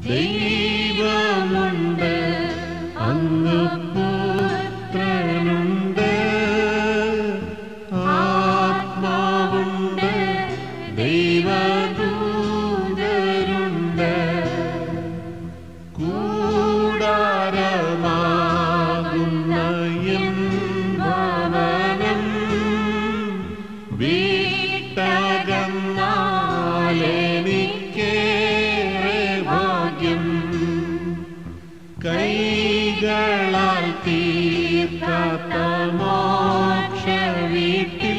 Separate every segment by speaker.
Speaker 1: ദൈവമുണ്ട് അങ്ങ് പുത്രനുണ്ട് ആത്മാവുണ്ട് ദൈവദൂതരുണ്ട് കൂടാരമാകുന്ന എൻ ഭവനം വീട്ടകന്നാലെനിക്കേറെ ഭാഗ്യം കൈകളാൽ തീർക്കാത്ത മോക്ഷ വീട്ടിൽ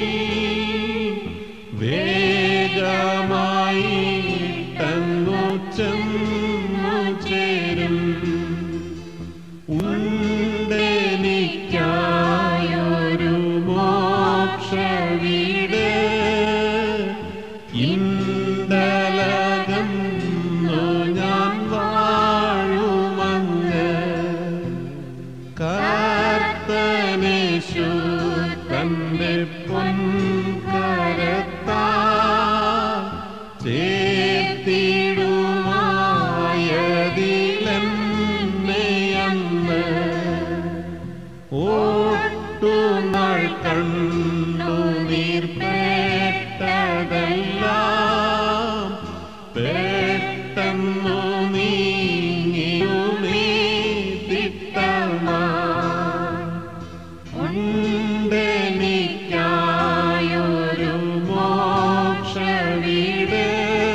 Speaker 1: വേഗമായി തങ്ങു ചെന്നു ചേരും ഉണ്ടെനിക്കായൊരു മോക്ഷ വീട് ഇണ്ടലകന്നു ഞാൻ വാഴുമങ്ങ് കർത്തനേശു തന്റെ പൊൻകരത്താ ചേർത്തിടുമായതിലെന്നെയന്ന് ഓട്ടുനാൾ കണ്ടു നീർപ്പെട്ടതെല്ലാം പെട്ടെന്നു നീങ്ങിയുമീ തിട്ടമാ ഉണ്ടെനിക്കായൊരു മോക്ഷ വീട്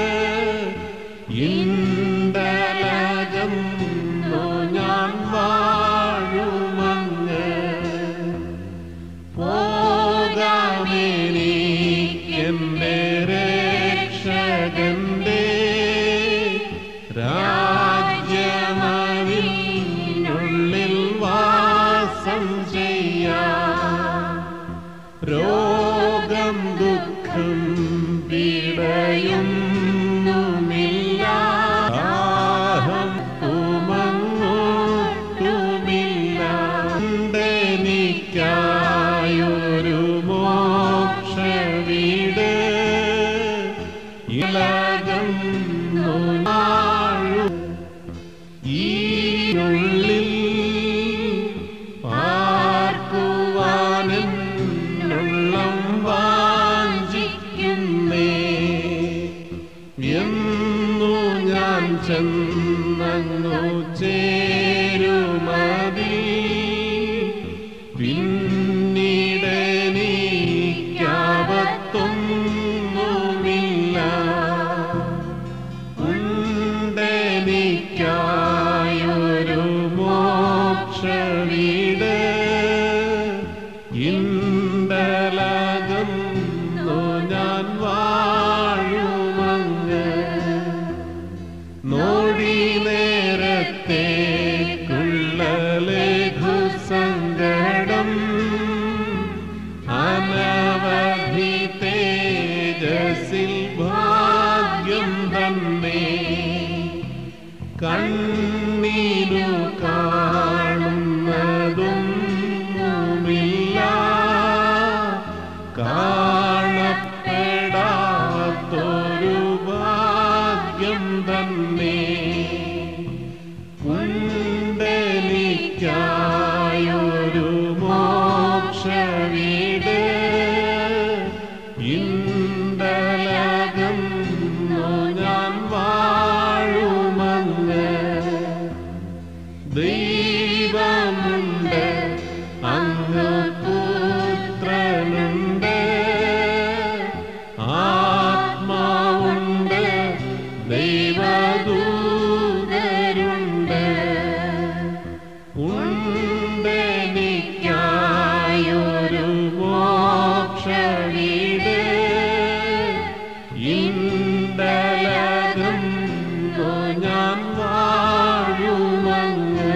Speaker 1: ഇണ്ടലകന്നു ഞാൻ വാഴുമങ്ങ് പോകാമെനിക്കെന്റെ രക്ഷകന്റെ രാജ്യമതിനുള്ളിൽ വാസം ചെയ്യാം രോഗം ദുഃഖം പീഡയൊന്നുമില്ല ദാഹം ഉമങ്ങോട്ടുമില്ല ഉണ്ടെനിക്കായൊരു മോക്ഷ വീട് ഇളകം നാഴു ഈയുള്ളിൽ പാർക്കുവാനെന്നുള്ളം വാഞ്ചിക്കുന്നേ എന്നു ഞാൻ ചെന്നു ചേരുമതി പിന്നീടെനിക്കാപത്തൊന്നുമില്ല ഉണ്ടെനിക്കായൊരു മോക്ഷ വീട് ഇണ്ടലകന്നു ഞാൻ വാഴുമങ്ങ് നോടി നേരത്തേക്കുള്ള ലഘു സങ്കടം അനവധി തേജസിൽ ഭാഗ്യം തന്നെ കണ്ണീരു കാണുന്നതൊന്നുമില്ല കാണപ്പെടാത്തൊരു ഭാഗ്യം തന്നെ ഉണ്ടെനിക്കായൊരു മോക്ഷ വീട് ഇണ്ടലകന്നു ഞാൻ വാഴുമങ്ങ് ദൈവമുണ്ട് അങ്ങ് പുത്രനുണ്ട് ആത്മാവുണ്ട് ദൈവദൂതരുണ്ട് ഉണ്ടെനിക്കായൊരു മോക്ഷ വീട് ഇണ്ടലകന്നു ഞാൻ വാഴുമങ്ങ്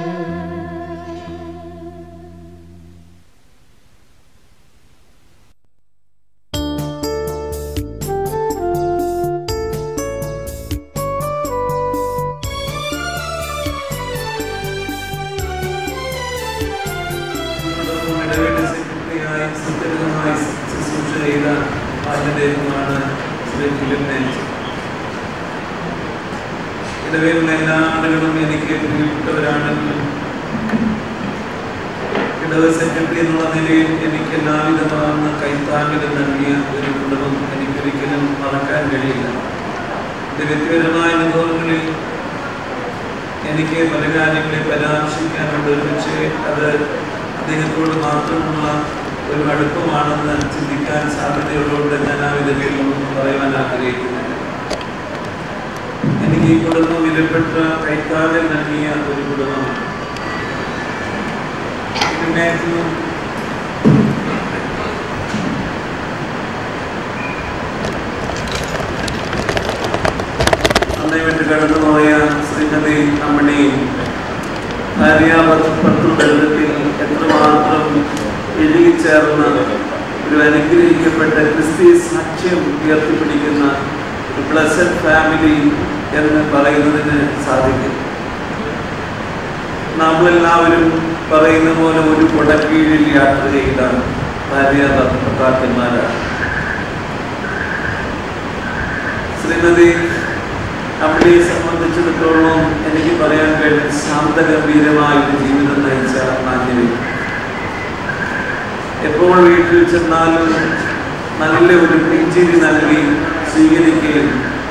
Speaker 2: ഇടവേള സെക്രട്ടറിയായി സുസ്ഥിരമായി ശുശ്രൂഷ ചെയ്ത ആദ്യദേഹമാണ് ശ്രീ ഫിലിപ്പ് നെൽസൺ ഇടവയിലുള്ള എല്ലാ ആളുകളും എനിക്ക് പ്രിയപ്പെട്ടവരാണെങ്കിലും ഇടവ സെക്രട്ടറി എന്നുള്ള നിലയിൽ എനിക്ക് എല്ലാവിധമാകുന്ന കൈത്താങ്ങലും നൽകിയ ഒരു കുടുംബം എനിക്കൊരിക്കലും മറക്കാൻ കഴിയില്ല എൻ്റെ വ്യക്തിപരമായ അനുഭവങ്ങളിൽ എനിക്ക് പല കാര്യങ്ങളെ പരാമർശിക്കാനുണ്ട് പക്ഷേ അത് അദ്ദേഹത്തോട് മാത്രമുള്ള ഒരു അടുപ്പമാണെന്ന് ചിന്തിക്കാൻ സാധ്യതയുള്ളതുകൊണ്ട് ഞാൻ ആ വിധത്തിലൊന്നും പറയാൻ ആഗ്രഹിക്കുന്നില്ല എനിക്ക് ഈ കുടുംബം വിലപ്പെട്ട കൈത്താങ്ങൽ നൽകിയ ഒരു കുടുംബമാണ് ഇതിനകത്ത് അന്നേ വിട്ട് കടന്നുപോയ ശ്രീമതി അമ്മണിയും ഭാര്യാഭർത്തൃ ബന്ധത്തിൽ എത്രമാത്രം എഴുകിച്ചേർന്ന ഒരു അനുഗ്രഹിക്കപ്പെട്ട ക്രിസ്തീയ സാക്ഷ്യം ഉയർത്തിപ്പിടിക്കുന്ന ഒരു ബ്ലസഡ് ഫാമിലി എന്ന് പറയുന്നതിന് സാധിക്കും നമ്മളെല്ലാവരും പറയുന്ന പോലെ ഒരു കൊടക്കീഴിൽ യാത്ര ചെയ്ത ഭാര്യ ഭർത്താക്കന്മാരാണ് ശ്രീമതി അമ്മയെ സംബന്ധിച്ചിടത്തോളം എനിക്ക് പറയാൻ കഴിയും ശാന്തഗംഭീരമായ ഒരു ജീവിതം നയിച്ച മാന്യവി എപ്പോൾ വീട്ടിൽ ചെന്നാലും നല്ല ഒരു പിഞ്ചിരി നൽകി സ്വീകരിക്കുകയും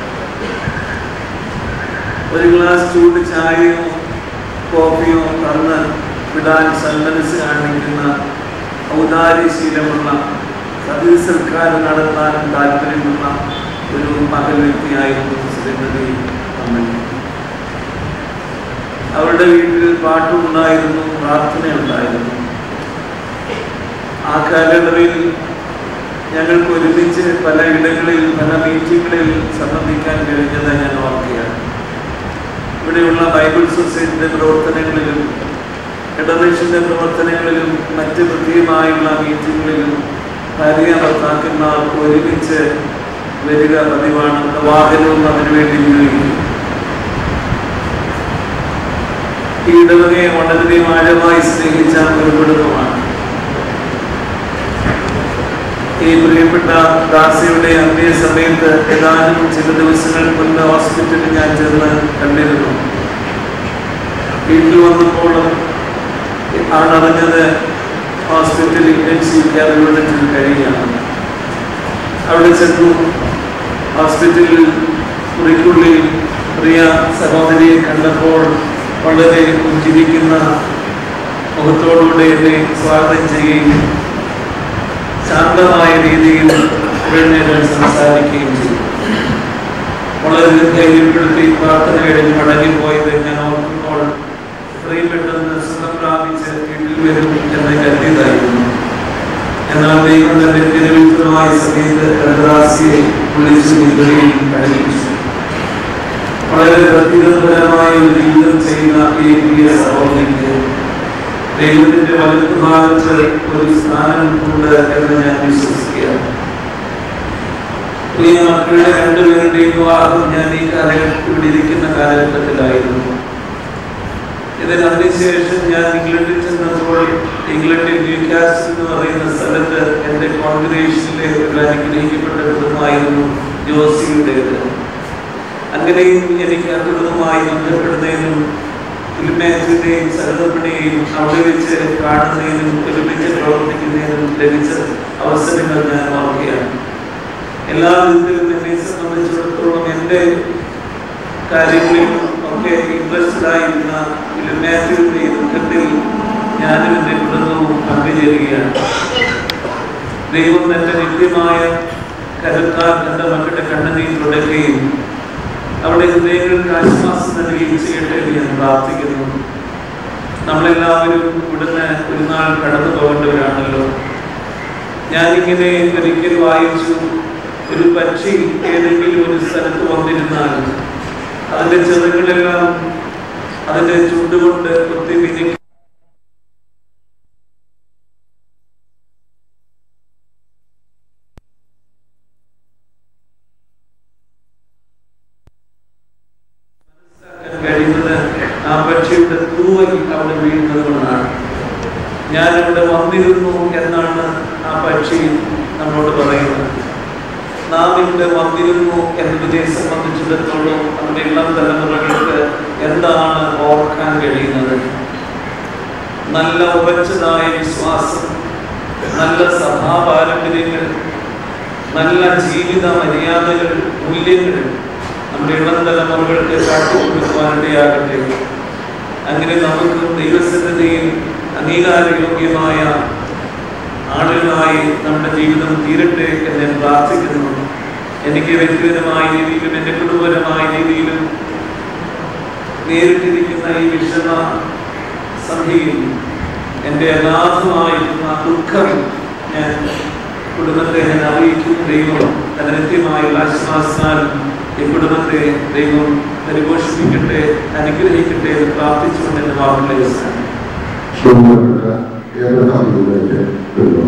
Speaker 2: ഒരു ഗ്ലാസ് ചൂട് ചായയോ കോഫിയോ തന്ന് വിടാൻ സന്മനസ് കാണിക്കുന്ന ഔദാര്യശീലമുള്ള സതീസൽക്കാരം നടത്താൻ താല്പര്യമുള്ള ഒരു മകൾ വ്യക്തിയായിരുന്നു ശ്രീമതി അമ്മൻ അവരുടെ വീട്ടിൽ പാട്ടുണ്ടായിരുന്നു പ്രാർത്ഥനയുണ്ടായിരുന്നു ആ കാലയളവിൽ ഞങ്ങൾക്ക് ഒരുമിച്ച് പല ഇടങ്ങളിൽ പല മീറ്റിങ്ങുകളിൽ സംബന്ധിക്കാൻ കഴിഞ്ഞത് ഞാൻ ഓർക്കുകയാണ് ഇവിടെയുള്ള ബൈബിൾ സൊസൈറ്റിയുടെ പ്രവർത്തനങ്ങളിലും ഫെഡറേഷന്റെ പ്രവർത്തനങ്ങളിലും മറ്റ് പ്രത്യേകമായുള്ള മീറ്റിങ്ങുകളിലും ഭാര്യ ഭർത്താക്കന്മാർ ഒരുമിച്ച് വരിക പതിവാണ് വാഹനവും അതിനുവേണ്ടി ഉപയോഗിക്കും ഈ ഇടവകയെ വളരെ ആഴമായി സ്നേഹിച്ച ഒരു കുടുംബമാണ് ഈ പ്രിയപ്പെട്ട ദാസിയുടെ അന്ത്യ സമയത്ത് ഏതാനും ചില ദിവസങ്ങൾ മുൻപ് ഹോസ്പിറ്റലിൽ ഞാൻ ചെന്ന് കണ്ടിരുന്നു വീട്ടിൽ വന്നപ്പോൾ ആണ് അറിഞ്ഞത് ഹോസ്പിറ്റലിൽ ഇൻറ്റൻസീവ് കെയർ യൂണിറ്റിൽ കഴിയുകയാണ് അവിടെ ചെന്നു ഹോസ്പിറ്റലിൽ മുറിക്കുള്ളിൽ പ്രിയ സഹോദരിയെ കണ്ടപ്പോൾ വളരെ പുഞ്ചിരിക്കുന്ന മുഖത്തോടുകൂടെ എന്നെ സ്വാഗതം ചെയ്യുകയും ശാന്തമായ രീതിയിൽ ഉടനെ സംസാരിക്കുകയും ചെയ്തു വളരെ ധൈര്യപ്പെടുത്തി പ്രാർത്ഥന കഴിഞ്ഞ് മടങ്ങിപ്പോയത് ഞാൻ ഓർക്കുമ്പോൾ എത്രയും പെട്ടെന്ന് സുഖം പ്രാപിച്ച് വീട്ടിൽ വരും എന്ന് കരുതിയതായിരുന്നു എന്നാൽ ദൈവം തന്റെ തിരുവിത്രമായ സമയത്ത് കടദാസിയെ വിളിച്ചു നിദ്രയിൽ കഴിപ്പിച്ചു വളരെ പ്രത്യേകപരമായ ഒരു ജീവിതം ചെയ്യുന്ന ഈ പ്രിയ സഹോദരിക്ക് ദൈവത്തിന്റെ വലത്തുഭാഗത്ത് ഒരു സ്ഥാനം ഉണ്ട് എന്ന് ഞാൻ വിശ്വസിക്കുകയാണ് പ്രിയ മക്കളുടെ രണ്ടുപേരുടെയും വിവാഹം ഞാൻ ഈ കാലഘട്ടത്തിൽ ഇവിടെ ഇരിക്കുന്ന കാലഘട്ടത്തിലായിരുന്നു ഇതിന് അതിനുശേഷം ഞാൻ ഇംഗ്ലണ്ടിൽ ചെന്നപ്പോൾ ഇംഗ്ലണ്ടിൽ ന്യൂകാസ്റ്റ് എന്ന് പറയുന്ന സ്ഥലത്ത് എൻ്റെ കോൺഗ്രേഷനിലെ ഒരു അനുഗ്രഹിക്കപ്പെട്ട കുടുംബമായിരുന്നു ജോസിയുടേത് അങ്ങനെയും എനിക്ക് ആ കുടുംബമായി ബന്ധപ്പെടുന്നതിനും ഫിലിമേജിന്റെയും സരതപ്പണിയെയും അവിടെ വെച്ച് കാണുന്നതിനും ഒരുമിച്ച് പ്രവർത്തിക്കുന്നതിനും ലഭിച്ച അവസരങ്ങൾ ഞാൻ ഓർക്കുകയാണ് എല്ലാ വിധത്തിലും എന്നെ സംബന്ധിച്ചിടത്തോളം എൻ്റെ കാര്യങ്ങളിലും ഒക്കെ ഇൻട്രസ്റ്റഡ് ആയിരുന്ന ഫിലിമേജിന്റെ ദുഃഖത്തിൽ ഞാനും എൻ്റെ കുടുംബവും പങ്കുചേരുകയാണ് ദൈവം തന്റെ നിത്യമായ കരുത്താൽ എൻ്റെ മക്കളുടെ കണ്ണുനീർ തുടരുകയും അവിടെ ഹൃദയങ്ങൾക്ക് ആശ്വാസം നൽകുകയും ചെയ്യട്ടെ എന്ന് ഞാൻ പ്രാർത്ഥിക്കുന്നു നമ്മളെല്ലാവരും ഇവിടുന്ന് ഒരു നാൾ കടന്നു പോകേണ്ടവരാണല്ലോ ഞാനിങ്ങനെ ഒരിക്കൽ വായിച്ചു ഒരു പക്ഷി ഏതെങ്കിലും ഒരു സ്ഥലത്ത് വന്നിരുന്നാൽ അതിന്റെ ചെറുകളെല്ലാം അതിന്റെ ചുണ്ടുകൊണ്ട് കുത്തി മിനുക്കി മനസ്സിലാക്കാൻ കഴിയുന്നത് ആ പക്ഷിയുടെ തൂവൽ അവിടെ വീഴുന്നത് കൊണ്ടാണ് ഞാൻ ഇവിടെ വന്നിരുന്നു എന്നാണ് ആ പക്ഷി നമ്മളോട് പറയുന്നത് നാം ഇവിടെ വന്നിരുന്നു എന്നതിനെ സംബന്ധിച്ചിടത്തോളം നമ്മുടെ ഇളം തലമുറകൾക്ക് എന്താണ് ഓർക്കാൻ കഴിയുന്നത് നല്ല ഉറച്ചതായ വിശ്വാസം നല്ല സഭാപാരമ്പര്യങ്ങൾ നല്ല ജീവിത മര്യാദകൾ മൂല്യങ്ങൾ നമ്മുടെ ഇളം തലമുറകൾക്ക് കാട്ടിക്കൊടുക്കുവാനിടയാകട്ടെ അങ്ങനെ നമുക്ക് ദൈവസന്നിധിയിൽ അംഗീകാരയോഗ്യമായ ആളുകളായി നമ്മുടെ ജീവിതം തീരട്ടെ എന്ന് ഞാൻ പ്രാർത്ഥിക്കുന്നു എനിക്ക് വ്യക്തിപരമായ രീതിയിലും എൻ്റെ കുടുംബപരമായ രീതിയിലും നേരിട്ടിരിക്കുന്ന ഈ വിഷമ സന്ധിയിൽ എൻ്റെ അഗാധമായിരുന്ന ദുഃഖം ഞാൻ കുടുംബത്തെ ഞാൻ അറിയിക്കും ദൈവം തന്റെ നിത്യമായുള്ള ആശ്വാസാൽ ഈ കുടുംബത്തെ ദൈവം പരിപോഷിപ്പിക്കട്ടെ അനുഗ്രഹിക്കട്ടെ എന്ന് പ്രാർത്ഥിച്ചുകൊണ്ട് എൻ്റെ വാക്കുകളെ അവസാനം
Speaker 3: ബഹുമാനപ്പെട്ട ഏബ്രഹാം യൂണിറ്റ് വരുന്നു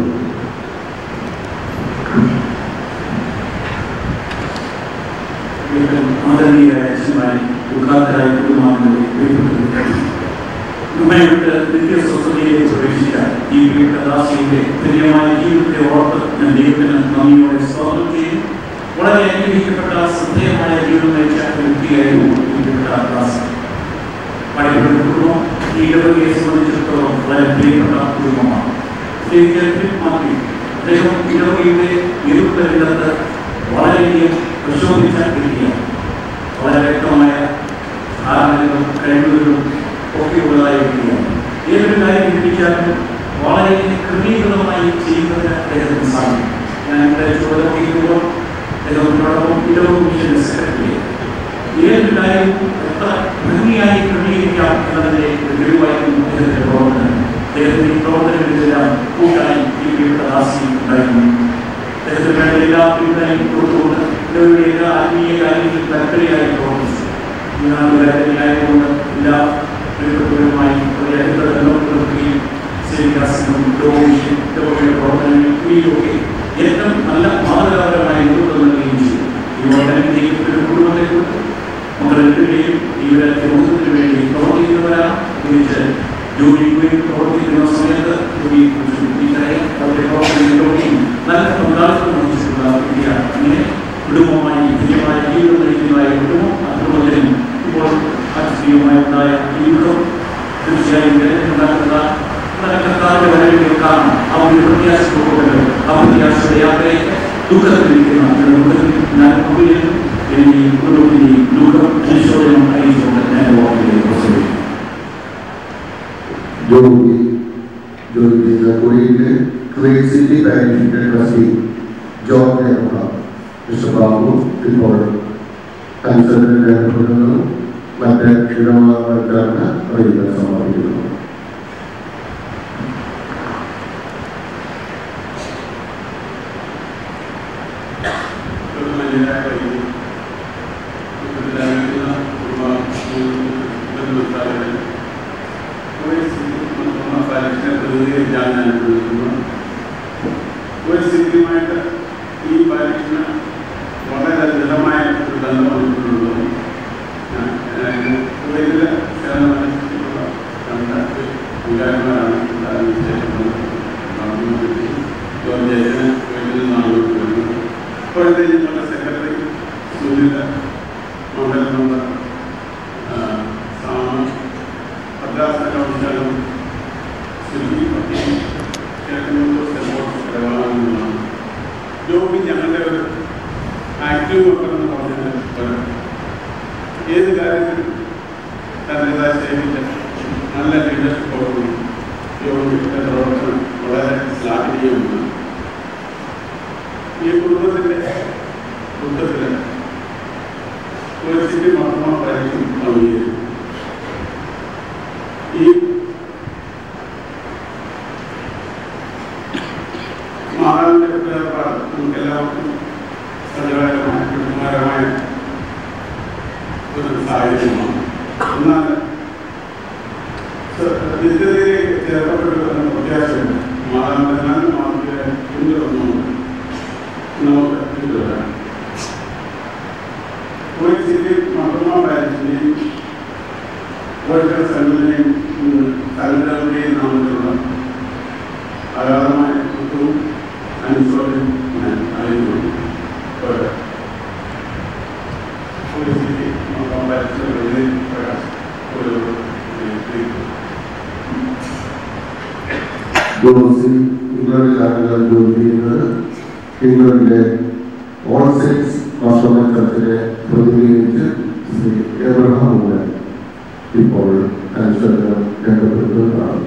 Speaker 4: ആദരണീയരായ അച്ഛന്മാരെ ഉദ്ഘാടകരായ കുടുംബാംഗങ്ങളെ പ്രിയപ്പെട്ടവരെ നമ്മയിട്ട് നിത്യസ്വസ്ഥതയിലേക്ക് പ്രവേശിച്ച ഈ പ്രിയപ്പെട്ടദാസിയുടെ തുല്യമായ ജീവിതത്തെ ഓർത്ത് ഞാൻ ദൈവത്തിന് നന്ദിയോടെ സ്വാഗതം ചെയ്യും വളരെ അനുഗ്രഹിക്കപ്പെട്ട ശ്രദ്ധേയമായ ജീവിതം നയിച്ച ഒരു വ്യക്തിയായിരുന്നു ഈ പ്രിയപ്പെട്ട ദാസി പഴയപ്പെട്ട കുടുംബം ഈ ഇടവകയെ സംബന്ധിച്ചിടത്തോളം വളരെ പ്രിയപ്പെട്ട കുടുംബമാണ് ശ്രീ മാറ്റി അദ്ദേഹം ഇടവകയുടെ എതിർപ്പ് രംഗത്ത് വളരെയധികം പ്രശോഭിച്ച വ്യക്തിയാണ് വളരെ വ്യക്തമായ ധാരണകളും കഴിവുകളും ഒക്കെയുള്ളതായ വ്യക്തിയാണ് ഏതൊരു കാര്യം ചിന്തിച്ചാലും വളരെ ക്രമീകൃതമായി ചെയ്യുന്നതിന് അദ്ദേഹത്തിന് സാധിക്കും ഞാൻ ഇവിടെ ചുവടുമ്പോൾ അദ്ദേഹത്തിനോടൊപ്പം ഇടവും മിഷൻ സെക്രട്ടറിയാണ് ഏതൊരു കാര്യവും എത്ര ഭംഗിയായി ക്രമീകരിക്കാം എന്നതിന്റെ ഒരു തെളിവായിരുന്നു അദ്ദേഹത്തിന്റെ പ്രവർത്തനം അദ്ദേഹത്തിന്റെ ഈ പ്രവർത്തനങ്ങളിലെല്ലാം കൂട്ടായി ഈ പ്രിയപ്പെട്ട ദാസി ഉണ്ടായിരുന്നു അദ്ദേഹത്തിന് വേണ്ട എല്ലാ പിന്തുണയും കൊടുത്തുകൊണ്ട് ഇവരുടെ എല്ലാ ആത്മീയ കാര്യങ്ങളിൽ തൽപരയായി പ്രവർത്തിച്ചു ായതുകൊണ്ട് എല്ലാ പ്രിയപ്പെട്ടവരുമായി വളരെ അടുത്ത ബന്ധം പുലർത്തുകയും ശരിക്കാസിനും ലോകീഷൻ ഇടവകയുടെ പ്രവർത്തനങ്ങൾ ഇവയൊക്കെ ഏറ്റവും നല്ല മാതൃകാപരമായ നേതൃത്വം നൽകുകയും ചെയ്തു ഈ ഓർഗനൈസേഷൻ ഒരു കുടുംബത്തെക്കുറിച്ച് മക്കളുടെയും ഇവരെ സമൂഹത്തിന് വേണ്ടി പ്രവർത്തിക്കുന്നവരാണ് തിരിച്ച് ജോലിക്കുകയും പ്രവർത്തിക്കുന്ന സമയത്ത് ജോലിയെക്കുറിച്ചും ഇത്രയും അവരുടെ പ്രവർത്തനങ്ങളിലൊക്കെയും നല്ല പങ്കാളിത്തം വഹിച്ചിട്ടുള്ള വ്യക്തിയാണ് അങ്ങനെ കുടുംബമായി തുല്യമായ ജീവിതം നയിക്കുന്നതായ കുടുംബം ആ കുടുംബത്തിനും ഇപ്പോൾ ആശ്ചര്യമായി ഉണ്ടായ ഈ യുദ്ധം തീർച്ചയായും ഉണ്ടാക്കുന്ന കർത്താവിന്റെ വരവിനെ കാണാം ആ ഒരു പ്രത്യാശയോടെ ആ പ്രത്യാശയുടെ യാത്രയ്ക്ക് ദുഃഖത്തിലിരിക്കുന്ന ഒരു ദുഃഖത്തിൽ ഞാൻ പങ്കുചേരുന്നു എന്നെ ഈ കുടുംബത്തിന്റെയും ദുഃഖം അനുശോചനം അറിയിച്ചുകൊണ്ട് ഞാൻ വാക്കിലേക്ക് പ്രസംഗിക്കും
Speaker 3: ജോലി ജോലി ചെയ്ത കുടിയിലെ ക്രിയേസിറ്റി പാരിഷിന്റെ trustee John Abraham mister Babu ഇപ്പോൾ കൺസൾട്ടന്റ് ഏർപ്പെടുന്നു മറ്റ് ഇടമാക്കാർക്ക് അറിയിക്കാൻ സമർപ്പിക്കുന്നു
Speaker 5: ഒരു സ്ഥിതിയുമായിട്ട് ഈ പരീക്ഷന് വളരെ ദൃഢമായ ഒരു ബന്ധമുള്ളത് കുവൈറ്റിൽ സേവനമനുഷ്ഠിച്ചിട്ടുള്ള രണ്ട് വികാരന്മാരാണ് ജോർജേറ്റിന് കുവൈറ്റിൽ നിന്നാണ് വരുന്നത് ഇപ്പോഴത്തെ ഞങ്ങളുടെ സെക്രട്ടറി സുനിൽ മണ്ഡലം മെമ്പർ സാമ ഭദ്രാസന കൗൺസിലും സുനിൽ പട്ടി കിഴക്കനൂർ സെൻട്രൽ പ്രവാഹങ്ങളാണ് ജോബി ഞങ്ങളുടെ ഒരു ആക്റ്റീവ് മെമ്പർ എന്ന് പറഞ്ഞാൽ ഒരു ഏത് കാര്യത്തിലും തൻ്റെതായ ശൈലിയിൽ നല്ല ലീഡർഷിപ്പോടുകൂടി യോഗിയുടെ പ്രവർത്തനം വളരെ ശ്ലാഘനീയമാണ് ഈ കുടുംബത്തിൻ്റെ ദുഃഖത്തിൽ ഒരു സ്ഥിതി മാത്രമോ പരീക്ഷ അംഗീകരിക്കും ഈ മാതാവിൻ്റെ വേർപാട് നമുക്ക് എല്ലാവർക്കും സജീവകരമായ കുടുംബകരമായ ഒരു സാഹചര്യമാണ് എന്നാൽ നിത്യതയിലേക്ക് ചേർക്കപ്പെട്ടു എന്ന പ്രത്യാശയുണ്ട് മാതാവിൻ്റെ നല്ല മാതൃകയെ പിന്തുടർന്നുകൊണ്ട് നമുക്ക് പിന്തുടരാം ഒരു സ്ഥിതി മഹമ്മ പാരിസിൻ്റെയും ഓരോ സംഘടനയും സംഘടനകളുടെയും നാമത്തിലുള്ള അഗാധമായ ദുഃഖവും അനുശോചനവും ഞാൻ അറിയുന്നു ഒരു സ്ഥിതി മഹമ്മ പാരിസിൻ്റെ പ്രകാശം
Speaker 3: ജോസി ഇംഗ്ലണ്ടിലാണ് ജോലി ചെയ്യുന്നത് ഇംഗ്ലണ്ടിലെ ഓൾ സെയിൻസ് മാസ്റ്റർമാൻ ചർച്ചിനെ പ്രതിനിധീകരിച്ച് ശ്രീ എബ്രഹാം മൂലൻ ഇപ്പോൾ അനുസരണം രംഗപ്പെടുത്തുന്നതാണ്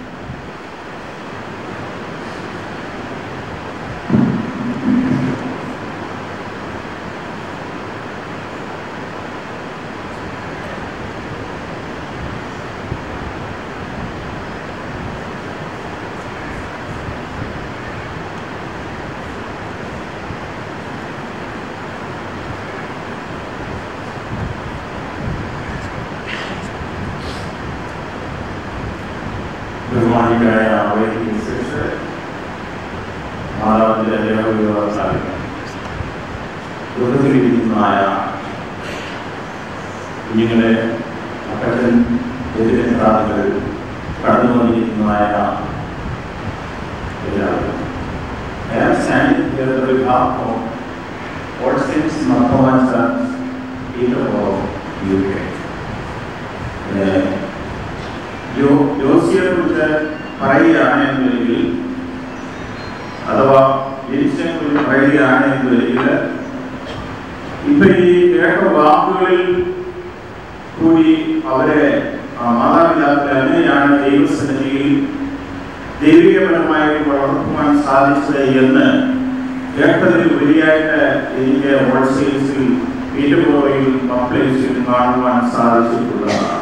Speaker 4: ബഹുമാനിക്കായ വൈദ്യുതി ശിക്ഷ മാതാവിന്റെ ദേവവിവാഹത്താൽ ദുഃഖത്തിലിരിക്കുന്നതായ കുഞ്ഞുങ്ങളെ അപ്പച്ചൻ എതിരെത്താറുകൾ കടന്നു വന്നിരിക്കുന്നതായ എല്ലാവരും I am standing here on behalf of All Saints Marthavan Church, Peterborough, UK. ഏഹ് ജോ ജോസിയെ കുറിച്ച് പറയുകയാണെന്നുണ്ടെങ്കിൽ അഥവാ ജനിച്ചതിനെ കുറിച്ച് പറയുകയാണെന്നുണ്ടെങ്കിൽ ഇപ്പൊ ഈ കേട്ട വാക്കുകളിൽ കൂടി അവരെ ആ, മാതാപിതാക്കളെ എങ്ങനെയാണ് ദൈവസന്നിധിയിൽ ദൈവികപരമായി വളർത്തുവാൻ സാധിച്ചത് എന്ന് കേട്ടതിൽ ഉപരിയായിട്ട് എനിക്ക് ഹോൾസെയിൽസിൽ വീട്ടുപോയിൽ പബ്ലിക്സിൽ കാണുവാൻ സാധിച്ചിട്ടുള്ളതാണ്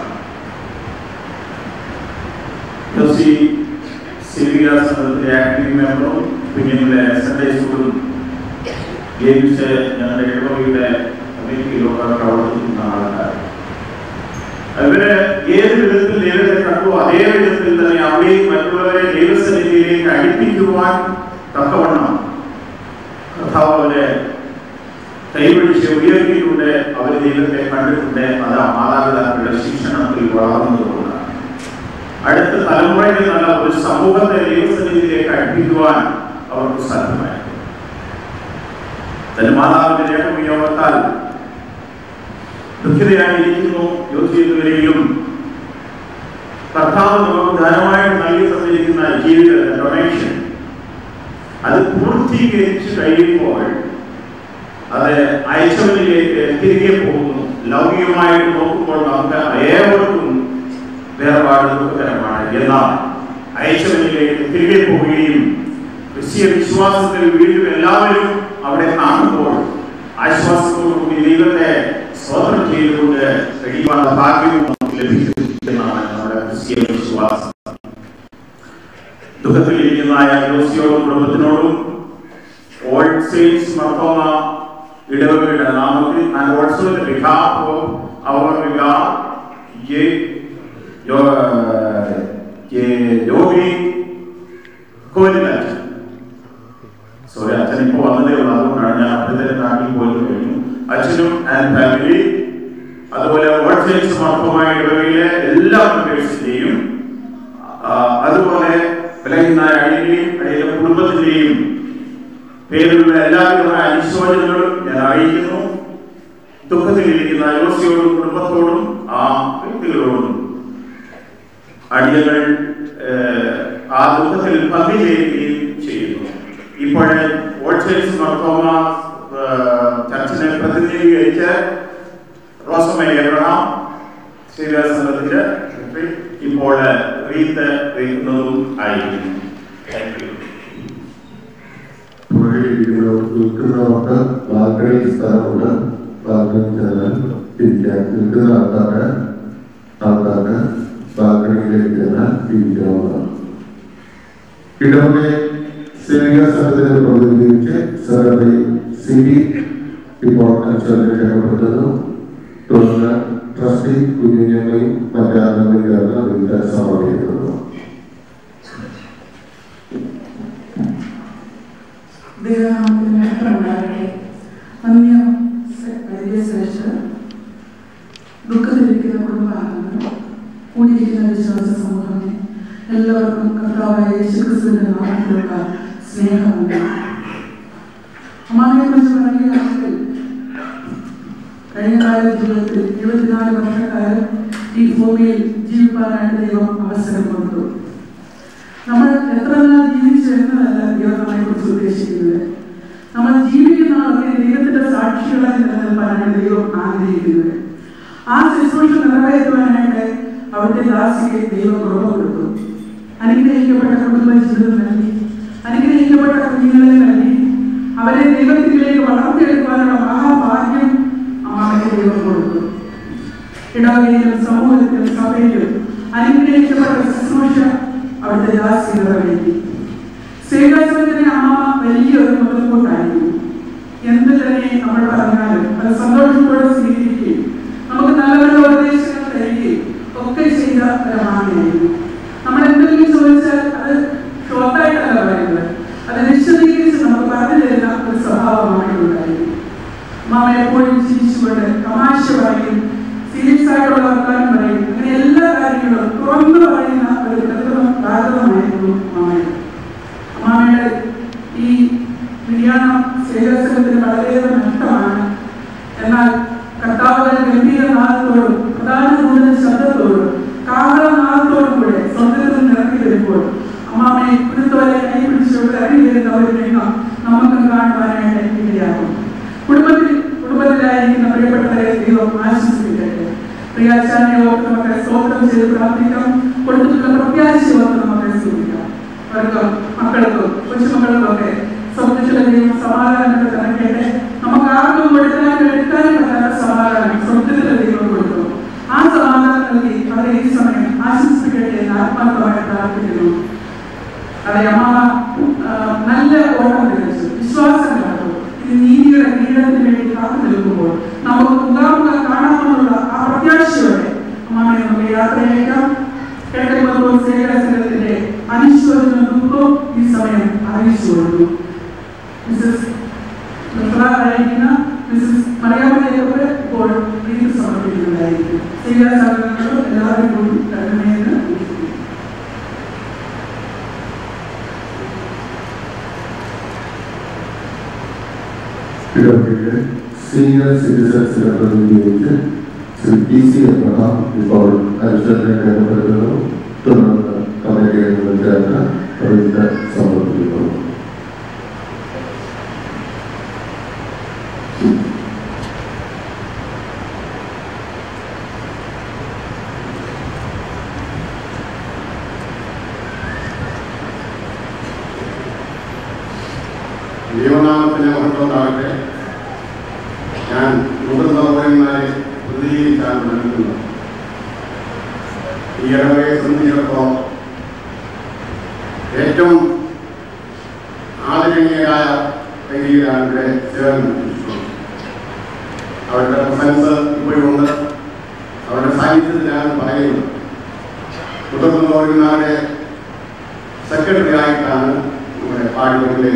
Speaker 4: ജോസി സിവിയ സംഘത്തിലെ ആക്ടീവ് മെമ്പറും കുഞ്ഞുങ്ങളെ സൺഡേ സ്കൂളും ജെയിംസ് ഞങ്ങളുടെ ഇടവകയുടെ കമ്മിറ്റിയിലൊക്കെ പ്രവർത്തിക്കുന്ന ആൾക്കാർ അവര് ഏത് വിധത്തിൽ ദൈവത്തെ കണ്ടു അതേ വിധത്തിൽ തന്നെ അവിടെയും മറ്റുള്ളവരെ ദൈവസന്നിധിയിലേക്ക് അടുപ്പിക്കുവാൻ തക്കവണ്ണം കർത്താവ് അവരെ കൈപിടിച്ച് ഉയർത്തിയിട്ടുണ്ട് അവർ ദൈവത്തെ കണ്ടിട്ടുണ്ട് അത് ആ മാതാപിതാക്കളുടെ ശിക്ഷണത്തിൽ വളർന്നതുകൊണ്ടാണ് അടുത്ത തലമുറയിൽ നല്ല ഒരു സമൂഹത്തെ ദൈവസന്നിധിയിലേക്ക് അടുപ്പിക്കുവാൻ അവർക്ക് സാധ്യമായി തന്റെ മാതാവിന്റെ ദേഹവിയോഗത്താൽ ദുഃഖിതയായിരിക്കുന്നു യോജിക്കുന്നവരെയും കർത്താവ് നമുക്ക് ധനമായിട്ട് നൽകി തന്നിരിക്കുന്ന ജീവിത ഡൊണേഷൻ അത് പൂർത്തീകരിച്ച് കഴിയുമ്പോൾ അത് അയച്ചവനിലേക്ക് തിരികെ പോകുന്നു ലൗകികമായിട്ട് നോക്കുമ്പോൾ നമുക്ക് ഏവർക്കും വേർപാട് ദുഃഖകരമാണ് എന്നാൽ അയച്ചവനിലേക്ക് തിരികെ പോവുകയും ക്രിസ്തീയ വിശ്വാസത്തിൽ വീണ്ടും എല്ലാവരും അവിടെ കാണുമ്പോൾ ആശ്വാസത്തോടുകൂടി ദൈവത്തെ സ്തോത്രം ചെയ്തുകൊണ്ട് കഴിയുവാനുള്ള ഭാഗ്യവും നമുക്ക് ലഭിക്കും എന്നാണ് നമ്മുടെ ക്രിസ്തീയ വിശ്വാസം ദുഃഖത്തിലിരിക്കുന്ന യോസിയോടും കുടുംബത്തിനോടും ഓൾ സെയിൻസ് മർത്തോമ ഇടവകയുടെ നാമത്തിൽ and also the behalf of our vicar യോഗി കോലിനറ്റ് സോറി അച്ഛൻ ഇപ്പോൾ വന്നതേ ഉള്ളൂ അതുകൊണ്ടാണ് ഞാൻ അപ്പോഴത്തെ നാട്ടിൽ പോയി കഴിഞ്ഞു അച്ഛനും ആൻഡ് ഫാമിലി അതുപോലെ ഓൾസേൽസ് മാത്രമായ ഇടവകയിലെ എല്ലാ മെമ്പേഴ്സിന്റെയും അതുപോലെ വിലയുന്നായ അടിയുടെയും അടിയിലെ കുടുംബത്തിന്റെയും പേരിലുള്ള എല്ലാവിധമായ അനുശോചനങ്ങളും ഞാൻ അറിയിക്കുന്നു ദുഃഖത്തിലിരിക്കുന്ന യോസിയോടും കുടുംബത്തോടും ആ വ്യക്തികളോടും അടിയങ്ങൾ ഏഹ്, ആ ദുഃഖത്തിൽ പങ്കുചേരുകയും ചെയ്യുന്നു ഇപ്പോൾ ഓൾസേൽസ് മർത്തോമ ചർച്ചിനെ പ്രതിനിധീകരിച്ച് റോസമ്മ എബ്രഹാം സീരിയ സംഘത്തിന്റെ സെക്രട്ടറി ഇപ്പോൾ റീത്ത് വയ്ക്കുന്നതും ആയിരിക്കും താങ്ക് യു
Speaker 3: പുറകിൽ ഇരിക്കുന്ന നിൽക്കുന്നവർക്ക് ബാൽക്കണി സ്ഥലമുണ്ട് ബാൽക്കണി ചെന്നാൽ ഇരിക്കാൻ നിൽക്കുന്ന ആൾക്കാർക്ക് ആൾക്കാർക്ക് ബാൽക്കണിയിലേക്ക് ചെന്നാൽ ഇരിക്കാവുന്നതാണ് ഇടവകെ സേവിക സംഘത്തിനെ പ്രതിനിധീകരിച്ച് സെക്രട്ടറി സി ഡി ഇപ്പോൾ അനുസരിച്ച് രേഖപ്പെടുത്തുന്നു തുടർന്ന് ട്രസ്റ്റി കുഞ്ഞുങ്ങളെയും മറ്റാളുകളും ചേർന്ന് വിവിധ സമർപ്പിക്കുന്നു
Speaker 6: ദൈവനാമത്തിന് മഹത്വമുണ്ടാകട്ടെ അന്യ വൈദ്യശ്രേഷ്ഠ ദുഃഖത്തിലിരിക്കുന്ന കുടുംബാംഗങ്ങൾ കൂടിയിരിക്കുന്ന വിശ്വാസ സമൂഹമേ എല്ലാവർക്കും കർത്താവായ യേശുക്രിസ്തുവിന്റെ നാമത്തിലുള്ള സ്നേഹമുണ്ട് അമ്മാനെ കുറിച്ച് പറയുകയാണെങ്കിൽ കഴിഞ്ഞ കാല ജീവിതത്തിൽ ഇരുപത്തിനാല് വർഷക്കാലം ഈ ഭൂമിയിൽ ജീവിക്കാനായിട്ട് ദൈവം അവസരം കൊടുത്തു നമ്മൾ എത്ര നാൾ ജീവിച്ചു എന്നതല്ല ദൈവം നമ്മളെ കുറിച്ച് ഉദ്ദേശിക്കുന്നത് നമ്മൾ ജീവിക്കുന്ന ആളൊക്കെ ദൈവത്തിന്റെ സാക്ഷികളായി നിലനിൽപ്പാനാണ് ദൈവം ആഗ്രഹിക്കുന്നത് ആ ശുശ്രൂഷ നിറവേറ്റുവാനായിട്ട് അവിടുത്തെ ദാസിക്ക് ദൈവം കൃപ കൊടുത്തു അനുഗ്രഹിക്കപ്പെട്ട കുടുംബ ജീവിതം നൽകി അനുഗ്രഹിക്കപ്പെട്ട കുഞ്ഞുങ്ങളെ നൽകി അവരെ ദൈവത്തിലേക്ക് വളർത്തിയെടുക്കാനുള്ള മഹാഭാഗ്യം അമ്മാമയ്ക്ക് ദൈവം കൊടുത്തു ഇടവകയിലും സമൂഹത്തിലും സഭയിലും അനുഗ്രഹിക്കപ്പെട്ട ശുശ്രൂഷ അവിടുത്തെ ദാസി നിറവേറ്റി സ്ത്രീകൾസനത്തിന് അമ്മ വലിയൊരു മുതൽക്കൂട്ടായിരുന്നു എന്ത് തന്നെ നമ്മൾ പറഞ്ഞാലും അത് സന്തോഷത്തോടെ സ്വീകരിക്കുകയും നമുക്ക് നല്ല നല്ല ഉപദേശങ്ങൾ തരികയും ഒക്കെ ചെയ്ത ഒരു അമ്മാമയായിരുന്നു നമ്മൾ എന്തെങ്കിലും ചോദിച്ചാൽ അത് ഷോർട്ടായിട്ടല്ല പറയുന്നത് അത് വിശദീകരിച്ച് നമുക്ക് പറഞ്ഞു തരുന്ന ഒരു സ്വഭാവമാണ് ഉണ്ടായിരുന്നു അമ്മാമ എപ്പോഴും ചിരിച്ചുകൊണ്ട് തമാശ പറയും സീരിയസ് ആയിട്ടുള്ള വർത്താനം പറയും അങ്ങനെ എല്ലാ കാര്യങ്ങളും തുറന്നു പറയുന്ന ഒരു പ്രഥമ ഭാഗമായിരുന്നു അമ്മാമയുടെ അമ്മാമയുടെ ഈ നിര്യാണം ശേഖരസനത്തിന് വളരെയേറെ നഷ്ടമാണ് എന്നാൽ കർത്താവ് ഗംഭീര നാദത്തോടും പ്രധാന കൂടുതൽ ശബ്ദത്തോടും കാഹള നാദത്തോടും കൂടെ സ്വർഗത്തിൽ നിന്ന് ഇറങ്ങി വരുമ്പോൾ അമ്മാമയെ കുരുത്തോലെ കൈ പിടിച്ചുകൊണ്ട് ഇറങ്ങി വരുന്ന ഒരു രംഗം നമുക്ക് കാണുവാനായിട്ട് ഇടയാകും കുടുംബത്തിൽ കുടുംബത്തിലായിരിക്കുന്ന പ്രിയപ്പെട്ടവരെ ദൈവം ആശംസിക്കട്ടെ പ്രിയാചാര്യ ഓർത്ത് നമുക്ക് സ്തോത്രം ചെയ്ത് പ്രാർത്ഥിക്കാം കൊടുത്തിട്ടുള്ള പ്രത്യാശ ഓർത്ത് നമുക്ക് സൂക്ഷിക്കാം അവർക്കും മക്കൾക്കും കൊച്ചുമക്കൾക്കും ഒക്കെ സ്വർഗത്തിലെ ദൈവം സമാധാനത്തെ തരട്ടെ നമുക്ക് ആർക്കും കൊടുക്കാനും എടുക്കാനും പറ്റാത്ത സമാധാനം സ്വർഗത്തിലെ ദൈവം കൊടുക്കും ആ സമാധാനം നൽകി അവരെ ഈ സമയം ആശംസിക്കട്ടെ എന്ന് ആത്മാർത്ഥമായി പ്രാർത്ഥിക്കുന്നു അതെ അമ്മ ആ, നല്ല ഓട്ടം തികച്ചു വിശ്വാസം കാത്തു ഇത് നീതിയുടെ കിരീടത്തിന് വേണ്ടി കാത്തു നിൽക്കുമ്പോൾ നമുക്ക് മുഖാമുഖം കാണാമെന്നുള്ള ആ പ്രത്യാശയോടെ അമ്മയെ നമുക്ക് യാത്രയേക്കാം കേട്ടപ്പോൾ സേവനത്തിന്റെ അനുശോചന ദുഃഖവും ഈ സമയം അറിയിച്ചു കൊടുത്തു മിസ്സസ് നിർത്തലായിരിക്കുന്ന മിസ്സസ് മറിയാമ്മയൊക്കെ ഇപ്പോൾ വീട്ടിൽ സമർപ്പിക്കുന്നതായിരിക്കും സേവന സംഘങ്ങളും എല്ലാവരും കൂടി കരുണയെന്ന് വിളിക്കുന്നു
Speaker 3: ഇടവകയിലെ സീനിയർ സിറ്റിസൺസിനെ പ്രതിനിധീകരിച്ച് ശ്രീ പി സി എബ്രഹാം ഇപ്പോൾ അനുസരണ രേഖപ്പെടുത്തുന്നു തുടർന്ന് കമ്മിറ്റി അംഗങ്ങൾ ചേർന്ന് പ്രതിജ്ഞ സമർപ്പിക്കുന്നു
Speaker 5: ദൈവനാമത്തിന് മഹത്വമുണ്ടാകട്ടെ ഞാൻ മുതിർന്ന പൗരന്മാരെ പ്രതിനിധീകരിക്കാൻ ശ്രമിക്കുന്നു ഈ ഇടവകയെ സംബന്ധിച്ചിടത്തോളം ഏറ്റവും ആദരണീയരായ വ്യക്തികളാണ് ഇവിടെ സേവനം അനുഷ്ഠിച്ചിട്ടുള്ളത് അവരുടെ പ്രസൻസ് ഇപ്പോഴുമുണ്ട് അവരുടെ സാന്നിധ്യത്തിലാണ് പറയുന്നത് മുതിർന്ന പൗരന്മാരുടെ സെക്രട്ടറി ആയിട്ടാണ് നമ്മുടെ പാർട്ടികളിലെ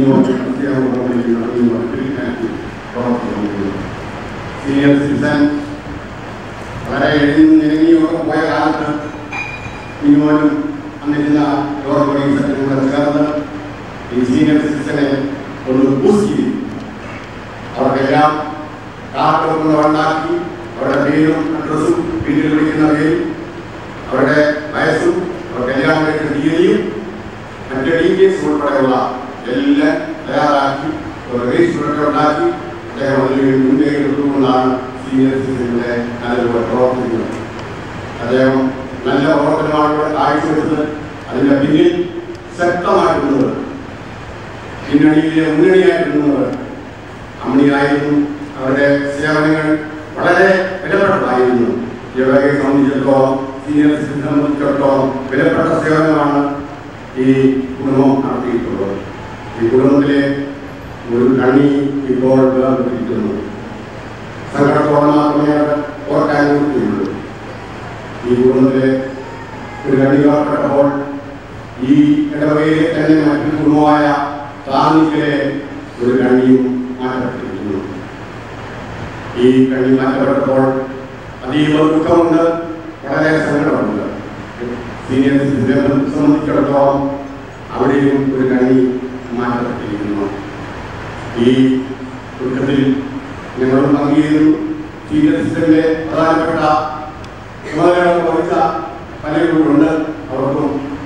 Speaker 5: സീനിയർ സിറ്റിസൺ വളരെ എഴുതി നിരങ്ങിയൊക്കെ പോയ കാലത്ത് ഇനിമോനും അന്നിരുന്ന ലോർ സെക്രട്ടറി കൂടെ ചേർന്ന് ഈ സീനിയർ സിറ്റിസനെ ഒന്ന് ബൂസ്റ്റ് ചെയ്തു അവർക്കെല്ലാം കാർഡ് ഉണ്ടാക്കി അവരുടെ പേരും അഡ്രസ്സും പിന്നീട് വിളിക്കുന്ന പേരും അവരുടെ വയസ്സും അവർ കല്യാണം കഴിക്കുന്ന തീയതിയും മറ്റ് ഡീറ്റെയിൽസ് ഉൾപ്പെടെയുള്ള എല്ലാം തയ്യാറാക്കി ഒരു രജിസ്റ്റർ ഉണ്ടാക്കി അദ്ദേഹം അതിന് മുൻകൈ എടുത്തുകൊണ്ടാണ് സീനിയർ സിറ്റിസണിലെ നല്ലതുപോലെ പ്രവർത്തിക്കുന്നത് അദ്ദേഹം നല്ല പ്രവർത്തനമാണ് ഇവിടെ കാഴ്ചവെച്ചത് അതിന്റെ പിന്നിൽ ശക്തമായിട്ടുള്ളത് പിന്നണിയിലെ മുന്നണിയായിട്ടുള്ളത് അമ്മണിയായിരുന്നു അവരുടെ സേവനങ്ങൾ വളരെ വിലപ്പെട്ടതായിരുന്നു യോഗയെ സംബന്ധിച്ചിടത്തോളം സീനിയർ സിറ്റിസൺ സംബന്ധിച്ചിടത്തോളം വിലപ്പെട്ട സേവനമാണ് ഈ കുടുംബം നടത്തിയിട്ടുള്ളത് ഈ കുടുംബത്തിലെ ഒരു കണ്ണി ഇപ്പോൾ വേർപെട്ടിരിക്കുന്നു സങ്കടത്തോടെ മാത്രമേ അത് ഓർക്കാൻ നിൽക്കുകയുള്ളൂ ഈ കുടുംബത്തിലെ ഒരു കണ്ണി വേർപ്പെട്ടപ്പോൾ ഈ ഇടവകയിലെ തന്നെ മറ്റൊരു കുടുംബമായ താന്നിക്കിലെ ഒരു കണ്ണിയും മാറ്റപ്പെട്ടിരിക്കുന്നു ഈ കണ്ണി മാറ്റപ്പെട്ടപ്പോൾ അതീവ ദുഃഖമുണ്ട് വളരെ സങ്കടമുണ്ട് സീനിയർ സിറ്റിസനെ സംബന്ധിച്ചിടത്തോളം അവിടെയും ഒരു കണ്ണി മാറ്റപ്പെട്ടിരിക്കുന്നു ഈ ദുഃഖത്തിൽ ഞങ്ങളും പങ്കുചേരുന്നു സീനിയർ സിറ്റിസന്റെ പ്രധാനപ്പെട്ട ചുമതലകൾ വഹിച്ച പലരുമുണ്ട് അവർക്കും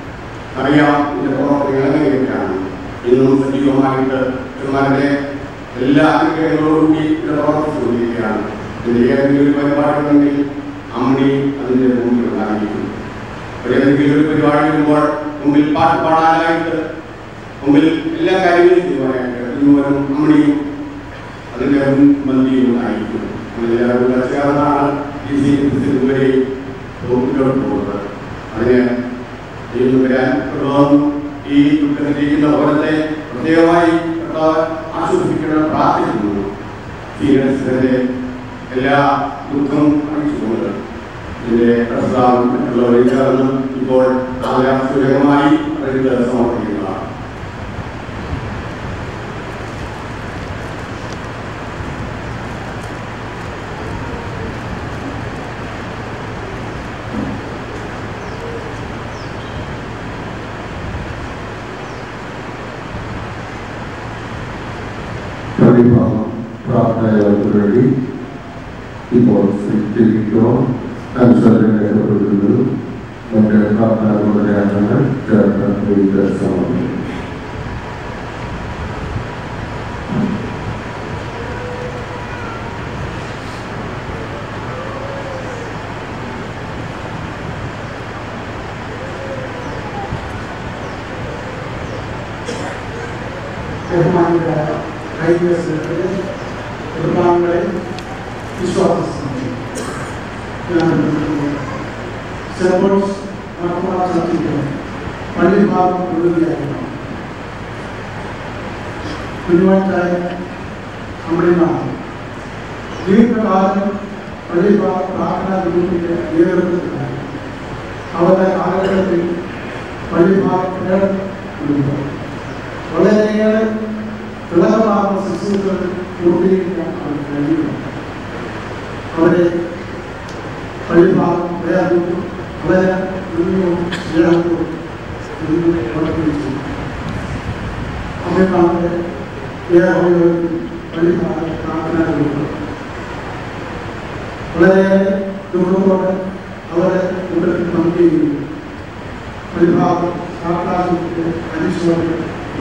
Speaker 5: അറിയാം ഇതിൻ്റെ പ്രവർത്തനങ്ങൾ എങ്ങനെയൊക്കെയാണ് ഇന്നും സജീവമായിട്ട് ചുമതലയെ എല്ലാ അനുഗ്രഹങ്ങളോടുകൂടി ഇത് പ്രവർത്തിച്ചുകൊണ്ടിരിക്കുകയാണ് ഇതിൻ്റെ ഏതെങ്കിലും ഒരു പരിപാടി ഉണ്ടെങ്കിൽ അമ്മണി അതിൻ്റെ മുമ്പിൽ ഉണ്ടായിരിക്കും ഒരു ഏതെങ്കിലും ഒരു പരിപാടി വരുമ്പോൾ മുമ്പിൽ പാട്ട് പാടാനായിട്ട് മുമ്പിൽ എല്ലാ കാര്യങ്ങളും ചെയ്യുവാനായിട്ട് ഇന്നുവരും അമ്മണിയും അതിൻ്റെ മുൻപന്തിയും ഉണ്ടായിരിക്കും നമ്മളെല്ലാവരും കൂടെ ചേർന്നാണ് ഈ സീരിയസിൽ ഇവരെ മുന്നോട്ട് പോകുന്നത് അതിന് ഇന്ന് വരാൻ തുടർന്നും ഈ ദുഃഖത്തിരിക്കുന്ന ഭവനത്തെ പ്രത്യേകമായി കർത്താവ് ആശ്വസിക്കണം പ്രാർത്ഥിക്കുന്നു സീരിയസിന്റെ എല്ലാ ദുഃഖം അറിയിച്ചുകൊണ്ട് ഇതിന്റെ പ്രസ്താവന മറ്റുള്ളവരെ ചേർന്ന് ഇപ്പോൾ ആദരാസൂചകമായി അവർക്ക് സമർപ്പിക്കുന്നതാണ്
Speaker 3: പ്രതിഭാഗം പ്രാപ്തരായവർക്ക് വേണ്ടി ഇപ്പോൾ സ്വീകരിക്കോ അനുസരണം രേഖപ്പെടുത്തുന്നതും മറ്റ് പ്രാപ്തരാകുന്ന രേഖകൾ ചേർത്ത് വിവിധ സമർപ്പിക്കും
Speaker 7: ബഹുമാനികളായ ഐതിഹാസികളെ കുടുംബാംഗങ്ങളെ വിശ്വാസി സെർവോസ് മലപ്പുറം ചർച്ചയ്ക്ക് പള്ളി ഭാഗം പ്രതിനിധിയായിരുന്നു കുഞ്ഞുവാറ്റായ അമൃതനാഥ് ദീർഘകാലം പള്ളി ഭാഗം പ്രാർത്ഥനാ ഗ്രൂപ്പിന്റെ നേതൃത്വത്തിലായി അവരുടെ കാലഘട്ടത്തിൽ പള്ളി ഭാഗം കുടുംബം വളരെയേറെ തിളക്കമാർന്ന ശുശ്രൂഷകൾ പൂർത്തീകരിക്കാൻ അവർ കഴിയുന്നു അവരെ പള്ളിഭാഗം വേർപെട്ടു വളരെ നന്ദിയും സ്നേഹവും നിന്ന് പ്രവർത്തിച്ചു അമ്മയുടെ ഏറെ പള്ളിഭാഗം പ്രാർത്ഥന കൊടുത്തു വളരെയേറെ ദുഃഖത്തോടെ അവരെ ഉടൻ പങ്കുചെയ്യുന്നു പള്ളിഭാഗം പ്രാർത്ഥനാ അനുശോചനം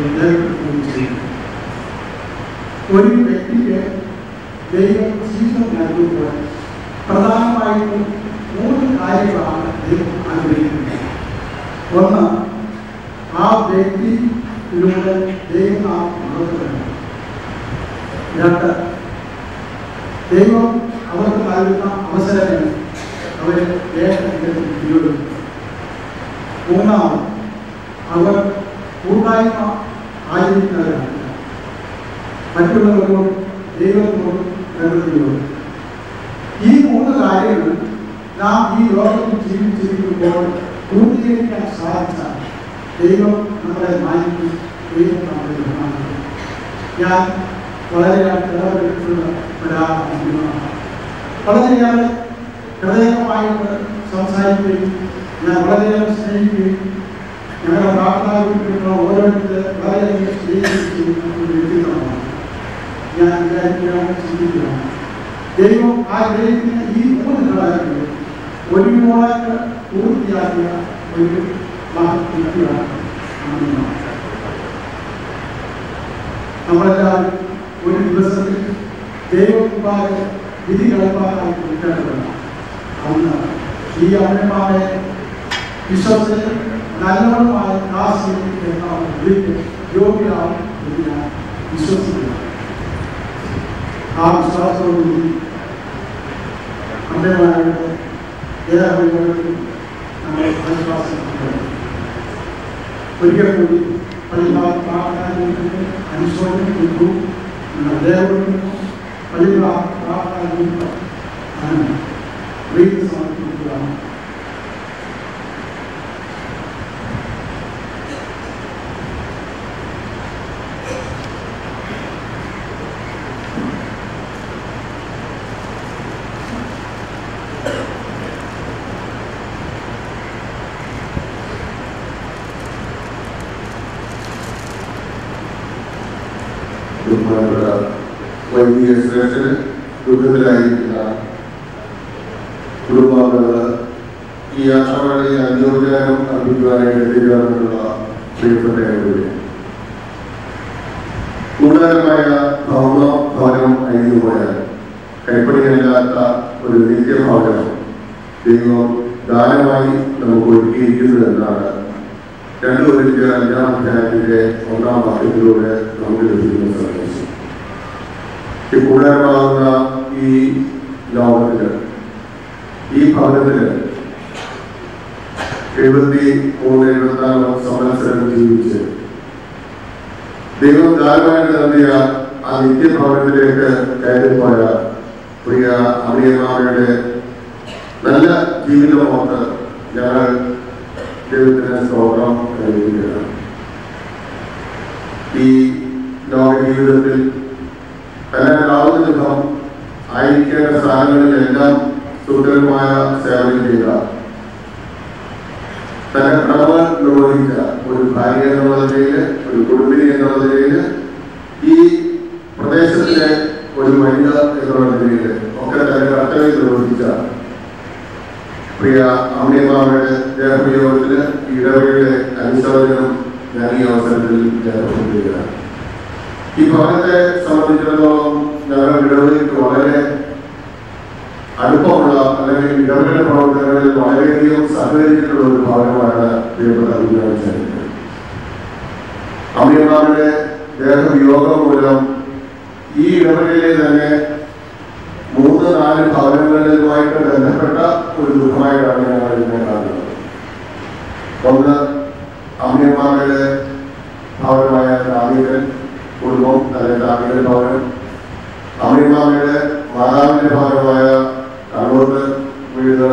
Speaker 7: ഒരു വ്യക്തിക്ക് ദൈവം ജീവിതം നൽകുമ്പോൾ പ്രധാനമായിട്ടും മൂന്ന് കാര്യങ്ങളാണ് ദൈവം ആഗ്രഹിക്കുന്നത് ഒന്ന് ആ വ്യക്തിയിലൂടെ ദൈവം ആ മഹത്വപ്പെടുന്നു രണ്ട് ദൈവം അവർക്ക് നൽകുന്ന അവസരങ്ങൾ അവരെ വേഗത്തിൽ ഉപയോഗിക്കും മൂന്നാമത് അവർ കൂട്ടായ്മ ആചരിക്കുന്നവരാണ് മറ്റുള്ളവരോടും ദൈവത്തോടും പ്രകൃതിയോടും ഈ മൂന്ന് കാര്യങ്ങൾ നാം ഈ ലോകത്തിൽ ജീവിച്ചിരിക്കുമ്പോൾ പൂർത്തീകരിക്കാൻ സാധിച്ചാൽ ദൈവം നമ്മളെ മാനിക്കും ദൈവം നമ്മളെ ബഹുമാനിക്കും ഞാൻ വളരെയേറെ ഇടപെട്ടിട്ടുള്ള ഒരാളാണ് വളരെയേറെ ഹൃദയമായിട്ട് സംസാരിക്കുകയും ഞാൻ വളരെയേറെ സ്നേഹിക്കുകയും ഞങ്ങളുടെ പ്രാർത്ഥനാ ഓരോരുത്തർ വളരെയധികം സ്നേഹിച്ചിരിക്കുന്ന ഒരു വ്യക്തിത്വമാണ് ഞാൻ വിചാരിക്കുകയാണ് ചിന്തിക്കുകയാണ് ദൈവം ആഗ്രഹിക്കുന്ന ഈ മൂന്ന് ഘടകങ്ങൾ ഒരുപോലെ പൂർത്തിയാക്കിയ ഒരു മഹത് വ്യക്തിയാണ് അമ്മ. നമ്മളെല്ലാവരും ഒരു ദിവസത്തിൽ ദൈവമുമ്പാകെ വിധി കളിപ്പാനായി കൊടുക്കേണ്ടതാണ് അന്ന് ഈ അമ്മമാരെ വിശ്വസിച്ച് നല്ലവണ്ണമായ ദാസി എന്ന വിളിക്ക് യോഗ്യരാവും എന്ന് ഞാൻ വിശ്വസിക്കുന്നു ആ വിശ്വാസത്തോടുകൂടി അമ്മമാരുടെ ദേഹങ്ങളിൽ നമ്മൾ വിശ്വാസം ഒരിക്കൽ കൂടി പള്ളിഭാഗ പ്രാർത്ഥന അനുശോചനം കൊടുത്തു ദേവനും പള്ളിഭാഗ പ്രാർത്ഥന വീട്ടിൽ സമർപ്പിക്കുകയാണ്
Speaker 3: ബഹുമാനപ്പെട്ട വൈദിക ശ്രേഷ്ഠന് ദുഃഖത്തിലായിരിക്കുന്ന കുടുംബാംഗങ്ങള് ഈ യാത്രകളിൽ അനുയോജ്യം അർപ്പിക്കുവാനായിട്ട് എത്തിച്ചേർന്നിട്ടുള്ള പ്രിയപ്പെട്ട ഏവരെയും കൂടുതലമായ ഭൗമ ഭവനം അഴിഞ്ഞു പോയാൽ കൈപ്പണിയില്ലാത്ത ഒരു നിത്യഭവനം ദൈവം ദാനമായി നമുക്ക് ഒരുക്കിയിരിക്കുന്നു എന്നാണ് രണ്ടു ഒരിക്കൽ അഞ്ചാം അധ്യായത്തിന്റെ ഒന്നാം വാക്യത്തിലൂടെ നമുക്ക് ലഭിക്കുന്ന സന്ദേശം ഈ കൂടുതലാകുന്ന ഈ ലോകത്തില് ഈ ഭവനത്തില് എഴുപത്തി മൂന്ന് എഴുപത്തിനാല് സംവത്സരം ജീവിച്ച് ദൈവം ദാനമായിട്ട് നൽകിയ ആ നിത്യഭവനത്തിലേക്ക് കയറിപ്പോയ പ്രിയ അമ്മയമാരുടെ നല്ല ജീവിതമോത്ത് ഞങ്ങൾ ദൈവത്തിന് സ്തോത്രം നൽകുകയാണ് ഈ ലോക ജീവിതത്തിൽ തന്നെയാവുന്ന വിധം ആയിരിക്കേണ്ട സ്ഥാനങ്ങളിലെല്ലാം സുന്ദരമായ സേവനം ചെയ്ത തന്റെ കടമകൾ നിർവഹിച്ച ഒരു ഭാര്യ എന്നുള്ള നിലയിൽ ഒരു കുടുംബിനി എന്നുള്ള നിലയിൽ ഈ പ്രദേശത്തിലെ ഒരു വനിത എന്നുള്ള നിലയിൽ ഒക്കെ തന്റെ കർത്തവ്യം നിർവഹിച്ച പ്രിയ അമ്മയമാരുടെ ദേഹവിയോഗത്തിന് ഇടവഴിയുടെ അനുശോചനം ഞാൻ ഈ അവസരത്തിൽ രേഖപ്പെടുത്തുകയാണ് ഈ ഭവനത്തെ സംബന്ധിച്ചിടത്തോളം ഞങ്ങൾ ഇടവഴിക്ക് വളരെ അടുപ്പമുള്ള അല്ലെങ്കിൽ ഇടപെടൽ പ്രവർത്തനങ്ങളിൽ വളരെയധികം സഹകരിച്ചിട്ടുള്ള ഒരു ഭാഗമാണ് പ്രിയപ്പെട്ട വിദ്യാഭ്യാസം അമ്മയമാരുടെ ദേഹവിയോഗം മൂലം ഈ ഇടപെടലിലെ തന്നെ മൂന്ന് നാല് ഭവനങ്ങളുമായിട്ട് ബന്ധപ്പെട്ട ഒരു ദുഃഖമായിട്ടാണ് ഞങ്ങൾ ഇതിനെ കാണുന്നത് ഒന്ന് അമ്മയമാരുടെ ഭവനമായ താമികൻ കുടുംബം അല്ലെങ്കിൽ താമികൻ ഭവനം അമ്മയമാരുടെ മാതാവിന്റെ ഭവനമായ കണ്ണൂർക്ക് വീടുകൾ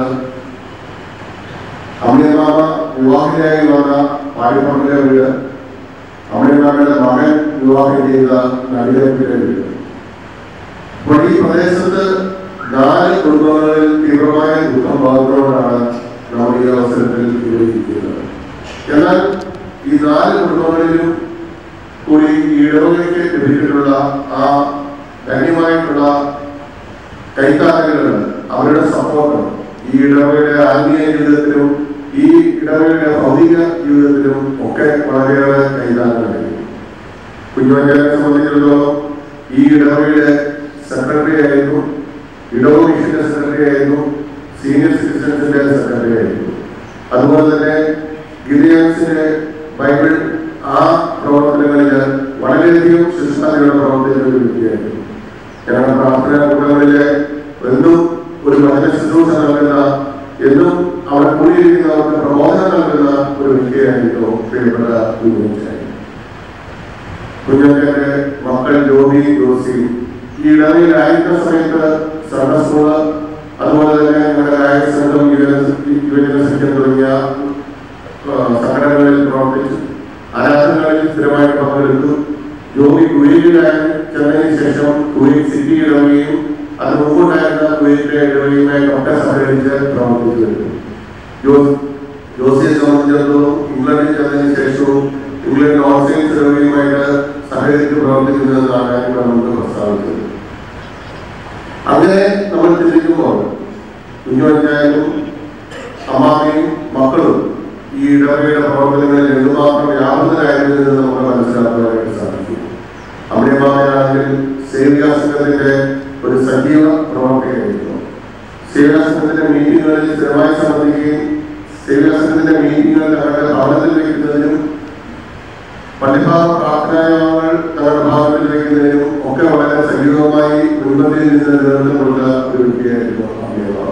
Speaker 3: അമ്മയമാമ വിവാഹിതയായി വന്ന പാടിപ്പറമ്പിലെ വീട് അമ്മയമാമയുടെ മകൻ വിവാഹം ചെയ്ത നടികപ്പിലെ വീട് അപ്പോൾ ഈ പ്രദേശത്ത് നാല് കുടുംബങ്ങളിൽ തീവ്രമായ ദുഃഖം ബാധിക്കുന്നവരാണ് നമ്മൾ ഈ അവസരത്തിൽ വിവരിക്കുന്നത് എന്നാൽ ഈ നാല് കുടുംബങ്ങളിലും കൂടി ഈ ഇടവകയ്ക്ക് ലഭിച്ചിട്ടുള്ള ആ ധന്യമായിട്ടുള്ള കൈത്താങ്ങലുകൾ അവരുടെ സപ്പോർട്ട് ഈ ഇടവകയുടെ ആത്മീയ ജീവിതത്തിലും ഈ ഇടവകയുടെ ഭൗതിക ജീവിതത്തിലും ഒക്കെ വളരെയേറെ കൈത്താങ്ങലായിരുന്നു കുഞ്ഞുമഞ്ചാനെ സംബന്ധിച്ചിടത്തോളം ഈ ഇടവകയുടെ സെക്രട്ടറി ആയിരുന്നു ഇടവ മിഷന്റെ സെക്രട്ടറി ആയിരുന്നു സീനിയർ സിറ്റിസൺസിന്റെ സെക്രട്ടറി ആയിരുന്നു അതുപോലെ തന്നെ ഗിരിയാൻസിന്റെ ബൈബിൾ ആ പ്രവർത്തനങ്ങളിൽ വളരെയധികം ശിക്ഷണങ്ങളുടെ പ്രവർത്തിക്കുന്ന ഒരു വ്യക്തിയായിരുന്നു ഞങ്ങളുടെ പ്രാർത്ഥനാ കൂട്ടങ്ങളിലെ എന്നും ഒരു വചന ശുശ്രൂഷ നൽകുന്ന എന്നും അവിടെ കൂടിയിരിക്കുന്നവർക്ക് പ്രബോധനം നൽകുന്ന ഒരു വ്യക്തിയായിരുന്നു പ്രിയപ്പെട്ട കുഞ്ഞുച്ചായി കുഞ്ഞുങ്ങളുടെ മക്കൾ ജോബി ജോസി ഈ ഇടവയിലായിരുന്ന സമയത്ത് സൺഡേ സ്കൂള് അതുപോലെ തന്നെ ഞങ്ങളുടെ ഗായക സംഘം യുവജന സംഘം തുടങ്ങിയ ആ, സംഘടനകളിൽ പ്രവർത്തിച്ചു ആരാധനകളിൽ സ്ഥിരമായി പങ്കെടുത്തു ജോബി കുവൈറ്റിലായി ചെന്നതിന് ശേഷം കുവൈറ്റ് സിറ്റി ഇടവകയും അത് മുമ്പുണ്ടായിരുന്ന കുവൈറ്റിലെ ഇടവകയുമായി ഒക്കെ സഹകരിച്ച് പ്രവർത്തിച്ചു വരുന്നു ജോസ് ജോസിയെ സംബന്ധിച്ചിടത്തോളം ഇംഗ്ലണ്ടിൽ ചെന്നതിന് ശേഷവും ഇംഗ്ലണ്ട് ഓസ്ട്രേലിയൻ ഇടവകയുമായിട്ട് സഹകരിച്ച് പ്രവർത്തിക്കുന്നതെന്നാണ് ഇവിടെ നമുക്ക് പ്രസ്താവിച്ചത് അങ്ങനെ നമ്മൾ ചിന്തിക്കുമ്പോൾ കുഞ്ഞുവച്ചായാലും അമ്മാമയും മക്കളും ഈ ഇടവകയുടെ പ്രവർത്തനങ്ങളിൽ എന്തുമാത്രം വ്യാപൃതരായിരുന്നു എന്ന് നമുക്ക് മനസ്സിലാക്കുവാനായിട്ട് സാധിക്കും അമ്മയമ്മാമയാണെങ്കിൽ സേവികാ സംഘത്തിന്റെ ഒരു സജീവ പ്രവർത്തകയായിരുന്നു സേവികാ സംഘത്തിന്റെ മീറ്റിങ്ങുകളിൽ സ്ഥിരമായി സംബന്ധിക്കുകയും സേവികാ സംഘത്തിന്റെ മീറ്റിങ്ങുകൾ തങ്ങളുടെ ഭവനത്തിൽ വയ്ക്കുന്നതിനും പള്ളിഭാഗ പ്രാർത്ഥനായോഗങ്ങൾ തങ്ങളുടെ ഭാഗത്തിൽ വയ്ക്കുന്നതിനും ഒക്കെ വളരെ സജീവമായി മുൻപന്തിയിൽ നിന്ന് നേതൃത്വം കൊടുത്ത ഒരു വ്യക്തിയായിരുന്നു അമ്മയമ്മാമ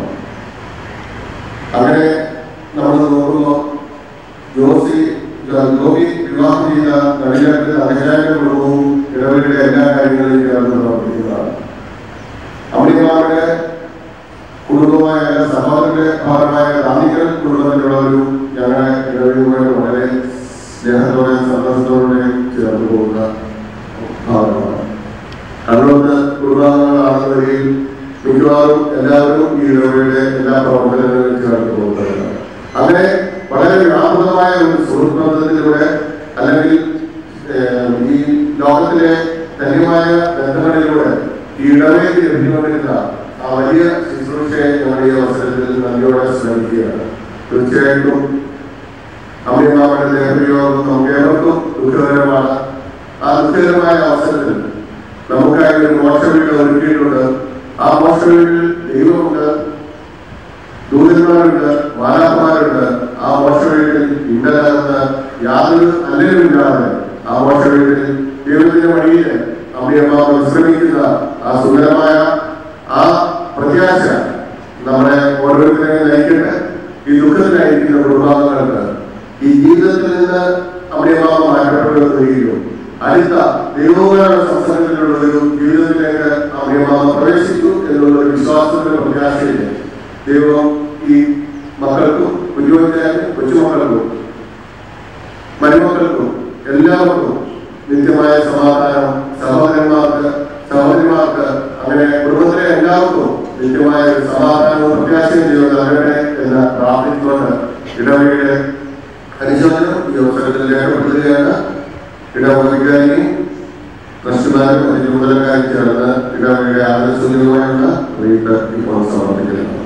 Speaker 3: അങ്ങനെ നമ്മൾ നോക്കുമ്പോൾ ജോസി ജോബി വിവാഹം ചെയ്ത നടികൾക്ക് അഭിഷേക കുടുംബവും ഇടവരുടെ എല്ലാ കാര്യങ്ങളിലും ചേർന്ന് പ്രവർത്തിക്കുന്നതാണ് അമ്മമാരുടെ കുടുംബമായ അല്ല സഹോദരന്റെ ഭാഗമായ റാന്നിക്കൽ കുടുംബത്തിലുള്ളവരും ഞങ്ങളെ ഇടവഴിയുമായി വളരെ സ്നേഹത്തോടെയും സന്തോഷത്തോടെയും ചേർന്ന് പോകുന്ന ഭാഗമാണ് കണ്ണൂർന്ന് കുടുംബാംഗങ്ങളാണെന്ന നിലയിൽ മിക്കവാറും എല്ലാവരും ഈ ഇടവഴിയുടെ എല്ലാ പ്രവർത്തനങ്ങളിലും ചേർന്ന് പോകുന്നവരാണ് അങ്ങനെ വളരെ വ്യാപകമായ ഒരു സുഹൃത്ത് ബന്ധത്തിലൂടെ അല്ലെങ്കിൽ ഏഹ്, ഈ ലോകത്തിലെ ധന്യമായ ബന്ധങ്ങളിലൂടെ ഈ ഇടവയിൽ ലഭ്യമായിരുന്ന ആ വലിയ ശുശ്രൂഷയെ ഞങ്ങൾ ഈ അവസരത്തിൽ നന്ദിയോടെ സ്മരിക്കുകയാണ് തീർച്ചയായിട്ടും അമ്മയമാരുടെ ദേഹവിയോഗം നമുക്ക് ഏവർക്കും ദുഃഖകരമാണ് ആ ദുഃഖകരമായ അവസരത്തിൽ നമുക്കായി ഒരു മോക്ഷവീട് ഒരുക്കിയിട്ടുണ്ട് ആ മോക്ഷവീടിൽ ദൈവമുണ്ട് ദൂതന്മാരുണ്ട് മാലാഖമാരുണ്ട് ആ മോക്ഷവീട്ടിൽ ഇന്നലകത്ത് യാതൊരു അല്ലലുമില്ലാതെ ആ മോക്ഷവീട്ടിൽ ദൈവത്തിന്റെ വഴിയിൽ അമ്മയമ്മ വിശ്രമിക്കുന്ന ആ സുന്ദരമായ ആ പ്രത്യാശ നമ്മളെ ഓരോരുത്തരെയും നയിക്കട്ടെ ഈ ദുഃഖത്തിലായിരിക്കുന്ന കുടുംബാംഗങ്ങൾക്ക് ഈ ജീവിതത്തിൽ നിന്ന് അമ്മയമ്മ മാറ്റപ്പെടുകയും അടുത്ത ദൈവങ്ങളുടെ സംസ്ഥാനത്തിലുള്ള ഒരു ജീവിതത്തിലേക്ക് അമ്മയമ്മ പ്രവേശിച്ചു എന്നുള്ള ഒരു വിശ്വാസത്തിന്റെ പ്രത്യാശയില്ല ദൈവം ഈ മക്കൾക്കും കുഞ്ഞുമക്കളും കൊച്ചുമക്കൾക്കും മരുമക്കൾക്കും എല്ലാവർക്കും നിത്യമായ സമാധാനം സഹോദരന്മാർക്ക് സഹോദരിമാർക്ക് അങ്ങനെ കുടുംബത്തിലെ എല്ലാവർക്കും നിത്യമായ ഒരു സമാധാനവും പ്രത്യാശയും ചെയ്യുന്നത് അങ്ങനെ എന്ന് പ്രാർത്ഥിച്ചുകൊണ്ട് ഇടവകയുടെ അനുശോചനം ഈ അവസരത്തിൽ രേഖപ്പെടുത്തുകയാണ് ഇടവകവികാരി ട്രസ്റ്റുമാരും അതിന്റെ ചുമതലക്കാരും ചേർന്ന് ഇടവകയുടെ ആദർശസൂചകമായുള്ള റീത്ത് ഇപ്പോൾ സമർപ്പിക്കുന്നത്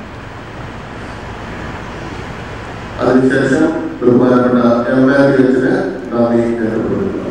Speaker 3: അതിനുശേഷം ബഹുമാനപ്പെട്ട എം എ എച്ചിന് നന്ദി രേഖപ്പെടുത്തുന്നു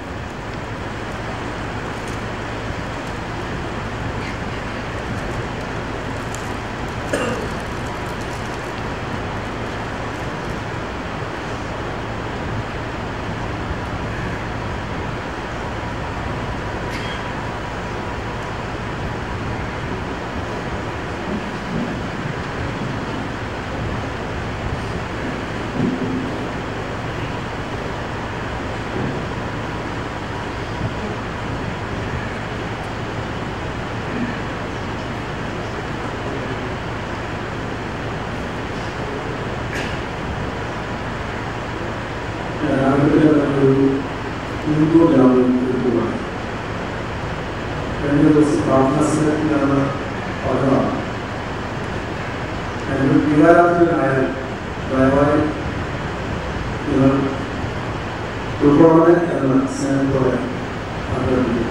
Speaker 7: രാവിലെ ഒരു മുൻകൂറാണ് എടുക്കുകയാണ് കഴിഞ്ഞ ദിവസം പ്രാർത്ഥന സമയത്തിലാണ് പറഞ്ഞതാണ് അതിന് വികാരാധീനായ ദയവായി നിങ്ങൾ ഉൾക്കൊള്ളണേ എന്ന സ്നേഹത്തോടെ ആഗ്രഹിക്കുന്നു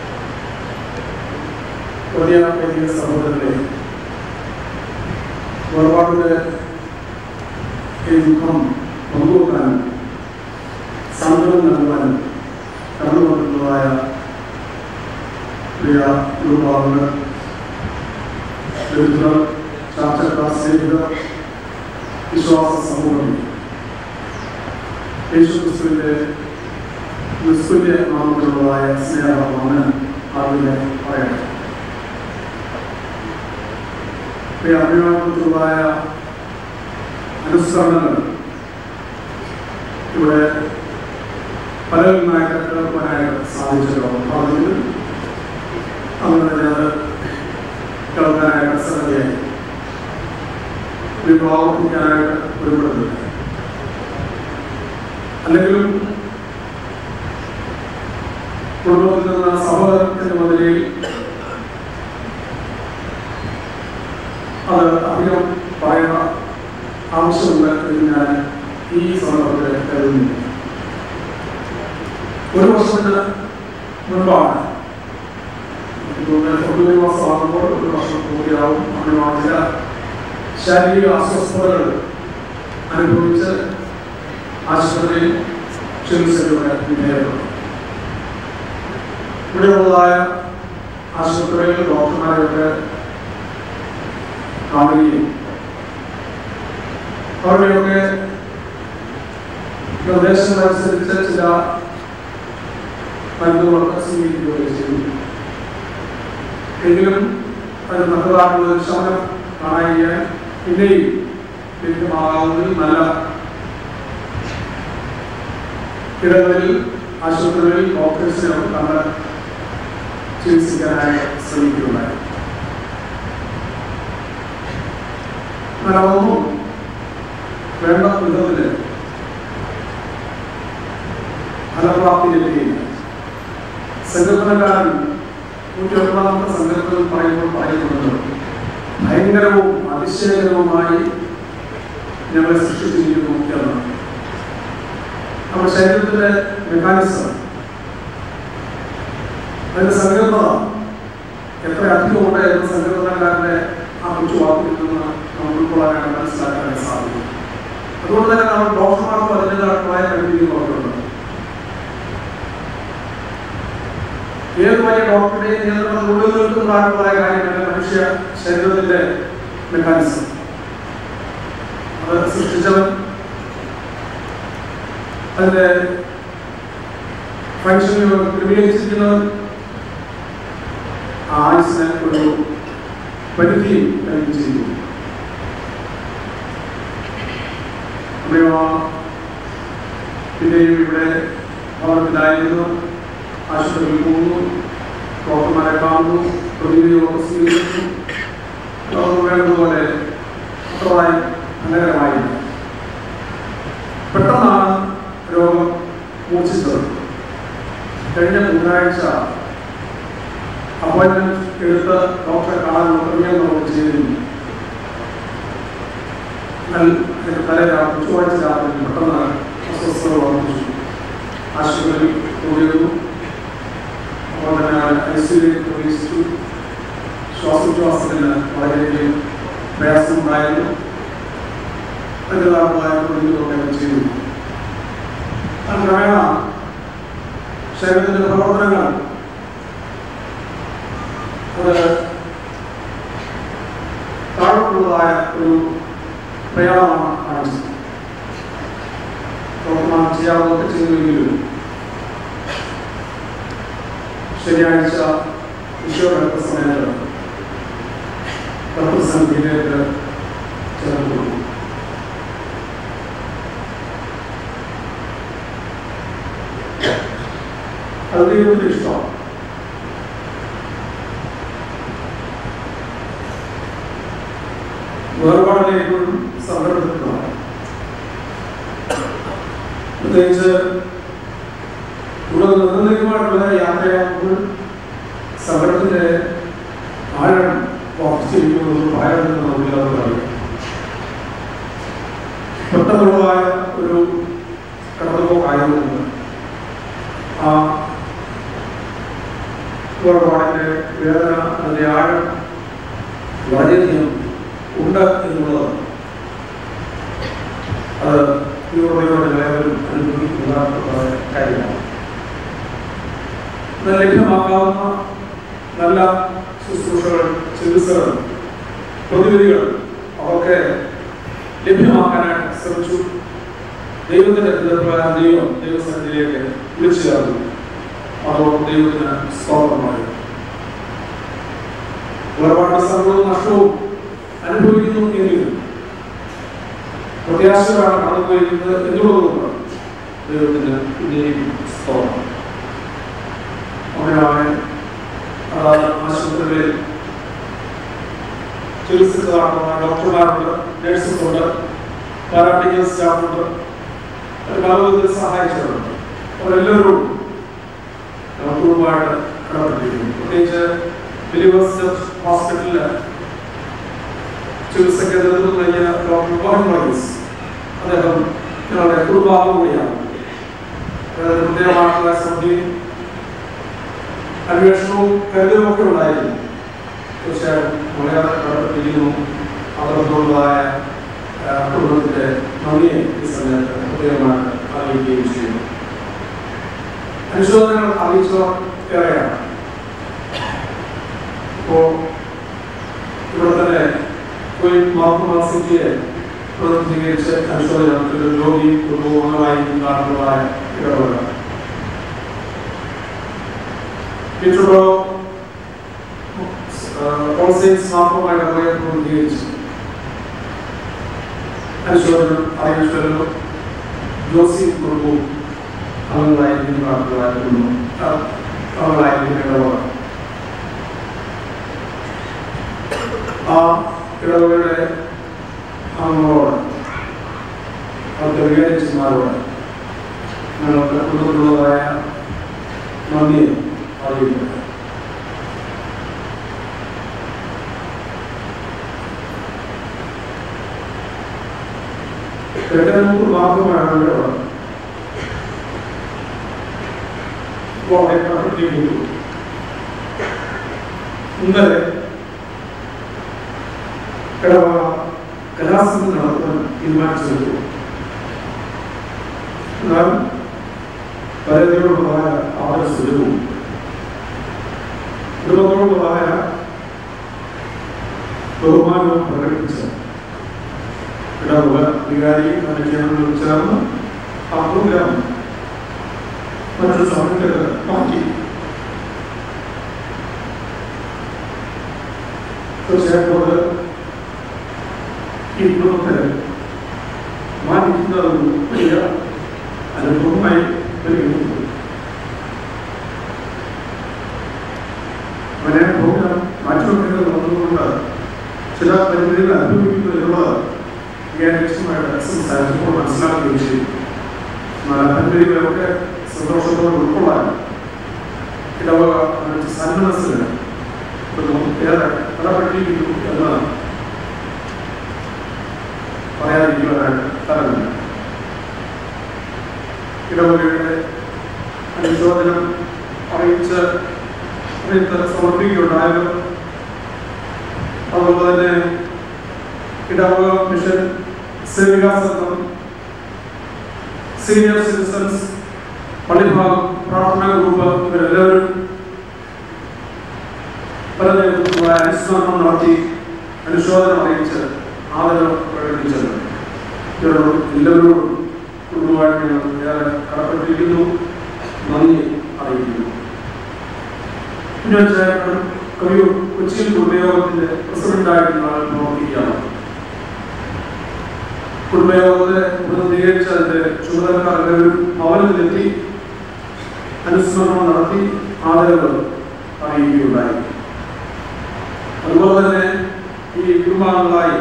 Speaker 7: വലിയ വലിയ സഹോദരനെ വേർപാടിന്റെ ഈ ദുഃഖം പങ്കുവെക്കാനും സാന്ത്വനം നൽകുവാനും കടന്നു വന്നിട്ടുള്ളതായ പ്രിയ കുടുംബാംഗങ്ങൾ ദരിദ്രർ ചാർച്ചക്കാർ സ്നേഹിതർ വിശ്വാസ സമൂഹം യേശു ക്രിസ്തുവിന്റെ നിസ്തുല്യ നാമത്തിലുള്ളതായ സ്നേഹ വന്ദനം അതിനെ പറയട്ടെ പ്രിയ അഭിമാനത്തിലുള്ളതായ അനുസരണങ്ങൾ ഇവിടെ പലരുമായി കേൾക്കുവാനായിട്ട് സാധിച്ചല്ലോ പറഞ്ഞത് അങ്ങനെ തന്നെ അത് കേൾക്കാനായിട്ട് ശ്രദ്ധയായി വിവാഹിക്കാനായിട്ട് ഒരുപെടുന്നില്ല അല്ലെങ്കിലും കുടുംബത്തിൽ നിന്ന് സഹോദരത്തിന്റെ മുതലിൽ അത് അധികം പറയേണ്ട ആവശ്യമുണ്ട് എന്ന് ഞാൻ ഈ സന്ദർഭത്തിൽ കരുതുന്നു ഒരു വർഷത്തിന് മുൻപാണ് ഫെബ്രുവരി മാസമാകുമ്പോൾ ഒരു വർഷം പൂർത്തിയാവും അങ്ങനെ ചില ശാരീരിക അസ്വസ്ഥതകൾ അനുഭവിച്ച് ആശുപത്രിയിൽ ചികിത്സയുടെ നേരിടുന്നു ഇവിടെയുള്ളതായ ആശുപത്രിയിൽ ഡോക്ടർമാരെയൊക്കെ കാണുകയും അവരുടെയൊക്കെ നിർദ്ദേശങ്ങളനുസരിച്ച് ചില മരുന്നുകളൊക്കെ സ്വീകരിക്കുകയും ചെയ്തു എങ്കിലും അതിന് നല്ലതായിട്ടുള്ള ഒരു ശമനം കാണാൻ പിന്നെയും ലഭ്യമാകാവുന്നതിൽ നല്ല ഇടങ്ങളിൽ ആശുപത്രികളിൽ ഡോക്ടേഴ്സിനെ കണ്ട് ചികിത്സിക്കാനായി ശ്രമിക്കുകയുണ്ടായി എന്നാൽ അതൊന്നും വേണ്ട വിധത്തില് ഫലപ്രാപ്തിയിലെത്തിയില്ല സങ്കല്പനക്കാരൻ നൂറ്റി ഒൻപതാമത്തെ സങ്കല്പത്തിൽ പറയുമ്പോൾ പറയുന്നത് ഭയങ്കരവും അതിശയകരവുമായി ഞങ്ങളെ സൃഷ്ടിച്ചിരിക്കുന്നു എന്നാണ് നമ്മുടെ ശരീരത്തിലെ മെക്കാനിസം അതിന്റെ സങ്കല്പത എത്ര അധികമുണ്ട് എന്ന സങ്കല്പനക്കാരന്റെ ആ കൊച്ചു വാക്കിൽ നിന്ന് നമ്മൾ ഉൾക്കൊള്ളാനാണ് മനസ്സിലാക്കാൻ സാധിക്കും അതുകൊണ്ട് തന്നെ നമ്മൾ ഡോക്ടർമാർക്കും അതിൻ്റെതായിട്ടുള്ളതായ പരിമിതികളൊക്കെയുണ്ട് ഏത് വലിയ ഡോക്ടറുടെയും നിയന്ത്രണത്തിനുള്ളിൽ നിൽക്കുന്നതായിട്ടുള്ളതായ കാര്യമാണ് മനുഷ്യ ശരീരത്തിന്റെ മെക്കാനിസം അത് സൃഷ്ടിച്ചവൻ അതിന്റെ ഫംഗ്ഷനുകൾ ക്രമീകരിച്ചിരിക്കുന്നവൻ ആ ആയുസിന് ഒരു പരിധിയും കൽപ്പിച്ചിരിക്കുന്നു അമ്മയോ പിന്നെയും ഇവിടെ ഭവനത്തിലായിരുന്നു ആശുപത്രിയിൽ പോകുന്നു ഡോക്ടർമാരെ കാണുന്നു പ്രതിവിധികളൊക്കെ സ്വീകരിക്കുന്നു അതൊന്നും വേണ്ടതുപോലെ അത്രമായി അനകരമായി പെട്ടെന്നാണ് രോഗം മൂർച്ഛിച്ചത് കഴിഞ്ഞ ബുധനാഴ്ച അപ്പോയിന്റ്മെന്റ് എടുത്ത് ഡോക്ടറെ കാണാനുള്ള ക്രമീകരണം നമുക്ക് ചെയ്തിരുന്നു എന്നാൽ അതിന്റെ തലേ രാത്രി ചൊവ്വാഴ്ച രാത്രി പെട്ടെന്ന് അസ്വസ്ഥത വർദ്ധിച്ചു ആശുപത്രിയിൽ പോയിരുന്നു അപ്പോൾ തന്നെ ഐ സിയിലേക്ക് പ്രവേശിച്ചു ശ്വാസോച്ഛ്വാസത്തിന് വളരെയധികം പ്രയാസമുണ്ടായിരുന്നു അതിൻ്റെതായ പ്രതികളൊക്കെ ചെയ്തു അത് ക്രമേണ ശരീരത്തിന്റെ പ്രവർത്തനങ്ങൾ അത് താഴോട്ടുള്ളതായ ഒരു പ്രയാണമാണ് കാണിച്ചത് ഡോക്ടർമാർ ചെയ്യാവുന്നതൊക്കെ ചെയ്തുവെങ്കിലും ശനിയാഴ്ച ഈശോയുടെ സമയത്ത് പ്രതിസന്ധിയിലേക്ക് ചേർന്നു അത് ദൈവത്തിന് ഇഷ്ടമാണ് വേർപാടിനെ എപ്പോഴും സങ്കടപ്പെടുത്തുന്നതാണ് പ്രത്യേകിച്ച് ഇവിടെ നിർണയികമായിട്ടുള്ള യാത്രയാകുമ്പോൾ സങ്കടത്തിന്റെ ആഴം വർദ്ധിച്ചിരിക്കുന്നത് ഭയം നമുക്കില്ലാതെ അറിയാം പെട്ടെന്നുള്ളതായ ഒരു കടന്നുപോക്കായതുകൊണ്ട് ആ വേർപാടിന്റെ വേദന അതിന്റെ ആഴം വളരെയധികം ഉണ്ട് എന്നുള്ളതാണ് അത് തീവ്രതയോടെ എല്ലാവരും അനുഭവിക്കുന്ന കാര്യമാണ് ഇത് ലഭ്യമാക്കാവുന്ന നല്ല ശുശ്രൂഷകൾ ചികിത്സകൾ പ്രതിവിധികൾ അതൊക്കെ ലഭ്യമാക്കാനായിട്ട് ശ്രമിച്ചു ദൈവത്തിന്റെ എതിർപ്രകാരം ദൈവം ദൈവസന്നിധിയിലേക്ക് വിളിച്ചു ചേർന്നു അതോ ദൈവത്തിന് സ്തോത്രമായി ഒരുപാട് സങ്കടവും നഷ്ടവും അനുഭവിക്കുന്നു എങ്കിലും പ്രത്യാശകളാണ് കടന്നുപോയിരിക്കുന്നത് എന്നുള്ളതുകൊണ്ട് ദൈവത്തിന് പിന്നെയും സ്തോത്രം അവനായ ആശുപത്രികളിൽ ചികിത്സിച്ചതാണെന്ന ഡോക്ടർമാരുണ്ട് നഴ്സുണ്ട് പാരാമെഡിക്കൽ സ്റ്റാഫുണ്ട് അവർ പലവിധത്തിൽ സഹായിച്ചിട്ടുണ്ട് അവരെല്ലാവരും കുടുംബമായിട്ട് കടപ്പെട്ടിരിക്കുന്നു പ്രത്യേകിച്ച് ബിലീവേഴ്സ് ഹോസ്പിറ്റലിൽ ചികിത്സയ്ക്ക് നേതൃത്വം നൽകിയ ഡോക്ടർ മോഹൻ വർഗീസ് അദ്ദേഹം ഞങ്ങളുടെ കുടുംബാംഗം കൂടിയാണ് അതായത് പ്രത്യേകമായിട്ടുള്ള ശ്രദ്ധയും അന്വേഷണവും കരുതലും ഒക്കെ ഉണ്ടായിരുന്നു തീർച്ചയായും വളരെ കടപ്പെട്ടിരിക്കുന്നു അതോടൊപ്പമുള്ളതായ കുടുംബത്തിന്റെ നന്ദിയെ ഈ സമയത്ത് പ്രത്യേകമായിട്ട് അറിയിക്കുകയും ചെയ്യുന്നു അനുശോചനങ്ങൾ അറിയിച്ചവർ ഏറെയാണ് ഇപ്പോ ഇവിടെ തന്നെ പോയി മാർക്കുമാസിക്ക് പ്രതിനിധീകരിച്ച് അനുശോചനത്തിൽ രോഗി കുടുംബമായി കാണുന്നതായ ഇടപെടൽ പിന്നീടോ കോൺസെൻസ് മാത്രമായി നമ്മളെ പ്രതിനിധീകരിച്ചു അനുശോചനം അറിയിച്ചല്ലോ ജോസി കുടുംബവും അംഗങ്ങളായിരിക്കും പ്രാർത്ഥനകളായിരുന്നു അംഗങ്ങളായിരിക്കും ഇടപെടൽ ആ ഇടവകയുടെ അംഗങ്ങളോട് അവർക്ക് വികാരിച്ചമാരോട് ഞങ്ങൾക്ക് കുടുംബത്തിലുള്ളതായ നന്ദിയെ അറിയിക്കുന്നത് കിഴക്കനൂർ മാർഗമാണ് ഇവിടെ ഉള്ളത് അപ്പോൾ അവിടെ കണ്ടിരിക്കുന്നു ഇന്നലെ ഇടവക കലാസംഘം നടത്താൻ തീരുമാനിച്ചെടുത്തു എന്നാൽ പരതയോടുള്ളതായ ആദര സുലഭവും കുടുംബത്തോടുള്ളതായ ബഹുമാനവും പ്രകടിപ്പിച്ച ഇടവക വികാരി അനുജനങ്ങൾ ചേർന്ന് ആ പ്രോഗ്രാം മറ്റൊരു സമയത്ത് മാറ്റി തീർച്ചയായിട്ടും അത് ഈ കുടുംബത്തെ മാനിക്കുന്ന ഒരു വലിയ അനുഭവമായി വരികയുള്ളൂ അങ്ങനെ പ്രോഗ്രാം മാറ്റിവെക്കേണ്ടത് വന്നതുകൊണ്ട് ചില പരിമിതികൾ അനുഭവിക്കുന്നതിനുള്ളത് ഞാൻ വ്യക്തമായിട്ട് സംസാരിച്ചപ്പോൾ മനസ്സിലാക്കുകയും ചെയ്തു എന്നാൽ പരിമിതികളൊക്കെ സന്തോഷത്തോടെ ഉൾക്കൊള്ളാൻ ഇടവക സന്മനസ്സിന് ഏറെ കടപ്പെട്ടിരിക്കുന്നു എന്ന് പറയാതിരിക്കുവാനായിട്ട് തരമില്ല ഇടവകയുടെ അനുശോചനം അറിയിച്ച് അറിയിച്ച് സമർപ്പിക്കുകയുണ്ടായത് അതുപോലെ തന്നെ ഇടവക മിഷൻ സേവികാ സംഘം സീനിയർ സിറ്റിസൺസ് പള്ളിഭാഗം പ്രാർത്ഥനാ ഗ്രൂപ്പ് ഇവരെല്ലാവരും പല നേതൃത്വമായ അനുസ്മരണം നടത്തി അനുശോചനം അറിയിച്ച് ആദരവ് പ്രകടിപ്പിച്ചത് ഇവരോട് എല്ലാവരോടും കുടുംബമായിട്ട് ഞങ്ങൾ ഏറെ കടപ്പെട്ടിരിക്കുന്നു നന്ദി അറിയിക്കുന്നു കുഞ്ഞാച്ചായൻ കവിയൂർ കൊച്ചിയിൽ കുടുംബയോഗത്തിന്റെ പ്രസിഡന്റായിട്ട് നാളെ പ്രവർത്തിക്കുകയാണ് കുടുംബയോഗത്തെ പ്രതിനിധീകരിച്ച് അതിന്റെ ചുമതലക്കാർ എല്ലാവരും ഭവനത്തിലെത്തി അനുസ്മരണം നടത്തി ആദരവ് അറിയിക്കുകയുണ്ടായി അതുപോലെ തന്നെ ഈ കുടുംബാംഗങ്ങളായി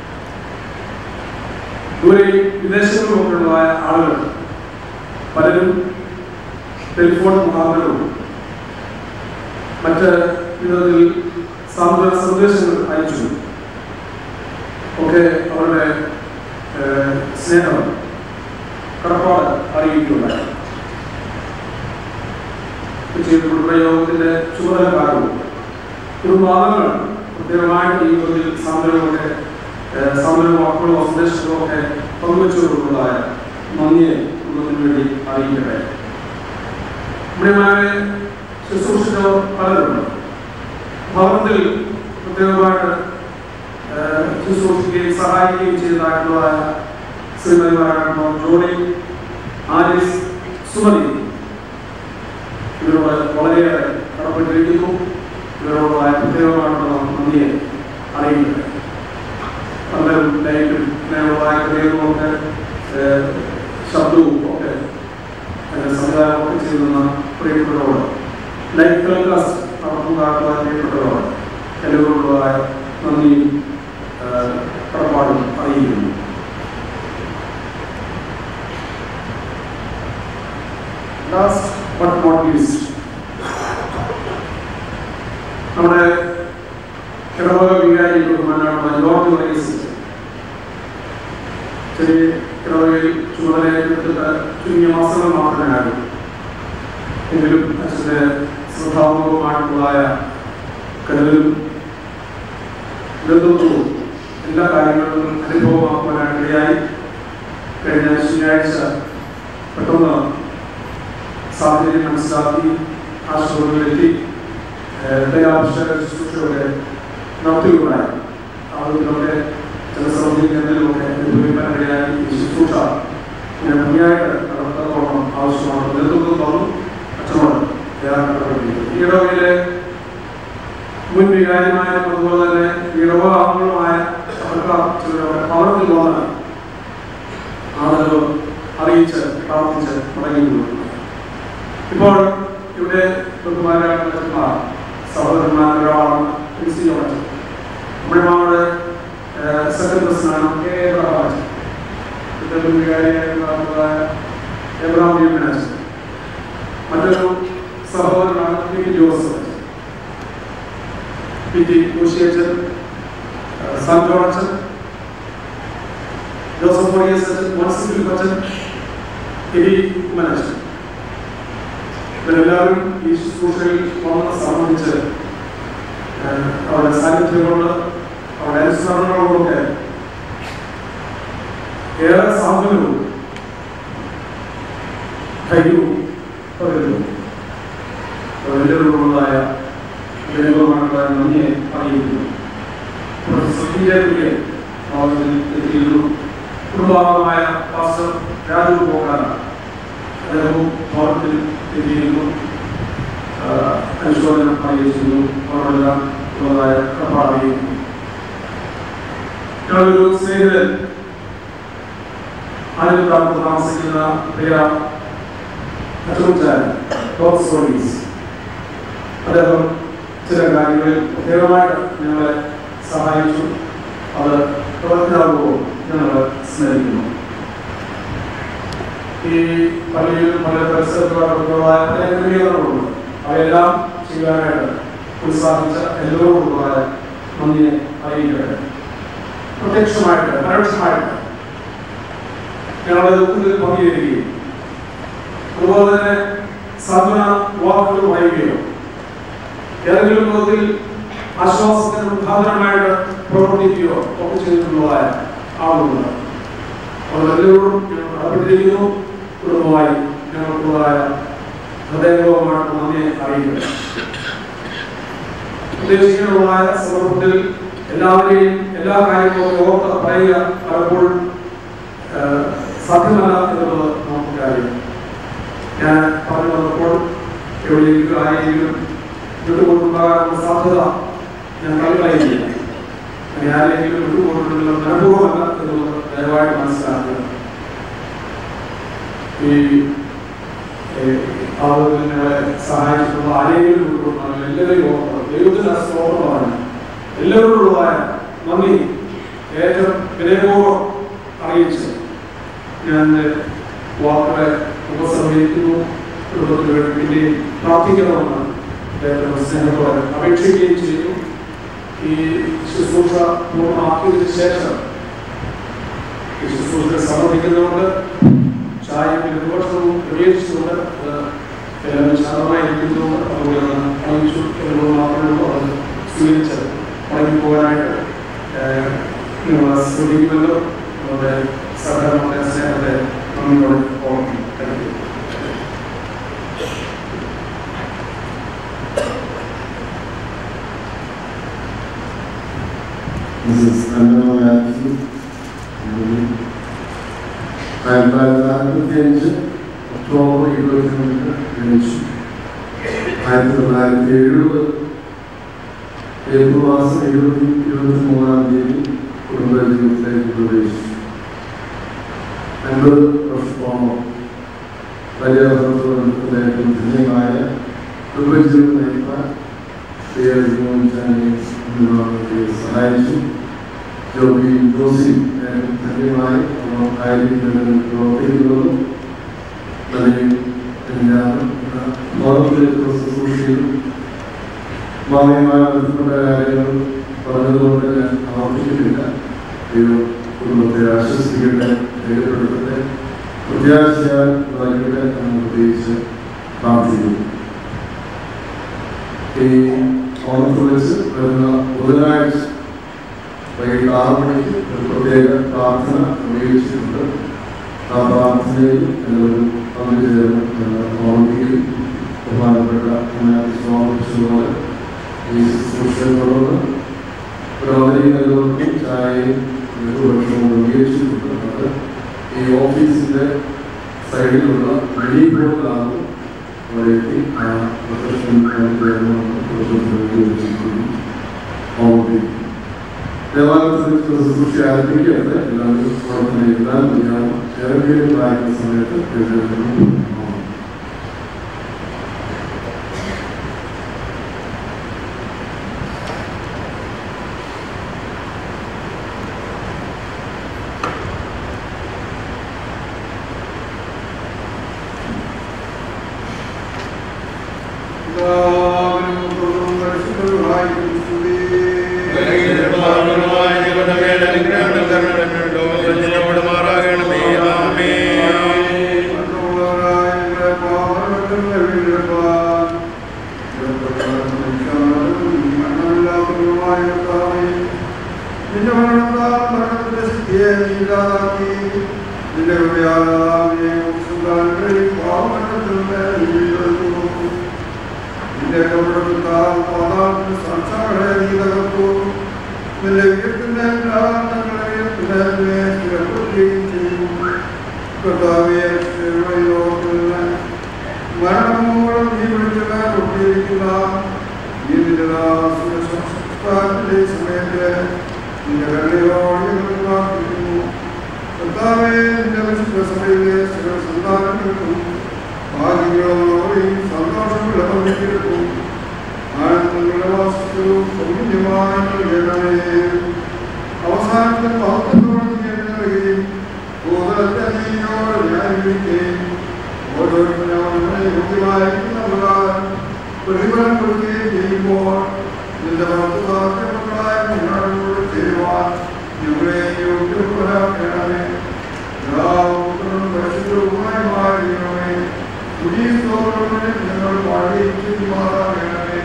Speaker 7: ദൂരെ വിദേശങ്ങളിലൊക്കെ ഉള്ളതായ ആളുകൾ പലരും ടെലിഫോൺ മുഖാന്തരവും മറ്റ് വിധത്തിൽ സാന്ത്വന സന്ദേശങ്ങൾ അയച്ചു ഒക്കെ അവരുടെ ഏഹ്, സ്നേഹം കടപ്പാട് അറിയിക്കുകയുണ്ടായി കൊച്ചി കുടുംബയോഗത്തിന്റെ ചുമതലക്കാരും കുടുംബാംഗങ്ങൾ പ്രത്യേകമായിട്ട് ഈ ഒരു സാന്ത്വനമൊക്കെ സാന്ത്വന വാക്കുകളോ സന്ദേശങ്ങളോ ഒക്കെ പങ്കുവച്ചുകൊണ്ടുള്ളതായ നന്ദിയെ കുടുംബത്തിന് വേണ്ടി അറിയിക്കട്ടെ ഇവിടെമാരെ ശുശ്രൂഷിച്ചവർ പലരുണ്ട് ഭവനത്തിൽ പ്രത്യേകമായിട്ട് ഏഹ്, ശുശ്രൂഷിക്കുകയും സഹായിക്കുകയും ചെയ്തതായിട്ടുള്ളതായ ശ്രീമതിമാരാണ് ജോണി ആലിസ് സുമതി ഇവരോട് വളരെയേറെ കടപ്പെട്ടിരിക്കുന്നു ഇവരോടുള്ള പ്രത്യേകമായിട്ടുള്ള നന്ദിയെ അറിയിക്കട്ടെ പലരും ലൈറ്റും ഇങ്ങനെയുള്ള ക്രിയകളുമൊക്കെ ഏഹ്, ശബ്ദവും ഒക്കെ അതിന്റെ സംവിധാനമൊക്കെ ചെയ്യുന്ന പ്രിയപ്പെട്ടവരോട് ലൈഫ് ടെലികാസ്റ്റ് നടത്തുന്നതായിട്ടുള്ള പ്രിയപ്പെട്ടവരോട് എല്ലാവരോടുള്ളതായ നന്ദിയും ഏഹ്, കടപ്പാടും അറിയിക്കുന്നു ലാസ്റ്റ് ബട്ട് നോട്ട് ലീസ്റ്റ് നമ്മുടെ ഇടവക വികാരി ബഹുമാനാണ് ജോർജ് വർഗീസ് ചെറിയ ഇടവകയിൽ ചുമതലയേറ്റെടുത്തിട്ട് ചുരുങ്ങിയ മാസങ്ങൾ മാത്രമേ ആകൂ എങ്കിലും അച്ഛൻ്റെ ശ്രദ്ധാപൂർവമായിട്ടുള്ളതായ കരുതലും നേതൃത്വവും എല്ലാ കാര്യങ്ങളിലും അനുഭവമാക്കുവാനായിട്ടിടയായി കഴിഞ്ഞ ശനിയാഴ്ച പെട്ടെന്ന് സാഹചര്യം മനസ്സിലാക്കി ആശുപത്രിയിലെത്തി ദയാഭിഷേക ശുശ്രൂഷയൊക്കെ നടത്തുകയുണ്ടായി ആളുകളൊക്കെ ചില സൗകര്യങ്ങളിലൊക്കെ അനുഭവിക്കാനിടയായി ഈ ശുശ്രൂഷ ഇങ്ങനെ ഭംഗിയായിട്ട് നടത്തത്തോളം ആവശ്യമാണ് നേതൃത്വം തന്നു അച്ഛനോട് ഏറെ കടപ്പെട്ടിരിക്കുന്നു ഈ ഇടവകയിലെ മുൻ വികാരിമാരും അതുപോലെ തന്നെ ഈ ഇടവകാംഗങ്ങളുമായ ആൾക്കാർ ചിലരൊക്കെ ഭവനത്തിൽ വന്ന് ആദരവ് അറിയിച്ച് പ്രാർത്ഥിച്ച് മടങ്ങിയിരുന്നു ഇപ്പോൾ ഇവിടെ ബഹുമാനായിട്ടുള്ള സഹോദരന്മാരൊരാളാണ് ക്രിസ്തി ജോർജ് നമ്മുടെ മാവിടെ സെക്കൻഡ് പ്രസിഡന്റാണ് കെ എബ്രഹാം ഇദ്ദേഹം വികാരിയായിട്ടുള്ള എബ്രഹാം യൂമിനാസ് മറ്റൊരു സഹോദരനാണ് P T Joseph P T കോശിയച്ചൻ സാൻ ജോർജ് ജോസഫ് മൊറിയസ് അച്ഛൻ മോൻസിബിൾ അച്ഛൻ എലി ഉമ്മനച്ഛൻ ഇവരെല്ലാവരും ഈ ശുശ്രൂഷയിൽ വന്ന് സംബന്ധിച്ച് ഏഹ്, അവരുടെ സാന്നിധ്യം കൊണ്ട് അവരുടെ അനുസരണങ്ങളോടൊക്കെ ഏറെ സാന്ത്വനവും ധൈര്യവും പകരുന്നു വെല്ലുവിളികളായ ജനങ്ങളുമായിട്ടുള്ള നന്ദിയെ അറിയിക്കുന്നു പ്രൊഫസർ എത്തിയിരുന്നു കുടുംബാംഗമായ പാസ്റ്റർ രാജു പോകാന അദ്ദേഹവും ഭവനത്തിൽ എത്തിയിരുന്നു അനുശോചനം അറിയിച്ചിരുന്നു അവരെല്ലാം ഉള്ളതായ കടപ്പാട് അറിയിക്കുന്നു ഞങ്ങളൊരു സ്നേഹിതൻ ആനന്ദാമത്ത് താമസിക്കുന്ന പ്രിയ അച്ചുമുച്ചാൻ ടോപ്പ് സർവീസ് അദ്ദേഹം ചില കാര്യങ്ങളിൽ പ്രത്യേകമായിട്ട് ഞങ്ങളെ സഹായിച്ചു അത് പ്രവർത്തനാപൂർവ്വം ഞങ്ങൾ സ്മരിക്കുന്നു ഈ പള്ളിയിൽ പല പരിസരത്തുള്ളതായ പല ക്രമീകരണങ്ങളുണ്ട് അവയെല്ലാം ചെയ്യാനായിട്ട് ഉത്സാഹിച്ച എല്ലാവരോടുള്ളതായ നന്ദിയെ അറിയിക്കട്ടെ പ്രത്യക്ഷമായിട്ട് പരോക്ഷമായിട്ട് ഞങ്ങളുടെ ദുഃഖത്തിൽ പങ്കുചേരുകയും അതുപോലെ തന്നെ സാന്ത്വന വാക്കുകൾ പറയുകയോ ഏതെങ്കിലും വിധത്തിൽ ആശ്വാസത്തിന് മുഖാന്തരമായിട്ട് പ്രവർത്തിക്കുകയോ ഒക്കെ ചെയ്തിട്ടുള്ളതായ ആളുകളുണ്ട് അവരെല്ലാവരോടും ഞങ്ങൾ കടപ്പെട്ടിരിക്കുന്നു കുടുംബമായി ഞങ്ങൾക്കുള്ളതായ ഹൃദയപൂർവ്വമായിട്ട് നന്ദിയെ അറിയിക്കുന്നു ഉദ്ദേശിക്കാനുള്ളതായ സന്ദർഭത്തിൽ എല്ലാവരെയും എല്ലാ കാര്യങ്ങളും ഓർത്ത് പറയുക പലപ്പോഴും ഏഹ്, സാധ്യമല്ല എന്നുള്ളത് നമുക്ക് അറിയാം ഞാൻ പറഞ്ഞു വന്നപ്പോൾ എവിടെയെങ്കിലും ആരെങ്കിലും വിട്ടുകൊണ്ടുണ്ടാകാനുള്ള സാധ്യത ഞാൻ തള്ളിക്കളയുന്നില്ല അങ്ങനെ ആരെങ്കിലും വിട്ടുകൊണ്ടുള്ള അനുഭവമല്ല എന്നുള്ളത് ദയവായിട്ട് മനസ്സിലാക്കുക ഈ ഏഹ്, ആളുകൾ ഞങ്ങളെ സഹായിച്ചിട്ടുള്ള ആരെങ്കിലും വിട്ടുകൊണ്ടാണ് എല്ലാവരെയും ഓർക്കുന്നത് ദൈവത്തിന് സ്തോത്രമാണ് എല്ലാവരോടുള്ളതായ നന്ദി ഏറ്റവും വിനയപൂർവ്വം അറിയിച്ച് ഞാൻ എൻ്റെ വാക്കുകളെ ഉപസംഹരിക്കുന്നു കുടുംബത്തിന് വേണ്ടി പിന്നെയും പ്രാർത്ഥിക്കണമെന്ന് അദ്ദേഹത്തിന്റെ സ്നേഹത്തോടെ അപേക്ഷിക്കുകയും ചെയ്യുന്നു ഈ ശുശ്രൂഷ പൂർണ്ണമാക്കിയതിനു ശേഷം ഈ ശുശ്രൂഷ സമ്മതിക്കുന്നതുകൊണ്ട് ചായയും നിർഭക്ഷണവും ക്രമീകരിച്ചുകൊണ്ട് അത് എല്ലാവരും ശാന്തമായിരിക്കുന്നുണ്ട് അതുപോലെ തന്നെ അറിയിച്ചു എന്നുള്ളത് മാത്രമേ ഉള്ളൂ അത് സ്വീകരിച്ച് മടങ്ങി പോകാനായിട്ട് ഏഹ്, നിങ്ങൾ ശ്രദ്ധിക്കുമല്ലോ നമ്മുടെ സഹകരണത്തെ സ്നേഹത്തെ നന്ദിയോടെ ഓർമ്മിക്കും thank you
Speaker 3: Mrs. Anna Matthew. ആയിരത്തി തൊള്ളായിരത്തി നാൽപ്പത്തി അഞ്ച് ഒക്ടോബർ ഇരുപത്തിരണ്ടിന് ജനിച്ചു ആയിരത്തി തൊള്ളായിരത്തി എഴുപത് ഏപ്രിൽ മാസം ഇരുപത്തി ഇരുപത്തി മൂന്നാം തീയതി കുടുംബ ജീവിതത്തിലേക്ക് പ്രവേശിച്ചു അൻപത് വർഷത്തോളം വലിയ ബന്ധത്തിലേക്ക് ധന്യമായ കുടുംബജീവിതം നയിക്കാൻ സഹായിച്ചു ജോബി ജോസി ധന്യമായി ആയിരിക്കുന്നതിന് പ്രവർത്തിക്കുന്നതും നല്ലയും ലോകത്തിലേക്ക് ശുശ്രൂഷയിലും ഭാവിയുമായി ബന്ധപ്പെട്ട കാര്യങ്ങൾ പറഞ്ഞതുകൊണ്ട് ഞാൻ ആവർത്തിക്കുന്നില്ല ദൈവം കുടുംബത്തെ ആശ്വസിപ്പിക്കട്ടെ രേഖപ്പെടുത്തട്ടെ പ്രത്യാശയാൽ നൽകട്ടെ എന്ന് പ്രത്യേകിച്ച് പ്രാർത്ഥിക്കുന്നു ഈ ഓണത്ത് വെച്ച് വരുന്ന ബുധനാഴ്ച വൈകിട്ട് ആറ് മണിക്ക് ഒരു പ്രത്യേക പ്രാർത്ഥന ഉപയോഗിച്ചിട്ടുണ്ട് ആ പ്രാർത്ഥനയിൽ എല്ലാവരും പങ്കുചേർന്ന് എന്ന് ഓർമ്മിക്കുകയും ബഹുമാനപ്പെട്ട സ്വാമിച്ചുപോലെ ഈ ശുശ്രൂഷയെ തുടർന്ന് പുരോഗതി എല്ലാവർക്കും ചായയും ലഘുഭക്ഷണവും ഉപയോഗിച്ചിട്ടുണ്ട് അത് ഈ ഓഫീസിന്റെ സൈഡിലുള്ള വെളി ബോർഡിലാണ് അവിടേക്ക് ആ പ്രൊഫഷൻ ദേവാലയത്തിൽ ശുശ്രൂഷ ആരംഭിക്കരുത് എല്ലാവരും പ്രാർത്ഥന എഴുതാൻ ഞാൻ ഏതെങ്കിലും വായിക്കുന്ന സമയത്ത് എഴുതുന്നു
Speaker 8: നിന്റെ നിന്റെ കപടത്താൽ പാതാളത്തിൽ സംസാരങ്ങളെ നീ തകർത്തു നിന്റെ വീട്ടിന്റെ എല്ലാ തങ്ങളെയും പിതാവിനെ സ്ഥിരപ്പെടുത്തുകയും ചെയ്തു കർത്താവെ ശിവയോർക്കുന്ന മരണമൂലം നീ വിളിച്ചവർ ഒട്ടിയിരിക്കുന്ന ഈ നിന്റെ ദാസിന്റെ സംസ്കാരത്തിന്റെ സമയത്ത് നിന്റെ കരുണയോടെ ഞങ്ങൾ പ്രാർത്ഥിക്കുന്നു കർത്താവെ നിന്റെ വിശുദ്ധ സഭയിലെ സകല സന്താനങ്ങൾക്കും ഭാഗ്യങ്ങളോടെയും സന്തോഷമുള്ള ഭവിക്കരുക്കും ആനന്ദങ്ങളുടെ വാസത്തിലും സൗമ്യമായി നൽകണമേ അവസാനത്തെ മഹത്വത്തോടെ നൽകുകയും ഭൂതലത്തെ നീയോട് ന്യായീകരിക്കുകയും ഓരോരുത്തരും യോഗ്യമായിരിക്കുന്ന പ്രകാരം പ്രതിഫലം കൊടുക്കുകയും ചെയ്യുമ്പോൾ നിന്റെ ഭക്തമായ ഞങ്ങളോട് ചേരുവാൻ ഞങ്ങളെ യോഗ്യപ്പെടാക്കണമേ പരിശുദ്ധവുമായി മാറിയണമേ പുതിയ സ്തോത്രങ്ങളെ ഞങ്ങൾ പാടിയിരിക്കുമാറാകണമേ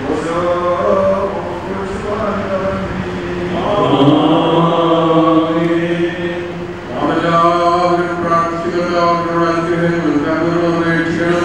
Speaker 5: എല്ലാവരും പ്രാർത്ഥിക്കുന്ന അവരുടെ അനുഗ്രഹങ്ങൾ കർമ്മങ്ങൾ രക്ഷിക്കണം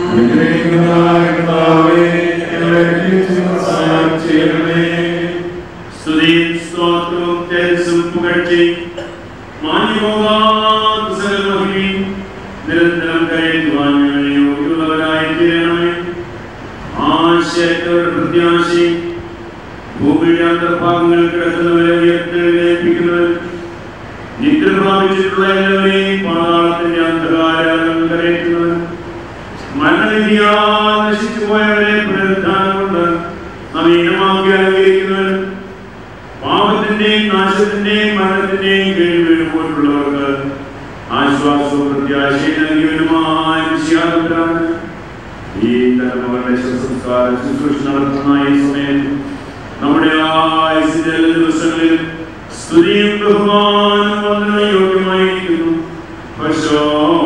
Speaker 4: സ്തുതിയും സ്തോത്രവും തേജസ്സും പുകഴ്ചയും മാന്യമാകാത്ത സകലമഹിമയും നിരന്തരം കയറ്റുവാൻ ഞങ്ങളെ യോഗ്യമുള്ളവരായി തീരണമേ ആശയത്തോടെ പ്രത്യാശയും ഭൂമിയുടെ അന്തർഭാഗങ്ങൾ കിടക്കുന്നവരെ ഉയർത്തെഴുന്നേൽപ്പിക്കുന്നവർ നിദ്ര പ്രാപിച്ചിട്ടുള്ള എല്ലാവരെയും പാതാളത്തിന്റെ അന്ധകാരം കരയറ്റുന്നവർ മരണനിധിയാ നശിച്ചു പോയവരെ പുനരുദ്ധാനം കൊണ്ട് നവീനമാക്കി അനുഗ്രഹിക്കുന്നവർ പാപത്തിന്റെയും നാശത്തിന്റെയും മരണത്തിന്റെയും കീഴിൽ വീഴുമ്പോഴുള്ളവർക്ക് ആശ്വാസവും പ്രത്യാശയും നൽകിയവരുമായ വിശ്വാസത്തിലാണ് ഈ തലമുറകളുടെ ശവസംസ്കാര ശുശ്രൂഷ നടത്തുന്ന ഈ സമയത്ത് നമ്മുടെ ആയുസിന്റെ എല്ലാ ദിവസങ്ങളിൽ സ്തുതിയും ബഹുമാനം വന്ദനവും യോഗ്യമായിരിക്കുന്നു പക്ഷോ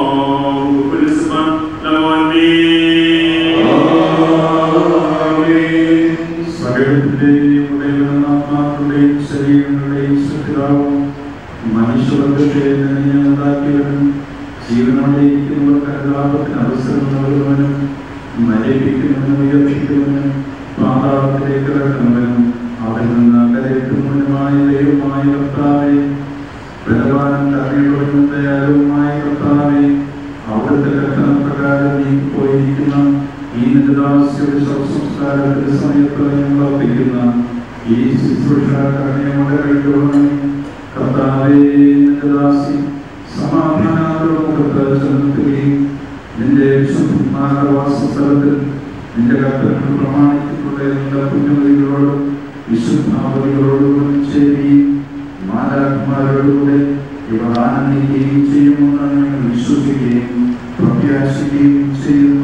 Speaker 9: സകലത്തിന്റെയും ഉടയവനും ആത്മാക്കളുടെയും ശരീരങ്ങളുടെയും സൃഷ്ടിതാവും മനുഷ്യവർഗത്തെ ഉണ്ടാക്കിയവനും ജീവനോടെ ഇരിക്കുന്നവർക്ക് അനുതാപത്തിന് അവസരം നൽകുന്നവനും മരയിപ്പിക്കുന്നവനും ഉയർപ്പിക്കുന്നവനും പാതാളത്തിലേക്ക് ഇറക്കുന്നവനും അവിടെ നിന്ന് കരയറ്റുന്നവനുമായ ദൈവമായ കർത്താവെ ബലവാനും കരുണയുള്ളവനും ദയാലുവുമായ കർത്താവെ അവിടുത്തെ കൽപ്പന പ്രകാരം നീ പോയിരിക്കുന്ന ഈ നിരദാസ്യയുടെ ശവസംസ്കാരത്തിന്റെ സമയത്ത് ഞങ്ങൾ അർപ്പിക്കുന്ന ഈ ശുശ്രൂഷ കരുണയോടെ കഴിക്കണം കർത്താവേ നിരദാസി സമാധാനത്തോടെ ചെന്നെത്തുകയും നിന്റെ വിശുദ്ധന്മാരുടെ വാസസ്ഥലത്തിൽ നിന്റെ കൽപ്പനകൾ പ്രമാണിച്ചിട്ടുള്ള എല്ലാ പുണ്യവതികളോടും വിശുദ്ധാവതികളോടും ചേരുകയും മാതാപിമാരോടുകൂടെ ഇവർ ആനന്ദിക്കുകയും ചെയ്യുമെന്ന് ഞങ്ങൾ വിശ്വസിക്കുകയും പ്രത്യാശിക്കുകയും ചെയ്യുന്നു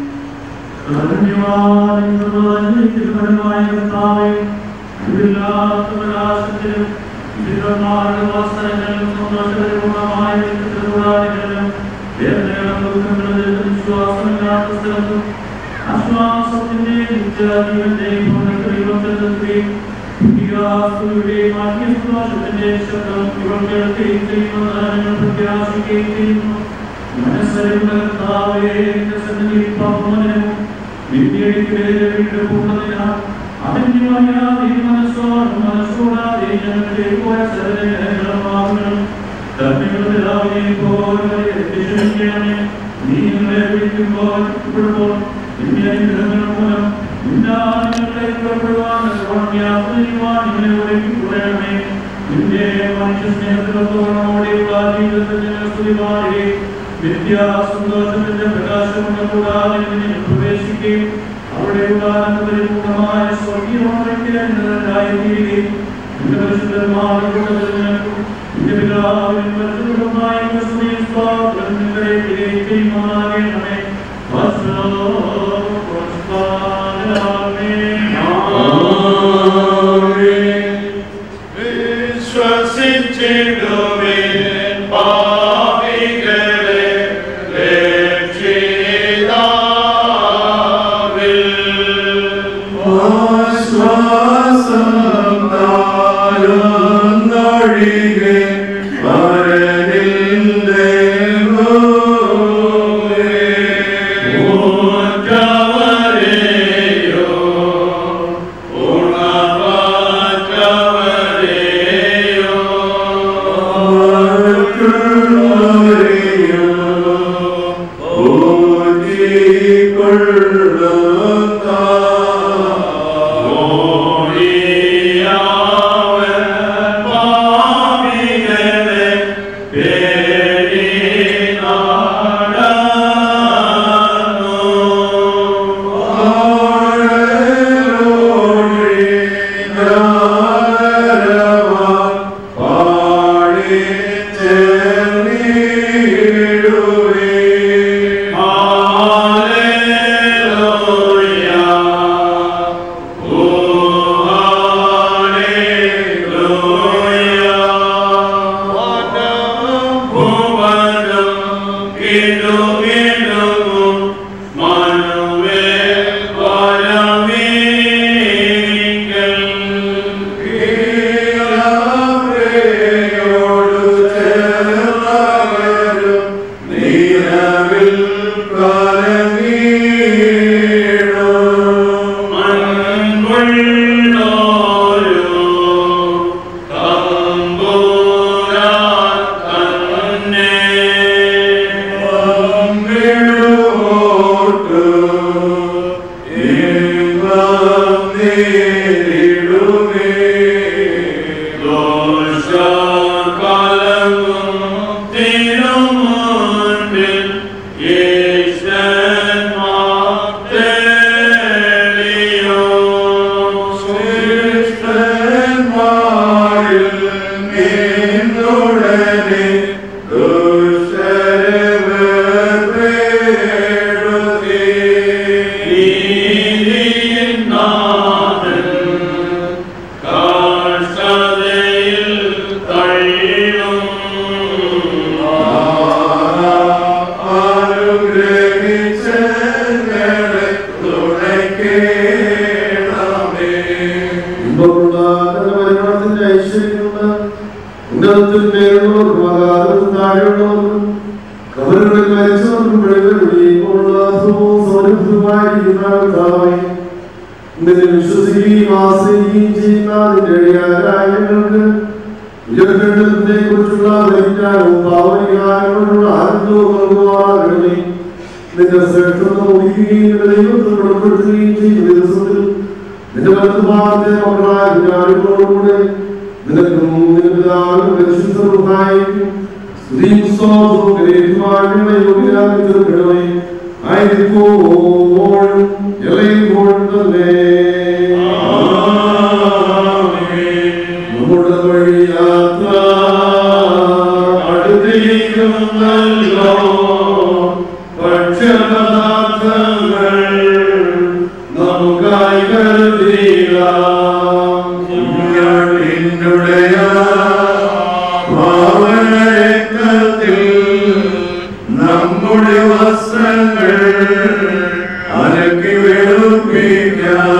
Speaker 4: ആശ്വാസത്തിന്റെ നിത്യാജീവന്റെ മാധ്യസ്വാസത്തിന്റെ ശബ്ദം ഇവർ കേൾക്കുകയും ചെയ്യുമെന്ന് ഞങ്ങൾ പ്രത്യാശിക്കുകയും ചെയ്യുന്നു മനസ്സരിതാവേ സന്നിധി പാപമനവും വിദ്യയുടെ പൂർണ്ണതയാ അതിന്റെ മനസ്സോട് മനസ്സോടാതെ ഞങ്ങളുടെ പോയ സകലങ്ങളും തമ്മിലുള്ള പോലെ രക്ഷിക്കണമേ നീ ഞങ്ങളെ വിളിക്കുമ്പോൾ ഇപ്പോഴുമ്പോൾ നിന്റെ അനുഗ്രഹങ്ങൾ മൂലം നിന്നാളുകളെ പുറപ്പെടുവാൻ യാത്രയുവാൻ നിങ്ങളെ ഒരുക്കിക്കൊള്ളണമേ നിന്റെ മനുഷ്യ സ്നേഹത്തിനോടെയുള്ള ജീവിതത്തിൽ ഞങ്ങൾ സ്തുതി പാടുകയും വിദ്യാസന്തോഷത്തിന്റെ പ്രകാശമുള്ള കൂടാതെ നിന്നിൽ പ്രവേശിക്കുകയും അവിടെയുള്ള പരിപൂർണമായ സ്വർഗീയമായിരിക്കുകയും നിന്റെ പരിശുദ്ധന്മാരുടെ നിനക്കും നിന്റെ പിതാവിനും പരിശുദ്ധമായ ക്രിസ്തുവിൻ സ്തോത്രം നിങ്ങളെ വിജയിക്കുമാകണമേ
Speaker 1: വിശ്വസിച്ചിടുവിൻ പാപികളെ
Speaker 9: ൊഴികെ
Speaker 3: മരണത്തിന്റെ ഐശ്വര്യമുള്ള ഉന്നതത്തിൽ മേലുള്ളവർക്കും അകാലത്തിൽ താഴെയുള്ളവർക്കും കബറുകളിൽ മരിച്ചവർക്കും വെളിവെളിയുള്ള സമൃദ്ധമായിരിക്കുന്ന കർത്താവേ, നിന്നെ വിശ്വസിക്കുകയും ആശ്രയിക്കുകയും ചെയ്യുന്ന നിന്റെ അടിയാരായ ഞങ്ങൾക്ക് ഉയർത്തേണ്ടതിനെ കുറിച്ചുള്ള പരിജ്ഞാനവും പാവനികാരങ്ങളുള്ള ആനന്ദവും നൽകുവാനാകണമേ നിന്റെ ശ്രേഷ്ഠത ഒതുക്കുകയും നിന്റെ ദൈവത്തെ വെളിപ്പെടുത്തുകയും ചെയ്യുന്ന ദിവസത്തിൽ നിന്റെ വലത്തുഭാഗത്തെ മക്കളായ ജ്ഞാനികളോടുകൂടെ നിനക്കും നിന്റെ പിതാവിനും പരിശുദ്ധർക്കായിരിക്കും സ്ത്രീയും സ്തോത്രവും ഗ്രഹിക്കുവാനുള്ള യോഗ്യരായി തീർക്കണമേ ആയിരിക്കുമ്പോഴും എല്ലപ്പോഴും തന്നെ നമ്മുടെ വഴിയാത്ര അടുത്തിരിക്കുന്നല്ലോ ഭക്ഷ്യപദാർത്ഥങ്ങൾ നമുക്കായി കരുതിയുടയ ഭാവനത്തിൽ നമ്മുടെ വസ്ത്രങ്ങൾ അലക്കി വെളുപ്പിക്കാം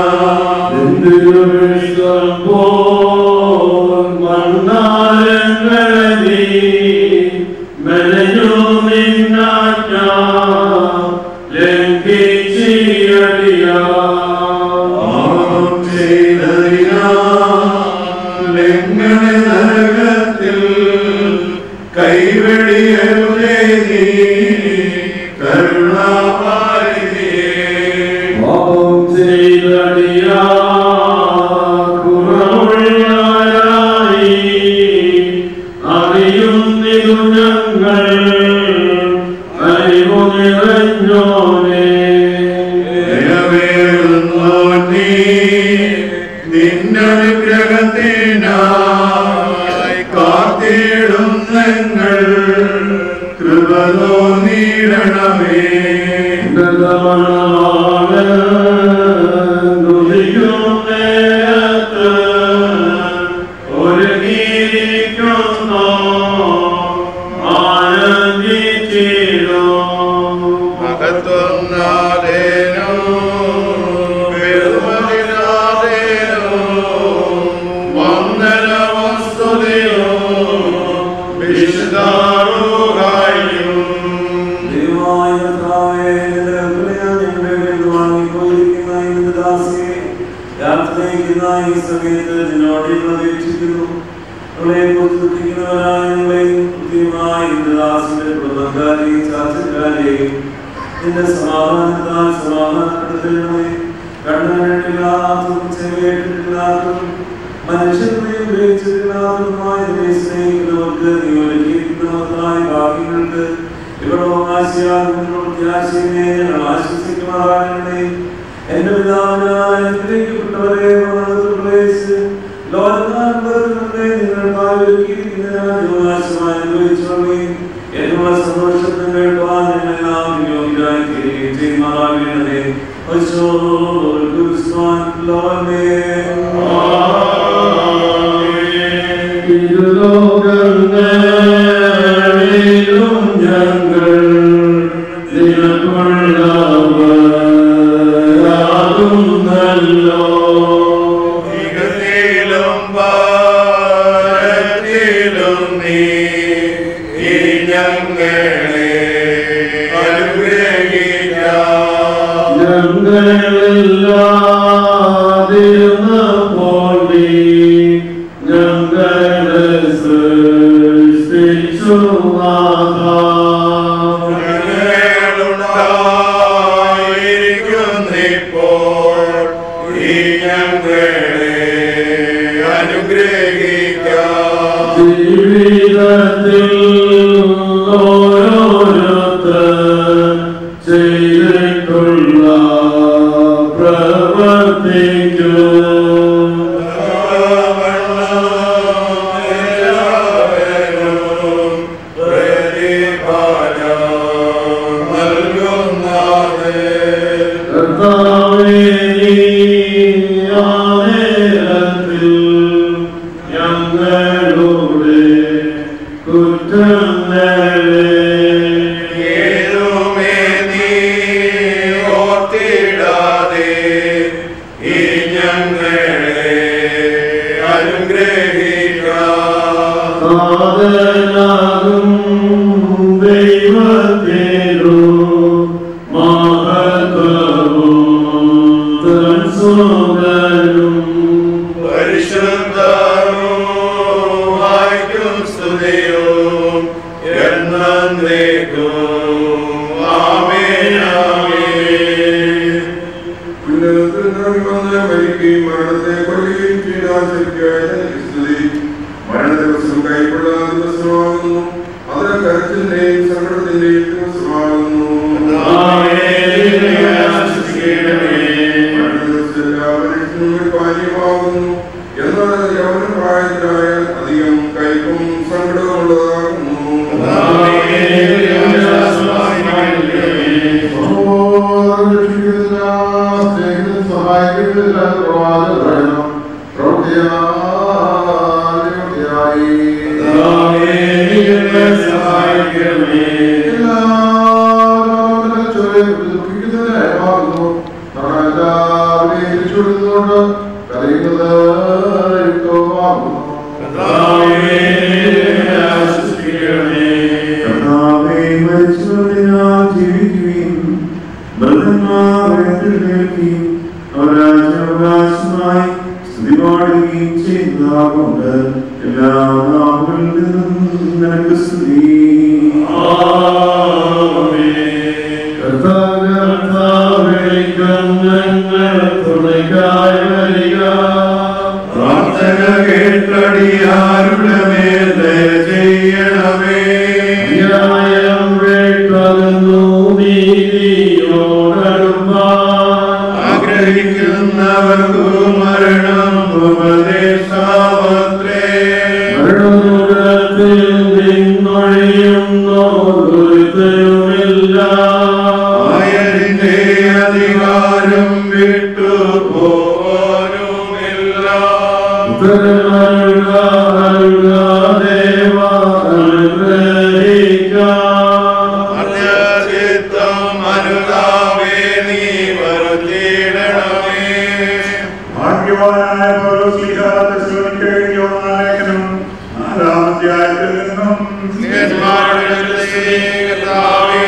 Speaker 3: കൈവെടിയരുതേ നീ കരുണാപാരിതേ പാപം ചെയ്തടിയാ കുറവുള്ളവരായി അറിയുന്നിതു ഞങ്ങൾ അറിവു നിറഞ്ഞോനെ നീ നിന്നനുഗ്രഹത്തിനായി കാത്തിടും ഞങ്ങൾ കൃപ തോന്നിയിടണമേ
Speaker 2: ദൈവമായ കർത്താവേ, നിന്റെ കൽപ്പനയാൽ ഞങ്ങളുടെ ഇടയിൽ വാങ്ങിപ്പോയിരിക്കുന്ന ഈ നിന്റെ ദാസിയെ യാത്രയ്ക്കുന്ന ഈ സമയത്ത് നിന്നോട് ഞങ്ങൾ അപേക്ഷിക്കുന്നു. അവളെ കുറിച്ച് ദുഃഖിക്കുന്നവരായ ഞങ്ങളെയും കൃത്യമായി നിന്റെ ദാസിന്റെ കുടുംബക്കാരെയും ചാച്ചക്കാരെയും നിന്റെ സമാധാനത്താൽ സമാധാനപ്പെടുത്തണമേ കണ്ണുകണ്ടിട്ടില്ലാത്തതും ചെവിയേറ്റിട്ടില്ലാത്തതും മനുഷ്യരെ ഉപയോഗിച്ചിട്ടില്ലാത്തതുമായ നിന്നെ സ്നേഹിക്കുന്നവർക്ക് നീ ഒരുക്കിയിരിക്കുന്നവർക്കായ ഭാഗ്യങ്ങൾക്ക് ഇവിടെ അവകാശിയാകുന്ന പ്രത്യാശയെ ഞങ്ങൾ ആശ്വസിക്കുമാറാകണമേ എന്റെ പിതാവിനാൽ അനുഗ്രഹിക്കപ്പെട്ടവരെ പ്രവേശിച്ച് ലോകത്താൽപ്പതങ്ങളെ നിങ്ങൾക്കായി ഒരുക്കിയിരിക്കുന്ന രാജ്യാവകാശമായി അനുഭവിച്ചോളേ എന്നുള്ള സന്തോഷത്തിൽ കേൾക്കുവാൻ ഞങ്ങളെല്ലാം യോഗ്യരായി തീരുകയും ചെയ്യുമാറാകണമേ
Speaker 3: ഇരുലോകങ്ങളിലും ഞങ്ങൾ
Speaker 1: ഞങ്ങളുണ്ടായിരിക്കുന്നിപ്പോൾ ഈ ഞങ്ങളെ അനുഗ്രഹിക്കാം
Speaker 9: ജീവിതത്തിൽ ഓരോരുത്തർ ചെയ്തിട്ടുള്ള പ്രവർത്തിക്കും കർത്താവേ നീ ആ നേരത്തിൽ ഞങ്ങളുടെ കുറ്റങ്ങളെ
Speaker 1: ഏതുമേ നീ ഓർത്തിടാതെ ഈ ഞങ്ങളെ അനുഗ്രഹിക്കാം
Speaker 9: സാധനാകും ദൈവത്തിനു മഹത്വവും തൻ സുതനും
Speaker 1: പരിശുദ്ധവും സ്തുതിയും എന്നേക്കും ആമേൻ ആമേൻ
Speaker 8: ഉന്നതത്തിൽ നിറങ്ങി വന്ന് മരിക്കുകയും മരണത്തെ കൊല്ലുകയും ചെയ്താൽ ശരിക്കായ സ്തുതി മരണ ദിവസം കൈക്കൊള്ളാൻ ദിവസമാകുന്നു അതിന് കരച്ചിന്റെയും സങ്കടത്തിന്റെയും ദിവസമാകുന്നു മരണ ദിവസം എല്ലാ മനുഷ്യനും ഒരു പാനീയമാകുന്നു എന്നാൽ യൗവന പ്രായത്തിലായാൽ അധികം കൈക്കും സങ്കടവും ഉള്ളതാകുന്നു
Speaker 9: കർത്താവേ മരിച്ചവരിനാൽ ജീവിക്കുകയും മൃതന്മാർ എഴുന്നേൽക്കുകയും അവരാജ്യാവകാശമായി സ്തുതി പാടുകയും ചെയ്യുന്നതാകൊണ്ട് എല്ലാ നാവുകളിൽ നിന്നും നിനക്ക് സ്തുതി കർത്താവേ, കർത്താവേ, ഞങ്ങൾ തുണയ്ക്കായി വരിക പ്രാർത്ഥന കേട്ടടിയാരുടെ മേൽ ദയ ചെയ്യണമേ ന്യായം വേട്ടകന്നു നീതിയോടടുപ്പാൻ
Speaker 1: ആഗ്രഹിക്കുന്നവർക്കു മരണം ഉപദേശാവത്രേ
Speaker 9: മരണമുഖത്തിൽ നിന്നൊഴിയുന്നോരുത്തരുമില്ല
Speaker 1: ആയതിന്റെ അധികാരം വിട്ടു പോരുമില്ല
Speaker 9: ഉത്തരമരുക അരുക ദേവ അനുഗ്രഹിക്കാം
Speaker 1: അന്യചിത്തം അനുതാവേ നീ വരുത്തിയിടണമേ
Speaker 10: ഭാഗ്യവാനായ പൗലോസ്ലീഹ തെസ്സലോനിക്കയിൽ എഴുതിയ ലേഖനം നാലാം അധ്യായത്തിൽ നിന്നും
Speaker 1: സ്നേഹന്മാരുടെ കർത്താവേ,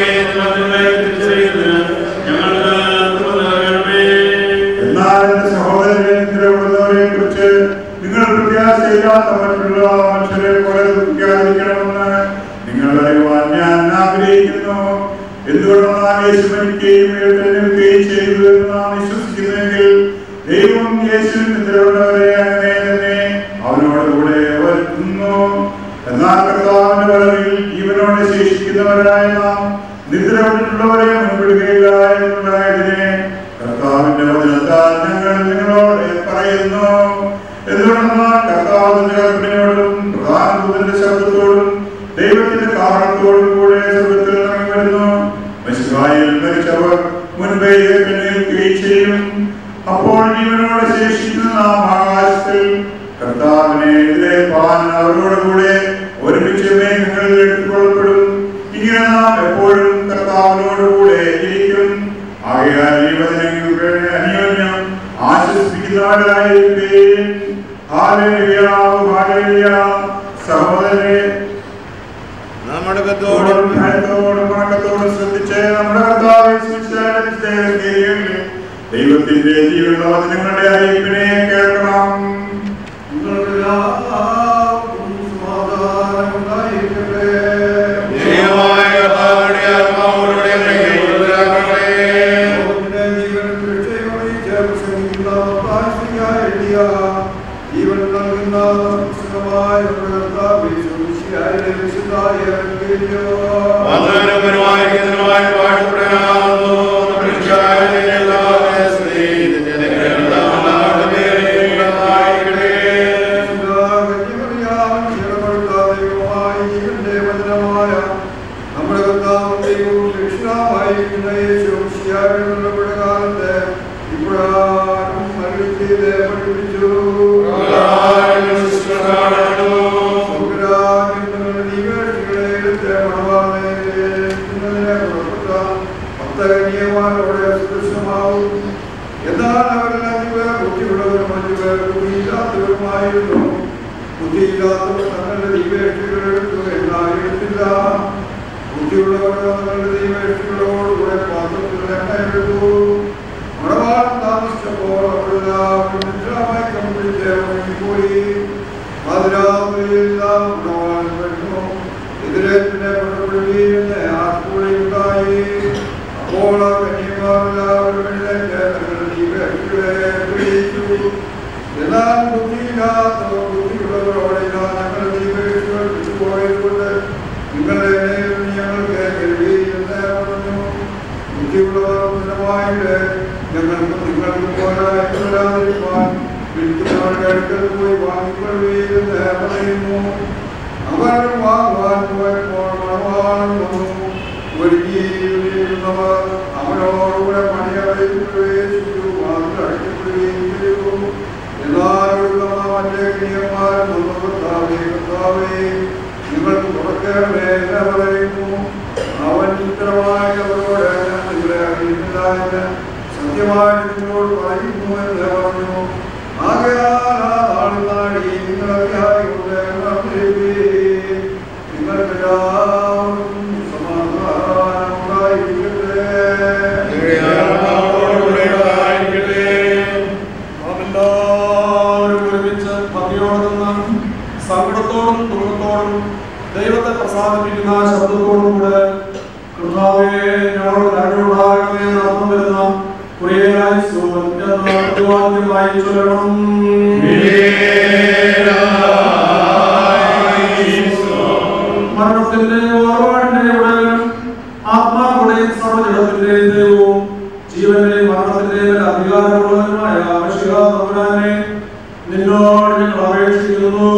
Speaker 10: എന്നാൽ എന്റെ സഹോദരരെ നിദ്രകൊള്ളുന്നവരെ കുറിച്ച് നിങ്ങൾ പ്രത്യാശയില്ലാത്ത മറ്റുള്ള മനുഷ്യരെ പോലെ ദുഃഖിക്കാതിരിക്കണമെന്ന് നിങ്ങൾ അറിയുവാൻ ഞാൻ ആഗ്രഹിക്കുന്നു എന്തുകൊണ്ടെന്നാൽ യേശു മരിക്കുകയും എഴുന്നേൽക്കുകയും ചെയ്തു എന്ന് നാം വിശ്വസിക്കുന്നുവെങ്കിൽ ദൈവം യേശുവിൽ നിദ്രയുള്ളവരെ അങ്ങനെ തന്നെ അവനോട് കൂടെ വരുത്തുന്നു എന്നാൽ കർത്താവിന്റെ വരവിൽ ജീവനോടെ ശേഷിക്കുന്നവരായ നാം നിദ്രപ്പെട്ടിട്ടുള്ളവരെ മുൻപിടുകയില്ല എന്നുള്ളതിനെ കർത്താവിന്റെ വചനത്താൽ ഞങ്ങൾ നിങ്ങളോട് പറയുന്നു എന്തുകൊണ്ടെന്നാൽ കർത്താവിന്റെ കൽപ്പനയോടും പ്രധാന ദൂതന്റെ ശബ്ദത്തോടും ദൈവത്തിന്റെ കാരണത്തോടും കൂടെ സ്വർഗത്തിൽ ഇറങ്ങി വരുന്നു മെസ്സിഹായിൽ മരിച്ചവർ മുൻപേ എഴുന്നേൽക്കുകയും ചെയ്യും അപ്പോൾ ജീവനോട് ശേഷിക്കുന്ന നാം ആകാശത്തിൽ കർത്താവിനെ എതിരേൽപ്പാൻ അവരോട് കൂടെ ഒരുമിച്ച് മേഘങ്ങളിൽ എടുത്തുകൊള്ളപ്പെടും ഇങ്ങനെ നാം എപ്പോഴും കർത്താവിനോട് കൂടെ ഇരിക്കും ആകയാൽ ഈ വചനങ്ങൾക്ക് അന്യോന്യം ആശ്വസിപ്പിക്കുന്നവരായിരിക്കും ഹാലേലുയ, ഹാലേലുയ. സഹോദരരെ
Speaker 1: നമ്മുടെ
Speaker 10: തോടും
Speaker 1: കത്തോടും
Speaker 10: ഭയത്തോടും വണക്കത്തോടും ശ്രദ്ധിച്ച് നമ്മുടെ കർത്താവെ സൂക്ഷിച്ചാലും ദൈവത്തിന്റെ ജീവനുള്ള വചനങ്ങളുടെ അറിയിപ്പിനെ കേൾക്കണം
Speaker 8: നിങ്ങൾക്കെല്ലാവർക്കും
Speaker 1: വന്നവനുപരിമായിരിക്കുന്നതിനുമായി വാഴ്ത്തപ്പെടാവുന്നു നമ്മുടെ രക്ഷകനായ എല്ലാവരുടെയും സ്തുതി. നിന്റെ കരുണാലാണ്ട് മേലെയുണ്ടായിരിക്കട്ടെ.
Speaker 11: നമ്മുടെ കർത്താവും ദൈവവും രക്ഷിതാവായിരിക്കുന്ന യേശു ശിയാരുടെ കാലത്ത് ഇപ്രകാരം അരുളി ചെയ്ത് പഠിപ്പിച്ചു സ്വർഗ്ഗരാജ്യങ്ങളുടെ നിവേശികളെ എടുത്ത് മണവാളനെ ഏൽക്കുന്നതിന് പുറപ്പെട്ട ഭക്തകന്യമാരോട് സദൃശമാവും എന്നാൽ അവരെല്ലാം അഞ്ചുപേർ ബുദ്ധിയുള്ളവരും അഞ്ചുപേർ ബുദ്ധിയില്ലാത്തവരുമായിരുന്നു ബുദ്ധിയില്ലാത്തവർ തങ്ങളുടെ ദൈവേഷ്ടികൾ എടുത്തു എന്നാൽ എടുത്തില്ല ബുദ്ധിയുള്ളവർ തങ്ങളുടെ ദൈവേഷ്ടികളോടുകൂടെ പാത്രത്തിൽ എണ്ണ എടുത്തു മണവാളം താമസിച്ചപ്പോൾ അവരെല്ലാവരും നിദ്രാമായി കമ്പിളിച്ച് ഉറങ്ങിപ്പോയി പാതിരാത്രിയിലെല്ലാം മണവാളൻ വരുന്നു എതിരേറ്റിനെ പുറപ്പെടുകയെന്ന് ആർപ്പുള്ളിയുണ്ടായി അപ്പോൾ ആ കന്യമാരെല്ലാവരും എഴുന്നേറ്റ് തങ്ങളുടെ ദൈവേഷ്ടികളെ വിളിച്ചു എന്നാൽ ബുദ്ധിയില്ലാത്തവർ ബുദ്ധിയുള്ളവരോടെ ഇതാ ഞങ്ങൾ ദൈവേഷ്ടികൾ വിട്ടുപോയതുകൊണ്ട് നിങ്ങളുടെ ഇടയിൽ ഞങ്ങൾക്ക് കേൾവി എന്ന് പറഞ്ഞു ബുദ്ധിയുള്ളവർ ഉന്നതമായിട്ട് ഞങ്ങൾക്ക് നിങ്ങൾക്ക് പോരായ്മ വരാതിരിക്കാൻ വിൽക്കുന്നവരുടെ അടുക്കൽ പോയി വാങ്ങിക്കൊള്ളുകയെന്ന് പറയുന്നു അവർ വാങ്ങുവാൻ പോയപ്പോൾ മണവാളൻ വന്നു ഒരുങ്ങിയിരിക്കുന്നവർ അവരോടുകൂടെ പണിയറിയിച്ചു വാതിൽ അടയ്ക്കപ്പെടുകയും ചെയ്തു എല്ലാവരുള്ള മറ്റേ ക്രിയന്മാരും വന്നു കർത്താവേ കർത്താവേ നിങ്ങൾക്ക് തുറക്കണമേ എന്ന് പറയുന്നു അവൻ ഉത്തരമായി അവരോട് ഞാൻ നിങ്ങളെ അറിയുന്നില്ല എന്ന് സത്യമായി നിങ്ങളോട് പറയുന്നു എന്ന് പറഞ്ഞു ആകയാൽ ആ നാളിൽ നാടി നിങ്ങൾ അതിയായി കൊണ്ട് നിങ്ങൾക്കെല്ലാവർക്കും സമാധാനം ഉണ്ടായിരിക്കട്ടെ
Speaker 7: നാമെല്ലാവരും ഒരുമിച്ച് ഭംഗിയോടെ നിന്ന് സങ്കടത്തോടും ദുഃഖത്തോടും ദൈവത്തെ പ്രസാദിപ്പിക്കുന്ന ശബ്ദത്തോടും കൂടെ കർത്താവേ ഞങ്ങളോട് കരുണയുണ്ടാകണമേ എന്ന് അർത്ഥം വരുന്ന കുറിയനായി സൂവൻ എന്ന പ്രതിവാദ്യമായി ചൊല്ലണം മരണത്തിന്റെയും ഓർവാടിന്റെയും ഉടലും ആത്മാവുടെയും സർവജടത്തിന്റെയും ദൈവവും ജീവന്റെയും മരണത്തിന്റെയും അധികാരമുള്ളവനുമായ ആവശ്യകാതമ്പുരാനെ നിന്നോട് ഞങ്ങൾ അപേക്ഷിക്കുന്നു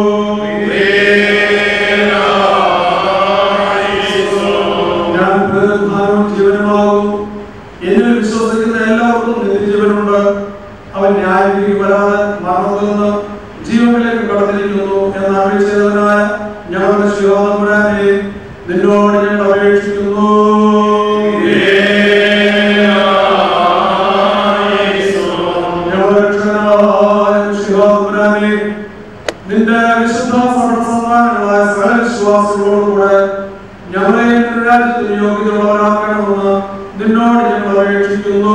Speaker 7: ഞാൻ പുനരുദ്ധാനവും ജീവനുമാകും എന്നിൽ വിശ്വസിക്കുന്ന എല്ലാവർക്കും നിത്യജീവനുണ്ട് അവൻ ന്യായവിധി വരാതെ മരണത്തിൽ നിന്ന് ജീവനിലേക്ക് കടന്നിരിക്കുന്നു എന്ന് അപേക്ഷിച്ചതിനായ ഞങ്ങളുടെ ശിവതമ്പുരാനെ നിന്നോട് ഞങ്ങൾ അപേക്ഷിക്കുന്നു ഞങ്ങളുടെ രക്ഷകനായ ശിവതമ്പുരാനെ നിന്റെ വിശുദ്ധ സമരസന്താനങ്ങളായ സകല വിശ്വാസികളോടുകൂടെ ഞങ്ങളെ നിന്റെ രാജ്യത്തിന് യോഗ്യതയുള്ളവരാക്കണമെന്ന് നിന്നോട് ഞങ്ങൾ അപേക്ഷിക്കുന്നു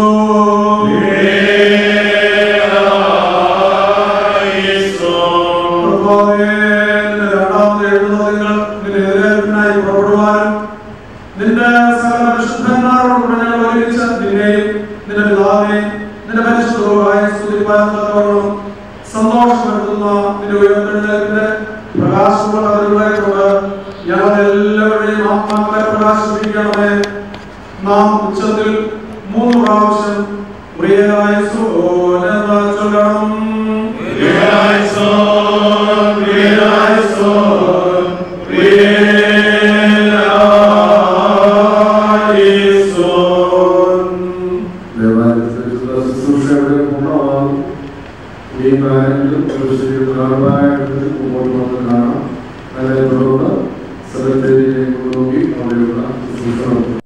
Speaker 7: കർത്താവേ, നിന്റെ രണ്ടാമത്തെ എഴുന്നള്ളങ്ങൾ നിന്റെ എതിരേൽപ്പിനായി പുറപ്പെടുവാനും നിന്റെ സകല വിശുദ്ധന്മാരോടുകൂടെ ഞങ്ങൾ ഒരുമിച്ച് നിന്നെയും നിന്റെ പിതാവിനെയും നിന്റെ പരിശുദ്ധവുമായ സ്തുതിപ്പാൻ തക്കവണ്ണം സന്തോഷം വരുത്തുന്ന നിന്റെ ഉയർത്തെഴുന്നേൽപ്പിന്റെ പ്രകാശമുള്ള അതിരുകളെ കൊണ്ട് ഞങ്ങൾ എല്ലാവരുടെയും ആത്മാക്കളെ പ്രകാശിപ്പിക്കണമേ നാം ഉച്ചത്തിൽ മൂന്ന് പ്രാവശ്യം പ്രിയനായ സോനെന്ന് ചൊല്ലണം
Speaker 3: ദേവാലയത്തിലുള്ള ശുശ്രൂഷയുടെ പൂർണ്ണമാകും ഈ കാര്യങ്ങളും പ്രായത്തിൽ മുമ്പോട്ട് വന്ന് കാണാം അതിനെ തുടർന്ന് സെക്രട്ടേറിയറ്റിലേക്ക് നോക്കി അവിടെയുള്ള ശുശ്രൂഷ നടത്തും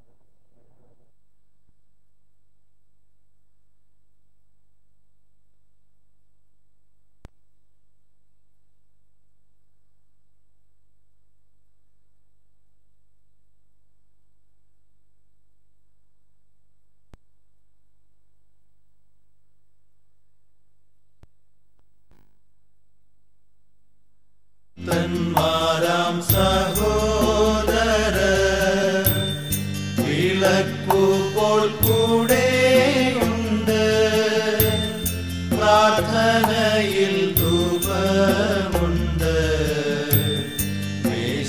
Speaker 12: തന്മാരാം സഹോദര വിളക്കുപോൽ കൂടെയുണ്ട് പ്രാർത്ഥനയിൽ ധൂപമുണ്ട് മേശ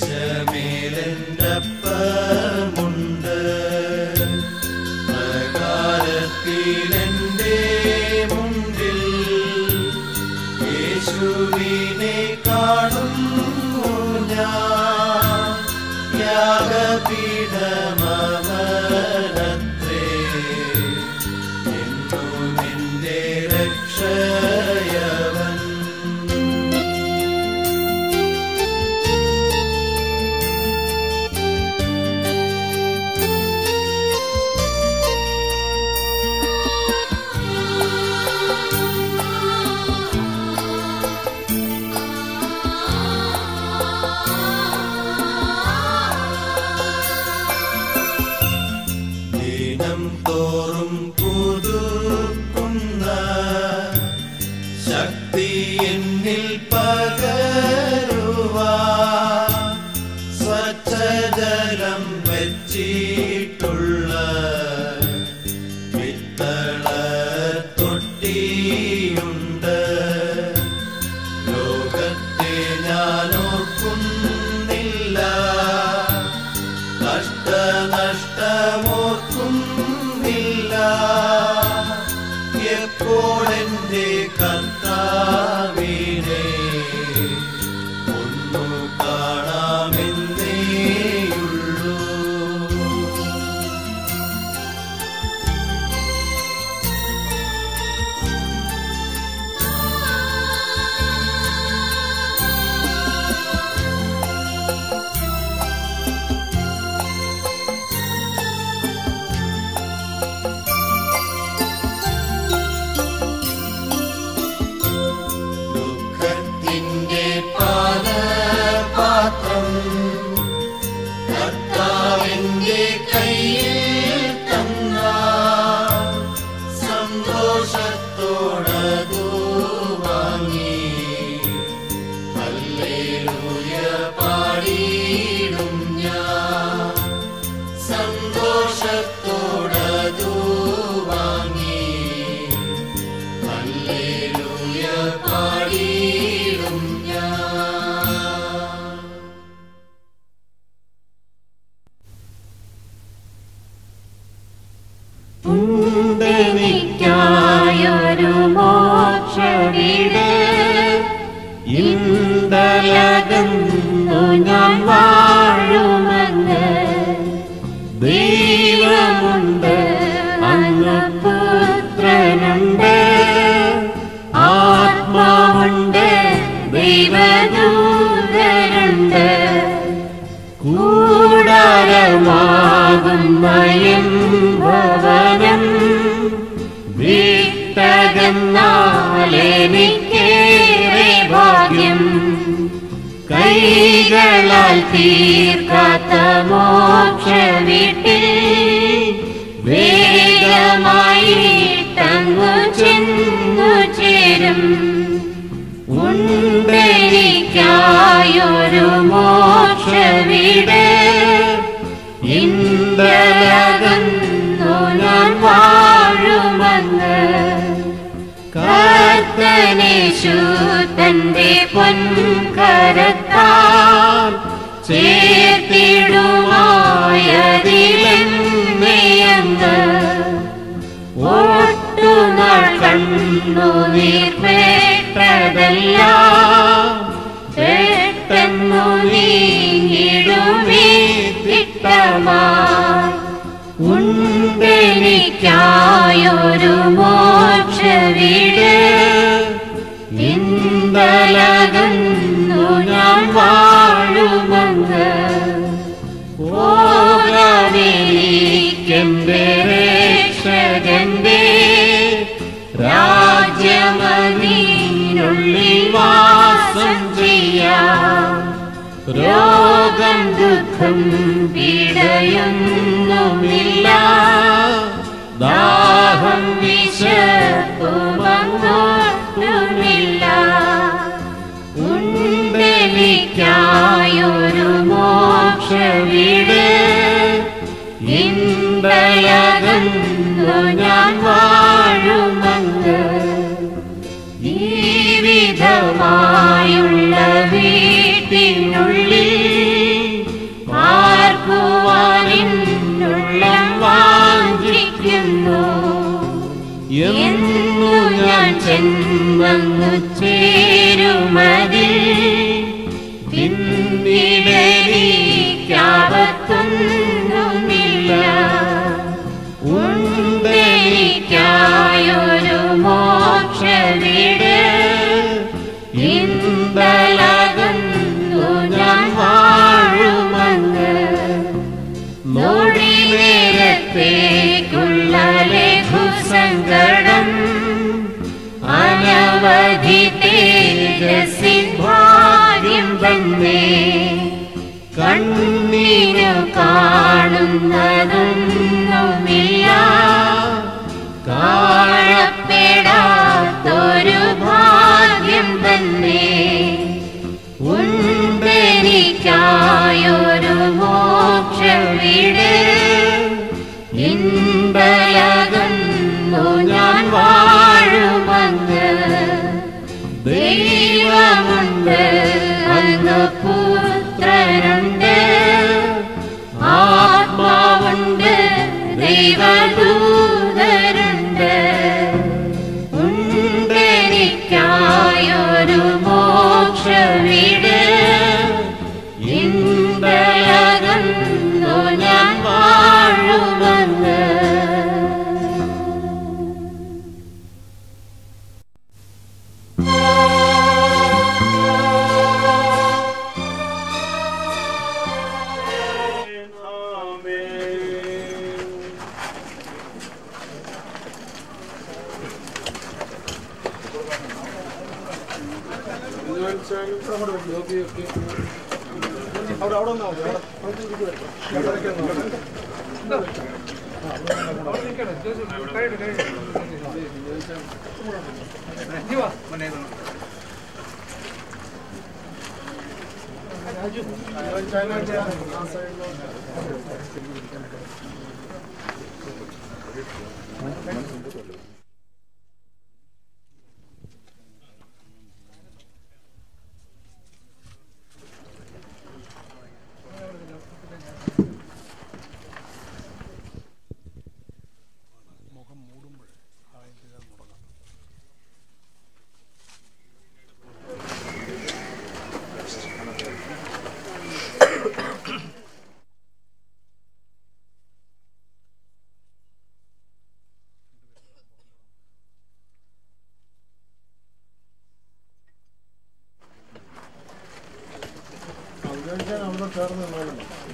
Speaker 12: യാഗപീഠമവനത്രേ എന്നു നിന്റെ രക്ഷയവൻ ദിനം തോറും പുതുക്കുന്ന ശക്തി എന്നിൽ പകരുവാ സ്വച്ഛജലം വെച്ചിട്ടുള്ള പിത്തള തൊട്ടിയുണ്ട് ലോകത്തെ ഞാൻ ഓർക്കുന്നില്ല നഷ്ടനഷ്ടമോർക്കുന്നില്ല എപ്പോഴെന്റെ കർത്താവിനെ ഒന്നു കാണാമെന്നേയുള്ളൂ ദുഃഖത്തിന്റെ പാലപാത്രം കർത്താവിന്റെ കയ്യിൽ തന്ന സന്തോഷത്തോടതു വാങ്ങി ഹല്ലേലൂയ പാടിയിടും ഞാൻ സന്തോഷത്തോടതു വാങ്ങി ഹല്ലേലൂയ പാടിയിടും ഞാൻ
Speaker 13: എനിക്കായൊരു മോക്ഷവീട് ഇന്തലകന്നു ഞാൻ വാഴുമെന്ന് ദൈവമുണ്ട് അങ്ങ് പുത്രനുണ്ട് ആത്മാവുണ്ട് ദൈവദൂതരുണ്ട് കൂടാരമാകും മയം ഭവനം വിട്ടകന്നാലെനിക്കേറെ ഭാഗ്യം കൈകളാൽ തീർക്കാത്ത മോക്ഷ വീട്ടിൽ വേഗമായി തങ്ങു ചെന്നു ചേരും ഉണ്ടെനിക്കായൊരു മോക്ഷ വീട് ഇന്തലകന്നു ഞാൻ വാഴുമെന്ന് കർത്തനേശു തന്റെ പൊൻകരത്താൽ ചേർത്തിടുമായതിലെന്നെയങ്ങ് ഒട്ടുനാൾ കണ്ണു നീർപ്പെട്ടതെല്ലാം പെട്ടെന്നു നീങ്ങിടുമേ തിട്ടമായി ഉണ്ടെനിക്കായൊരു മോക്ഷ വീട് ഇന്തലകന്നു ഞാൻ വാഴുമെന്ന് പോകാതിരിക്കെന്റെ രക്ഷകന്റെ രാജ്യമതിനുള്ളിൽ വാസം ചെയ്യാം രോഗം ദുഃഖം പീഡയൊന്നുമില്ല ദാഹം വിശപ്പുമങ്ങോട്ടുമില്ല ഉണ്ടെനിക്കായൊരു മോക്ഷ വീട് ഇന്തലകന്നു ഞാൻ വാഴുമങ്ങ് ഈ വിധമായുള്ള വീട്ടിനുള്ളിൽ പാർക്കുവാനിന്നുള്ളം വാഞ്ചിക്കുന്നു എന്നു ഞാൻ ചെന്നു ചേരുമതിൽ പിന്നിട കണ്ണീരു കാണുന്നതൊന്നുമില്ല കാണപ്പെടാത്തൊരു ഭാഗ്യം തന്നെ ഉണ്ടെനിക്കായൊരു മോക്ഷവിടെ ഇണ്ടലകുന്നു ഞാൻ വാഴുമങ്ങ് ദൈവമുണ്ട് അങ്ങ് പുത്രനുണ്ട് ആത്മാവുണ്ട് ദൈവദൂതരുണ്ട് ഉണ്ടെനിക്കായൊരു മോക്ഷവിടെ ഇണ്ടലകുന്നു ഞാൻ വാഴുമങ്ങ്
Speaker 7: അവിടെ അവിടെ നിന്നാ മതി അവിടെ അവിടെ ഇരിക്കുവേ. ഇവിടേക്ക് നിന്നാ മതി. അവിടെ നിൽക്കണം. ജോസ് കൈയ്യിട്, കൈയ്യിട്. ജീവാ. രാജു. ആ സൈഡിലോട്ട്. അവിടെ ചേർന്ന് നിന്നോളണം.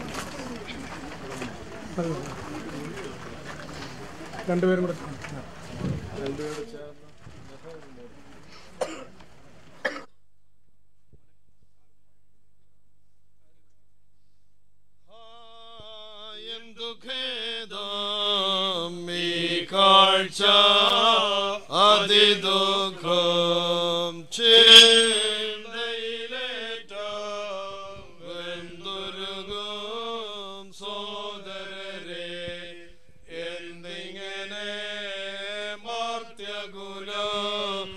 Speaker 7: രണ്ടുപേരും കൂടെ ആ. രണ്ടുപേരും കൂടെ ചേർന്ന്
Speaker 9: എന്തു ഖേദം ഈ കാഴ്ച അതിദുഃഖം ചിന്തയിലേറ്റം വെന്തുരുകും സോദരരെ എന്തിങ്ങനെ മർത്യകുലം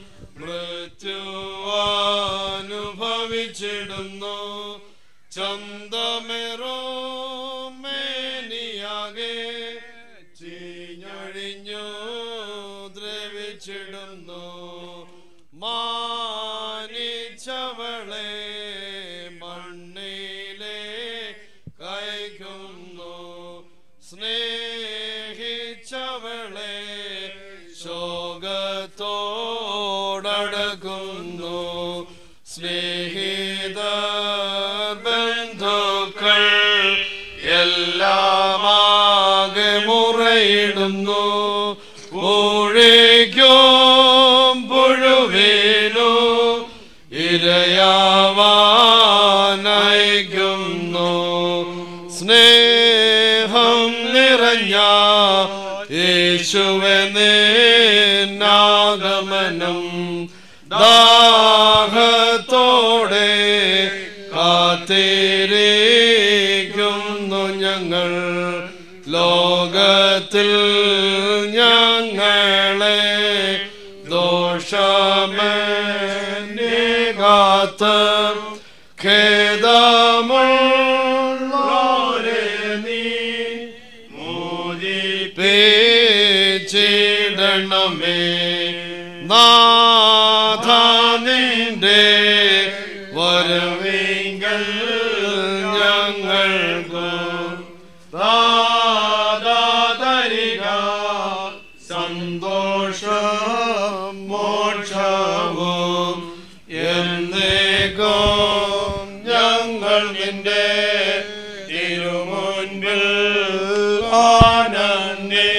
Speaker 9: മൃത്യുവാനുഭവിച്ചിടുന്നു ചന്തമേറോ മേനിയാകെ ചീഞ്ഞൊഴിഞ്ഞു ദ്രവിച്ചിടുന്നു മാനിച്ചവളെ മണ്ണിലെ കൈക്കുന്നു സ്നേഹിച്ചവളെ ശോകത്തോടടക്കുന്നു സ്നേഹിത ബന്ധുക്കൾ എല്ലാമാകെ മുറയിടുന്നു ഊഴിക്കും പുഴുവേനു ഇരയാവാനയിക്കുന്നു സ്നേഹം നിറഞ്ഞ യേശുവെ നിന്നാഗമനം ദാഹത്തോടെ കാത്തിരിക്കുന്നു ഞങ്ങൾ ലോകത്തിൽ ഞങ്ങളെ ദോഷമേകാത്ത ഖേദമുള്ളോരെ നീ മോചിപ്പിച്ചിടണമേ നാഥ നിന്റെ വരവിങ്കൽ ഞങ്ങൾക്ക് ദാതരിക സന്തോഷം മോക്ഷവും എന്നേക്കും ഞങ്ങൾ നിന്റെ തിരുമുൻപിൽ ആനന്ദേ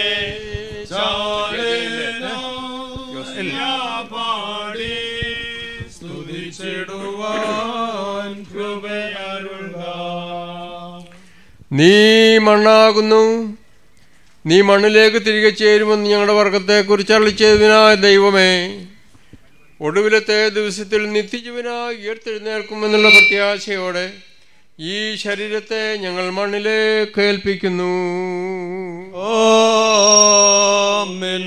Speaker 9: പാടി സ്തുതിച്ചിടുവാൻ കൃപയരുക
Speaker 14: നീ മണ്ണാകുന്നു നീ മണ്ണിലേക്ക് തിരികെ ചേരുമെന്ന് ഞങ്ങളുടെ വർഗത്തെക്കുറിച്ച് അള്ളിച്ചതിനായ ദൈവമേ ഒടുവിലത്തെ ദിവസത്തിൽ നിത്യജീവനായി ഉയർത്തെഴുന്നേൽക്കുമെന്നുള്ള പ്രത്യാശയോടെ ഈ ശരീരത്തെ ഞങ്ങൾ മണ്ണിലേക്ക് ഏൽപ്പിക്കുന്നു
Speaker 9: ആമേൻ.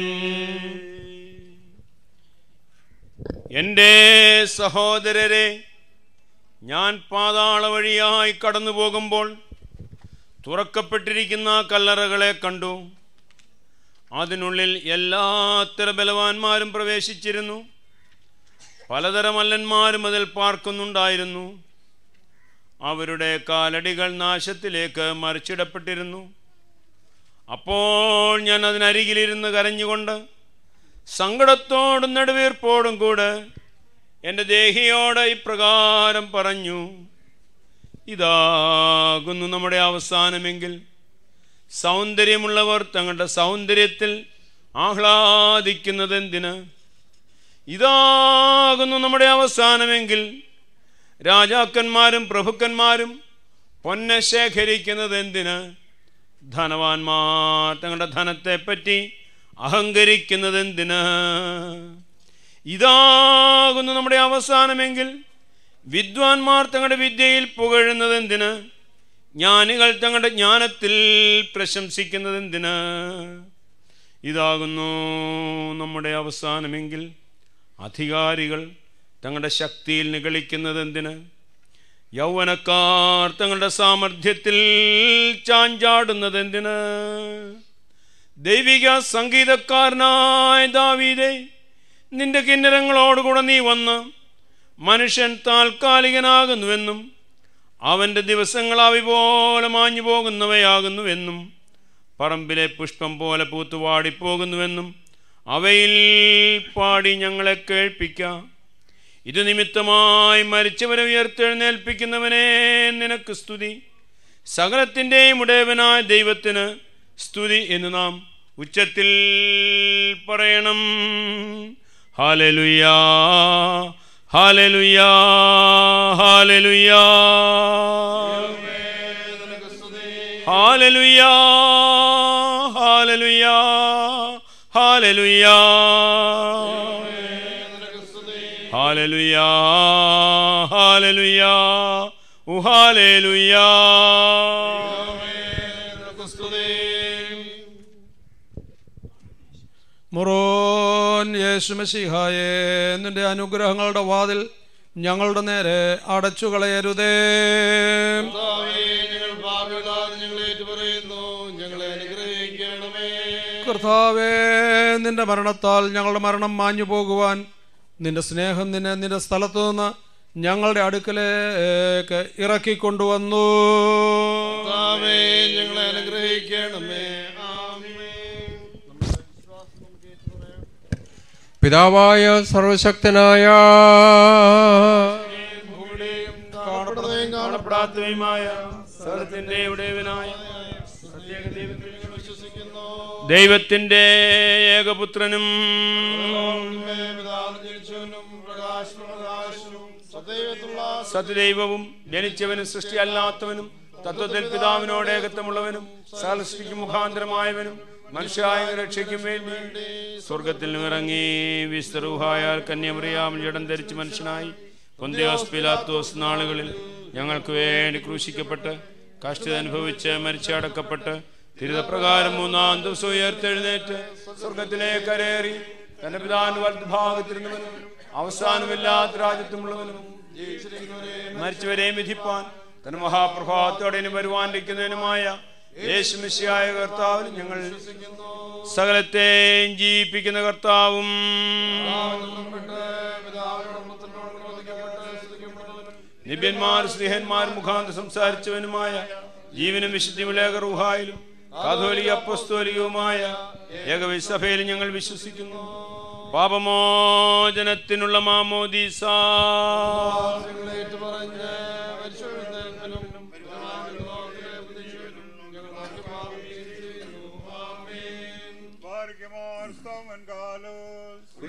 Speaker 9: എൻ്റെ സഹോദരരെ ഞാൻ പാതാള വഴിയായി കടന്നു പോകുമ്പോൾ തുറക്കപ്പെട്ടിരിക്കുന്ന കല്ലറകളെ കണ്ടു അതിനുള്ളിൽ എല്ലാത്തര ബലവാന്മാരും പ്രവേശിച്ചിരുന്നു പലതരം മല്ലന്മാരും അതിൽ പാർക്കുന്നുണ്ടായിരുന്നു അവരുടെ കാലടികൾ നാശത്തിലേക്ക് മറിച്ചിടപ്പെട്ടിരുന്നു അപ്പോൾ ഞാൻ അതിനരികിലിരുന്ന് കരഞ്ഞുകൊണ്ട് സങ്കടത്തോടും നെടുവീർപ്പോടും കൂടെ എൻ്റെ ദേഹിയോട് ഇപ്രകാരം പറഞ്ഞു ഇതാകുന്നു നമ്മുടെ അവസാനമെങ്കിൽ സൗന്ദര്യമുള്ളവർ തങ്ങളുടെ സൗന്ദര്യത്തിൽ ആഹ്ലാദിക്കുന്നതെന്തിന് ഇതാകുന്നു നമ്മുടെ അവസാനമെങ്കിൽ രാജാക്കന്മാരും പ്രഭുക്കന്മാരും പൊന്നെ ശേഖരിക്കുന്നത് എന്തിന് ധനവാന്മാർ തങ്ങളുടെ ധനത്തെപ്പറ്റി അഹങ്കരിക്കുന്നത് എന്തിന് ഇതാകുന്നു നമ്മുടെ അവസാനമെങ്കിൽ വിദ്വാൻമാർ തങ്ങളുടെ വിദ്യയിൽ പുകഴുന്നത് എന്തിന് ജ്ഞാനികൾ തങ്ങളുടെ ജ്ഞാനത്തിൽ പ്രശംസിക്കുന്നത് എന്തിന് ഇതാകുന്നു നമ്മുടെ അവസാനമെങ്കിൽ അധികാരികൾ തങ്ങളുടെ ശക്തിയിൽ നിഗളിക്കുന്നത് എന്തിന് യൗവനക്കാർ തങ്ങളുടെ സാമർഥ്യത്തിൽ ചാഞ്ചാടുന്നത് എന്തിന് ദൈവിക സംഗീതക്കാരനായ ദാവീദേ നിന്റെ കിന്നരങ്ങളോടുകൂടെ നീ വന്ന് മനുഷ്യൻ താൽക്കാലികനാകുന്നുവെന്നും അവൻ്റെ ദിവസങ്ങൾ അവി പോലെ മാഞ്ഞു പോകുന്നവയാകുന്നുവെന്നും പറമ്പിലെ പുഷ്പം പോലെ പൂത്തുവാടിപ്പോകുന്നുവെന്നും അവയിൽ പാടി ഞങ്ങളെ കേൾപ്പിക്കാം ഇത് നിമിത്തമായി മരിച്ചവരെ ഉയർത്തെഴുന്നേൽപ്പിക്കുന്നവനെ നിനക്ക് സ്തുതി സകലത്തിൻ്റെയും ഉടയവനായ ദൈവത്തിന് സ്തുതി എന്ന് നാം ഉച്ചത്തിൽ പറയണം ഹാലലുയാ ഹാലലുയാ ഹാലലുയാ ഹാലലുയാ ഹാലലുയാ ഹാലലുയാ ഹാലലുയാ ഹാലലുയാ ഉ ഹാലലുയാ
Speaker 15: മുറോൻ യേശുമസിഹായെ നിന്റെ അനുഗ്രഹങ്ങളുടെ വാതിൽ ഞങ്ങളുടെ നേരെ അടച്ചു കളയരുതേ
Speaker 9: ഞങ്ങൾ പാപികളാണ് ഞങ്ങളെ ഏറ്റുപറയുന്നു ഞങ്ങളെ അനുഗ്രഹിക്കണമേ
Speaker 15: കർത്താവേ നിന്റെ മരണത്താൽ ഞങ്ങളുടെ മരണം മാഞ്ഞു പോകുവാൻ നിന്റെ സ്നേഹം നിന്നെ നിന്റെ സ്ഥലത്തു നിന്ന് ഞങ്ങളുടെ അടുക്കലേക്ക് ഇറക്കിക്കൊണ്ടുവന്നു
Speaker 9: കർത്താവേ ഞങ്ങളെ അനുഗ്രഹിക്കണമേ
Speaker 14: പിതാവായ സർവശക്തനായ
Speaker 9: കാണപ്പെടുന്നതും കാണപ്പെടാത്തതുമായ സ്ഥലത്തിന്റെ ഉടയവനായ സത്യേക ദൈവത്തിൽ ഞങ്ങൾ വിശ്വസിക്കുന്നു
Speaker 16: ദൈവത്തിന്റെ ഏകപുത്രനും
Speaker 9: പിതാവ് ജനിച്ചവനും പ്രകാശപ്രകാശനും സദൈവത്തുള്ള
Speaker 16: സത്യദൈവവും ജനിച്ചവനും സൃഷ്ടിയല്ലാത്തവനും തത്വത്തിൽ പിതാവിനോട് ഏകത്വമുള്ളവനും സൃഷ്ടിക്ക് മുഖാന്തരമായവനും മനുഷ്യായ രക്ഷയ്ക്കും വേണ്ടി സ്വർഗത്തിൽ നിറങ്ങി വിസ്തരൂഹായാൽ കന്യമറിയാം ജഡം ധരിച്ച് മനുഷ്യനായി പൊന്തിയോസ് പിലാത്തോസ് നാളുകളിൽ ഞങ്ങൾക്ക് വേണ്ടി ക്രൂശിക്കപ്പെട്ട് കഷ്ടത അനുഭവിച്ച് മരിച്ചടക്കപ്പെട്ട് തിരുതപ്രകാരം മൂന്നാം ദിവസം ഉയർത്തെഴുന്നേറ്റ് സ്വർഗത്തിലേക്ക് കരേറി തന്റെ പിതാവിന്റെ വലതുഭാഗത്തിരുന്നവനും അവസാനമില്ലാത്ത രാജ്യത്തുമുള്ളവനും മരിച്ചവരെയും വിധിപ്പാൻ തന്റെ മഹാപ്രഭാവത്തോടെ ഇനി വരുവാനിരിക്കുന്നതിനുമായ യേശുമിശിയായ കർത്താവിന് ഞങ്ങൾ സകലത്തെയും ജീവിപ്പിക്കുന്ന കർത്താവും നിബ്യന്മാർ സ്നേഹന്മാർ മുഖാന്തരം സംസാരിച്ചവനുമായ ജീവനും വിശുദ്ധിമുലേഖ റുഹായിലും കാതോലിക അപ്പസ്തോലികവുമായ ഏകവിസഭയിൽ ഞങ്ങൾ വിശ്വസിക്കുന്നു പാപമോചനത്തിനുള്ള മാമോദീസ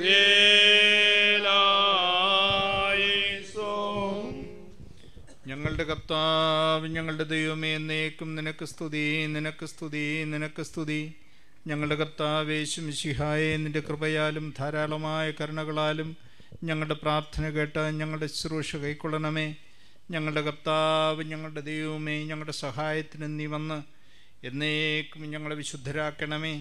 Speaker 10: ഞങ്ങൾ
Speaker 17: ഞങ്ങളുടെ കർത്താവ് ഞങ്ങളുടെ ദൈവമേ എന്നേക്കും നിനക്ക് സ്തുതി നിനക്ക് സ്തുതി നിനക്ക് സ്തുതി ഞങ്ങളുടെ കർത്താവേശും ശിഹായെ നിന്റെ കൃപയാലും ധാരാളമായ കരുണകളാലും ഞങ്ങളുടെ പ്രാർത്ഥന കേട്ട് ഞങ്ങളുടെ ശുശ്രൂഷ കൈക്കൊള്ളണമേ ഞങ്ങളുടെ കർത്താവ് ഞങ്ങളുടെ ദൈവമേ ഞങ്ങളുടെ സഹായത്തിന് നീ വന്ന് എന്നേക്കും ഞങ്ങളെ വിശുദ്ധരാക്കണമേ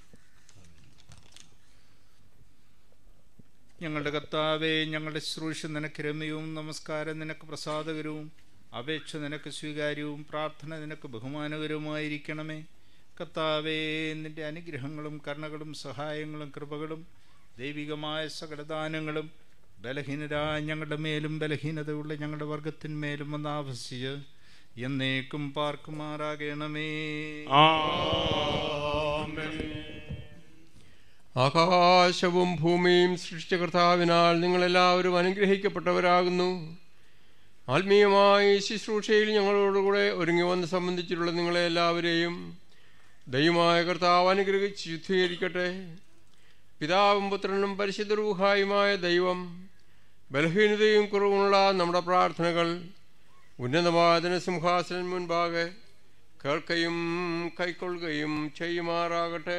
Speaker 17: ഞങ്ങളുടെ കർത്താവെ ഞങ്ങളുടെ ശുശ്രൂഷ നിനക്ക് രമ്യവും നമസ്കാരം നിനക്ക് പ്രസാദകരവും അപേക്ഷ നിനക്ക് സ്വീകാര്യവും പ്രാർത്ഥന നിനക്ക് ബഹുമാനകരവുമായിരിക്കണമേ കർത്താവേ നിന്റെ അനുഗ്രഹങ്ങളും കരുണകളും സഹായങ്ങളും കൃപകളും ദൈവികമായ സകലദാനങ്ങളും ബലഹീനരായ ഞങ്ങളുടെ മേലും ബലഹീനതയുള്ള ഞങ്ങളുടെ വർഗത്തിന്മേലും വന്ന് ആവസിച്ച് എന്നേക്കും പാർക്കുമാറാകണമേ
Speaker 14: ആകാശവും ഭൂമിയും സൃഷ്ടിച്ച കർത്താവിനാൽ നിങ്ങളെല്ലാവരും അനുഗ്രഹിക്കപ്പെട്ടവരാകുന്നു ആത്മീയമായ ഈ ശുശ്രൂഷയിൽ ഞങ്ങളോടുകൂടെ ഒരുങ്ങി വന്ന് സംബന്ധിച്ചിട്ടുള്ള നിങ്ങളെ എല്ലാവരെയും ദൈവമായ കർത്താവ് അനുഗ്രഹിച്ച് ശുദ്ധീകരിക്കട്ടെ പിതാവും പുത്രനും പരിശുദ്ധ രൂഹായുമായ ദൈവം ബലഹീനതയും കുറവുള്ള നമ്മുടെ പ്രാർത്ഥനകൾ ഉന്നതമായ സിംഹാസനം മുൻപാകെ കേൾക്കുകയും കൈക്കൊള്ളുകയും ചെയ്യുമാറാകട്ടെ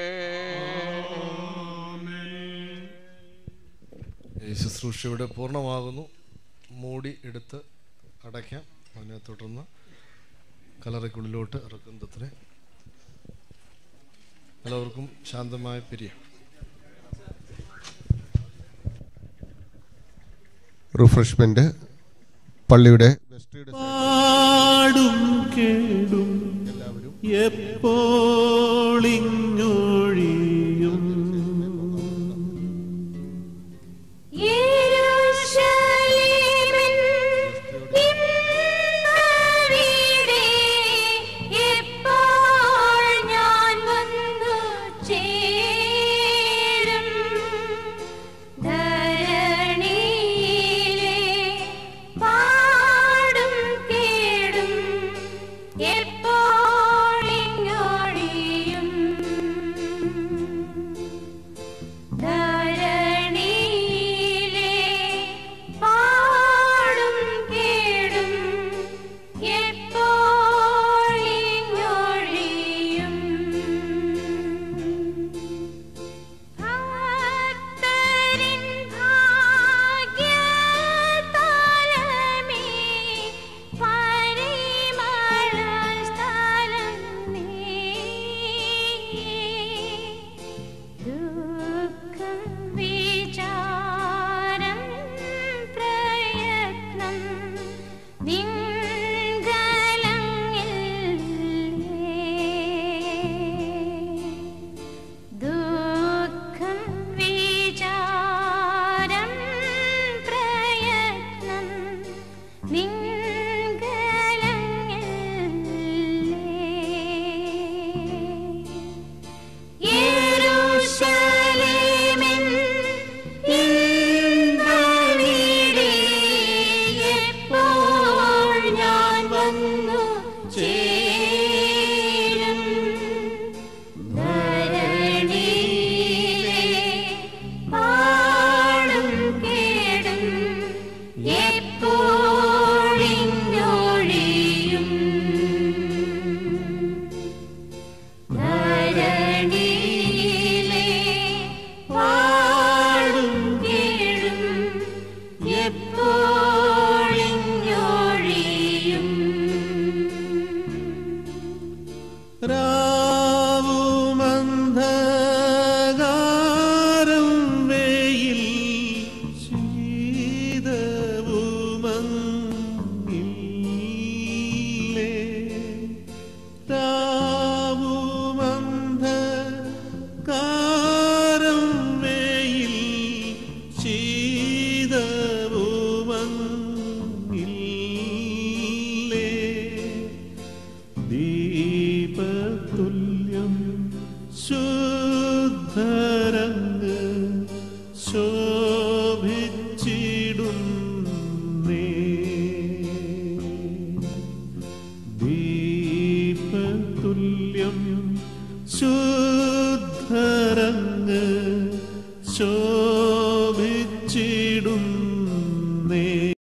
Speaker 18: ഈ ശുശ്രൂഷ ഇവിടെ പൂർണ്ണമാകുന്നു മൂടി എടുത്ത് അടയ്ക്കാം അതിനെ തുടർന്ന് കലറയ്ക്കുള്ളിലോട്ട് ഇറക്കുന്നതിന് എല്ലാവർക്കും ശാന്തമായ പിരിയാം
Speaker 11: റിഫ്രഷ്മെന്റ് പള്ളിയുടെ വെസ്റ്റിയുടെ
Speaker 19: പാടും കേടും എപ്പോളിങ്ങൊഴിയും
Speaker 13: യെരൂശലേമിൻ ഇന്നവിടെ എപ്പോൾ ഞാൻ വന്നു ചേരും ധരണിയിലെ പാടും കേടും എപ്പോളിങ്ങൊഴിയും ധരണിയിലെ പാടും കേടും എപ്പോഴിങ്ങൊഴിയും ഭക്തരിൻ ഭാഗ്യതാലമേ പരിമളസ്ഥലം നീ ദുഃഖം വിചാരം പ്രയത്നം നിൻകലങ്ങില്ലേ ദുഃഖം വിചാരം പ്രയത്നം നിൻകലങ്ങില്ലേ യെരൂശലേമിൻ ഇന്നവിടെ എപ്പോൾ ഞാൻ വന്നു ചേരും ധരണിയിലെ പാടും കേടും എപ്പോഴിങ്ങൊഴിയും ധരണിയിലെ പാടും കേടും എപ്പോഴിങ്ങൊഴിയും
Speaker 19: രാവുമന്ധകാരം വെയിൽ ശീതവുമങ്ങില്ലേ രാവുമന്ധകാരം വെയിൽ ശീതവുമങ്ങില്ലേ ദീപതുല്യം ശുദ്ധരങ്ങ് ശോഭിച്ചിടുന്നേ ദീപതുല്യം ശുദ്ധരങ്ങ് ശോഭിച്ചിടുന്നേ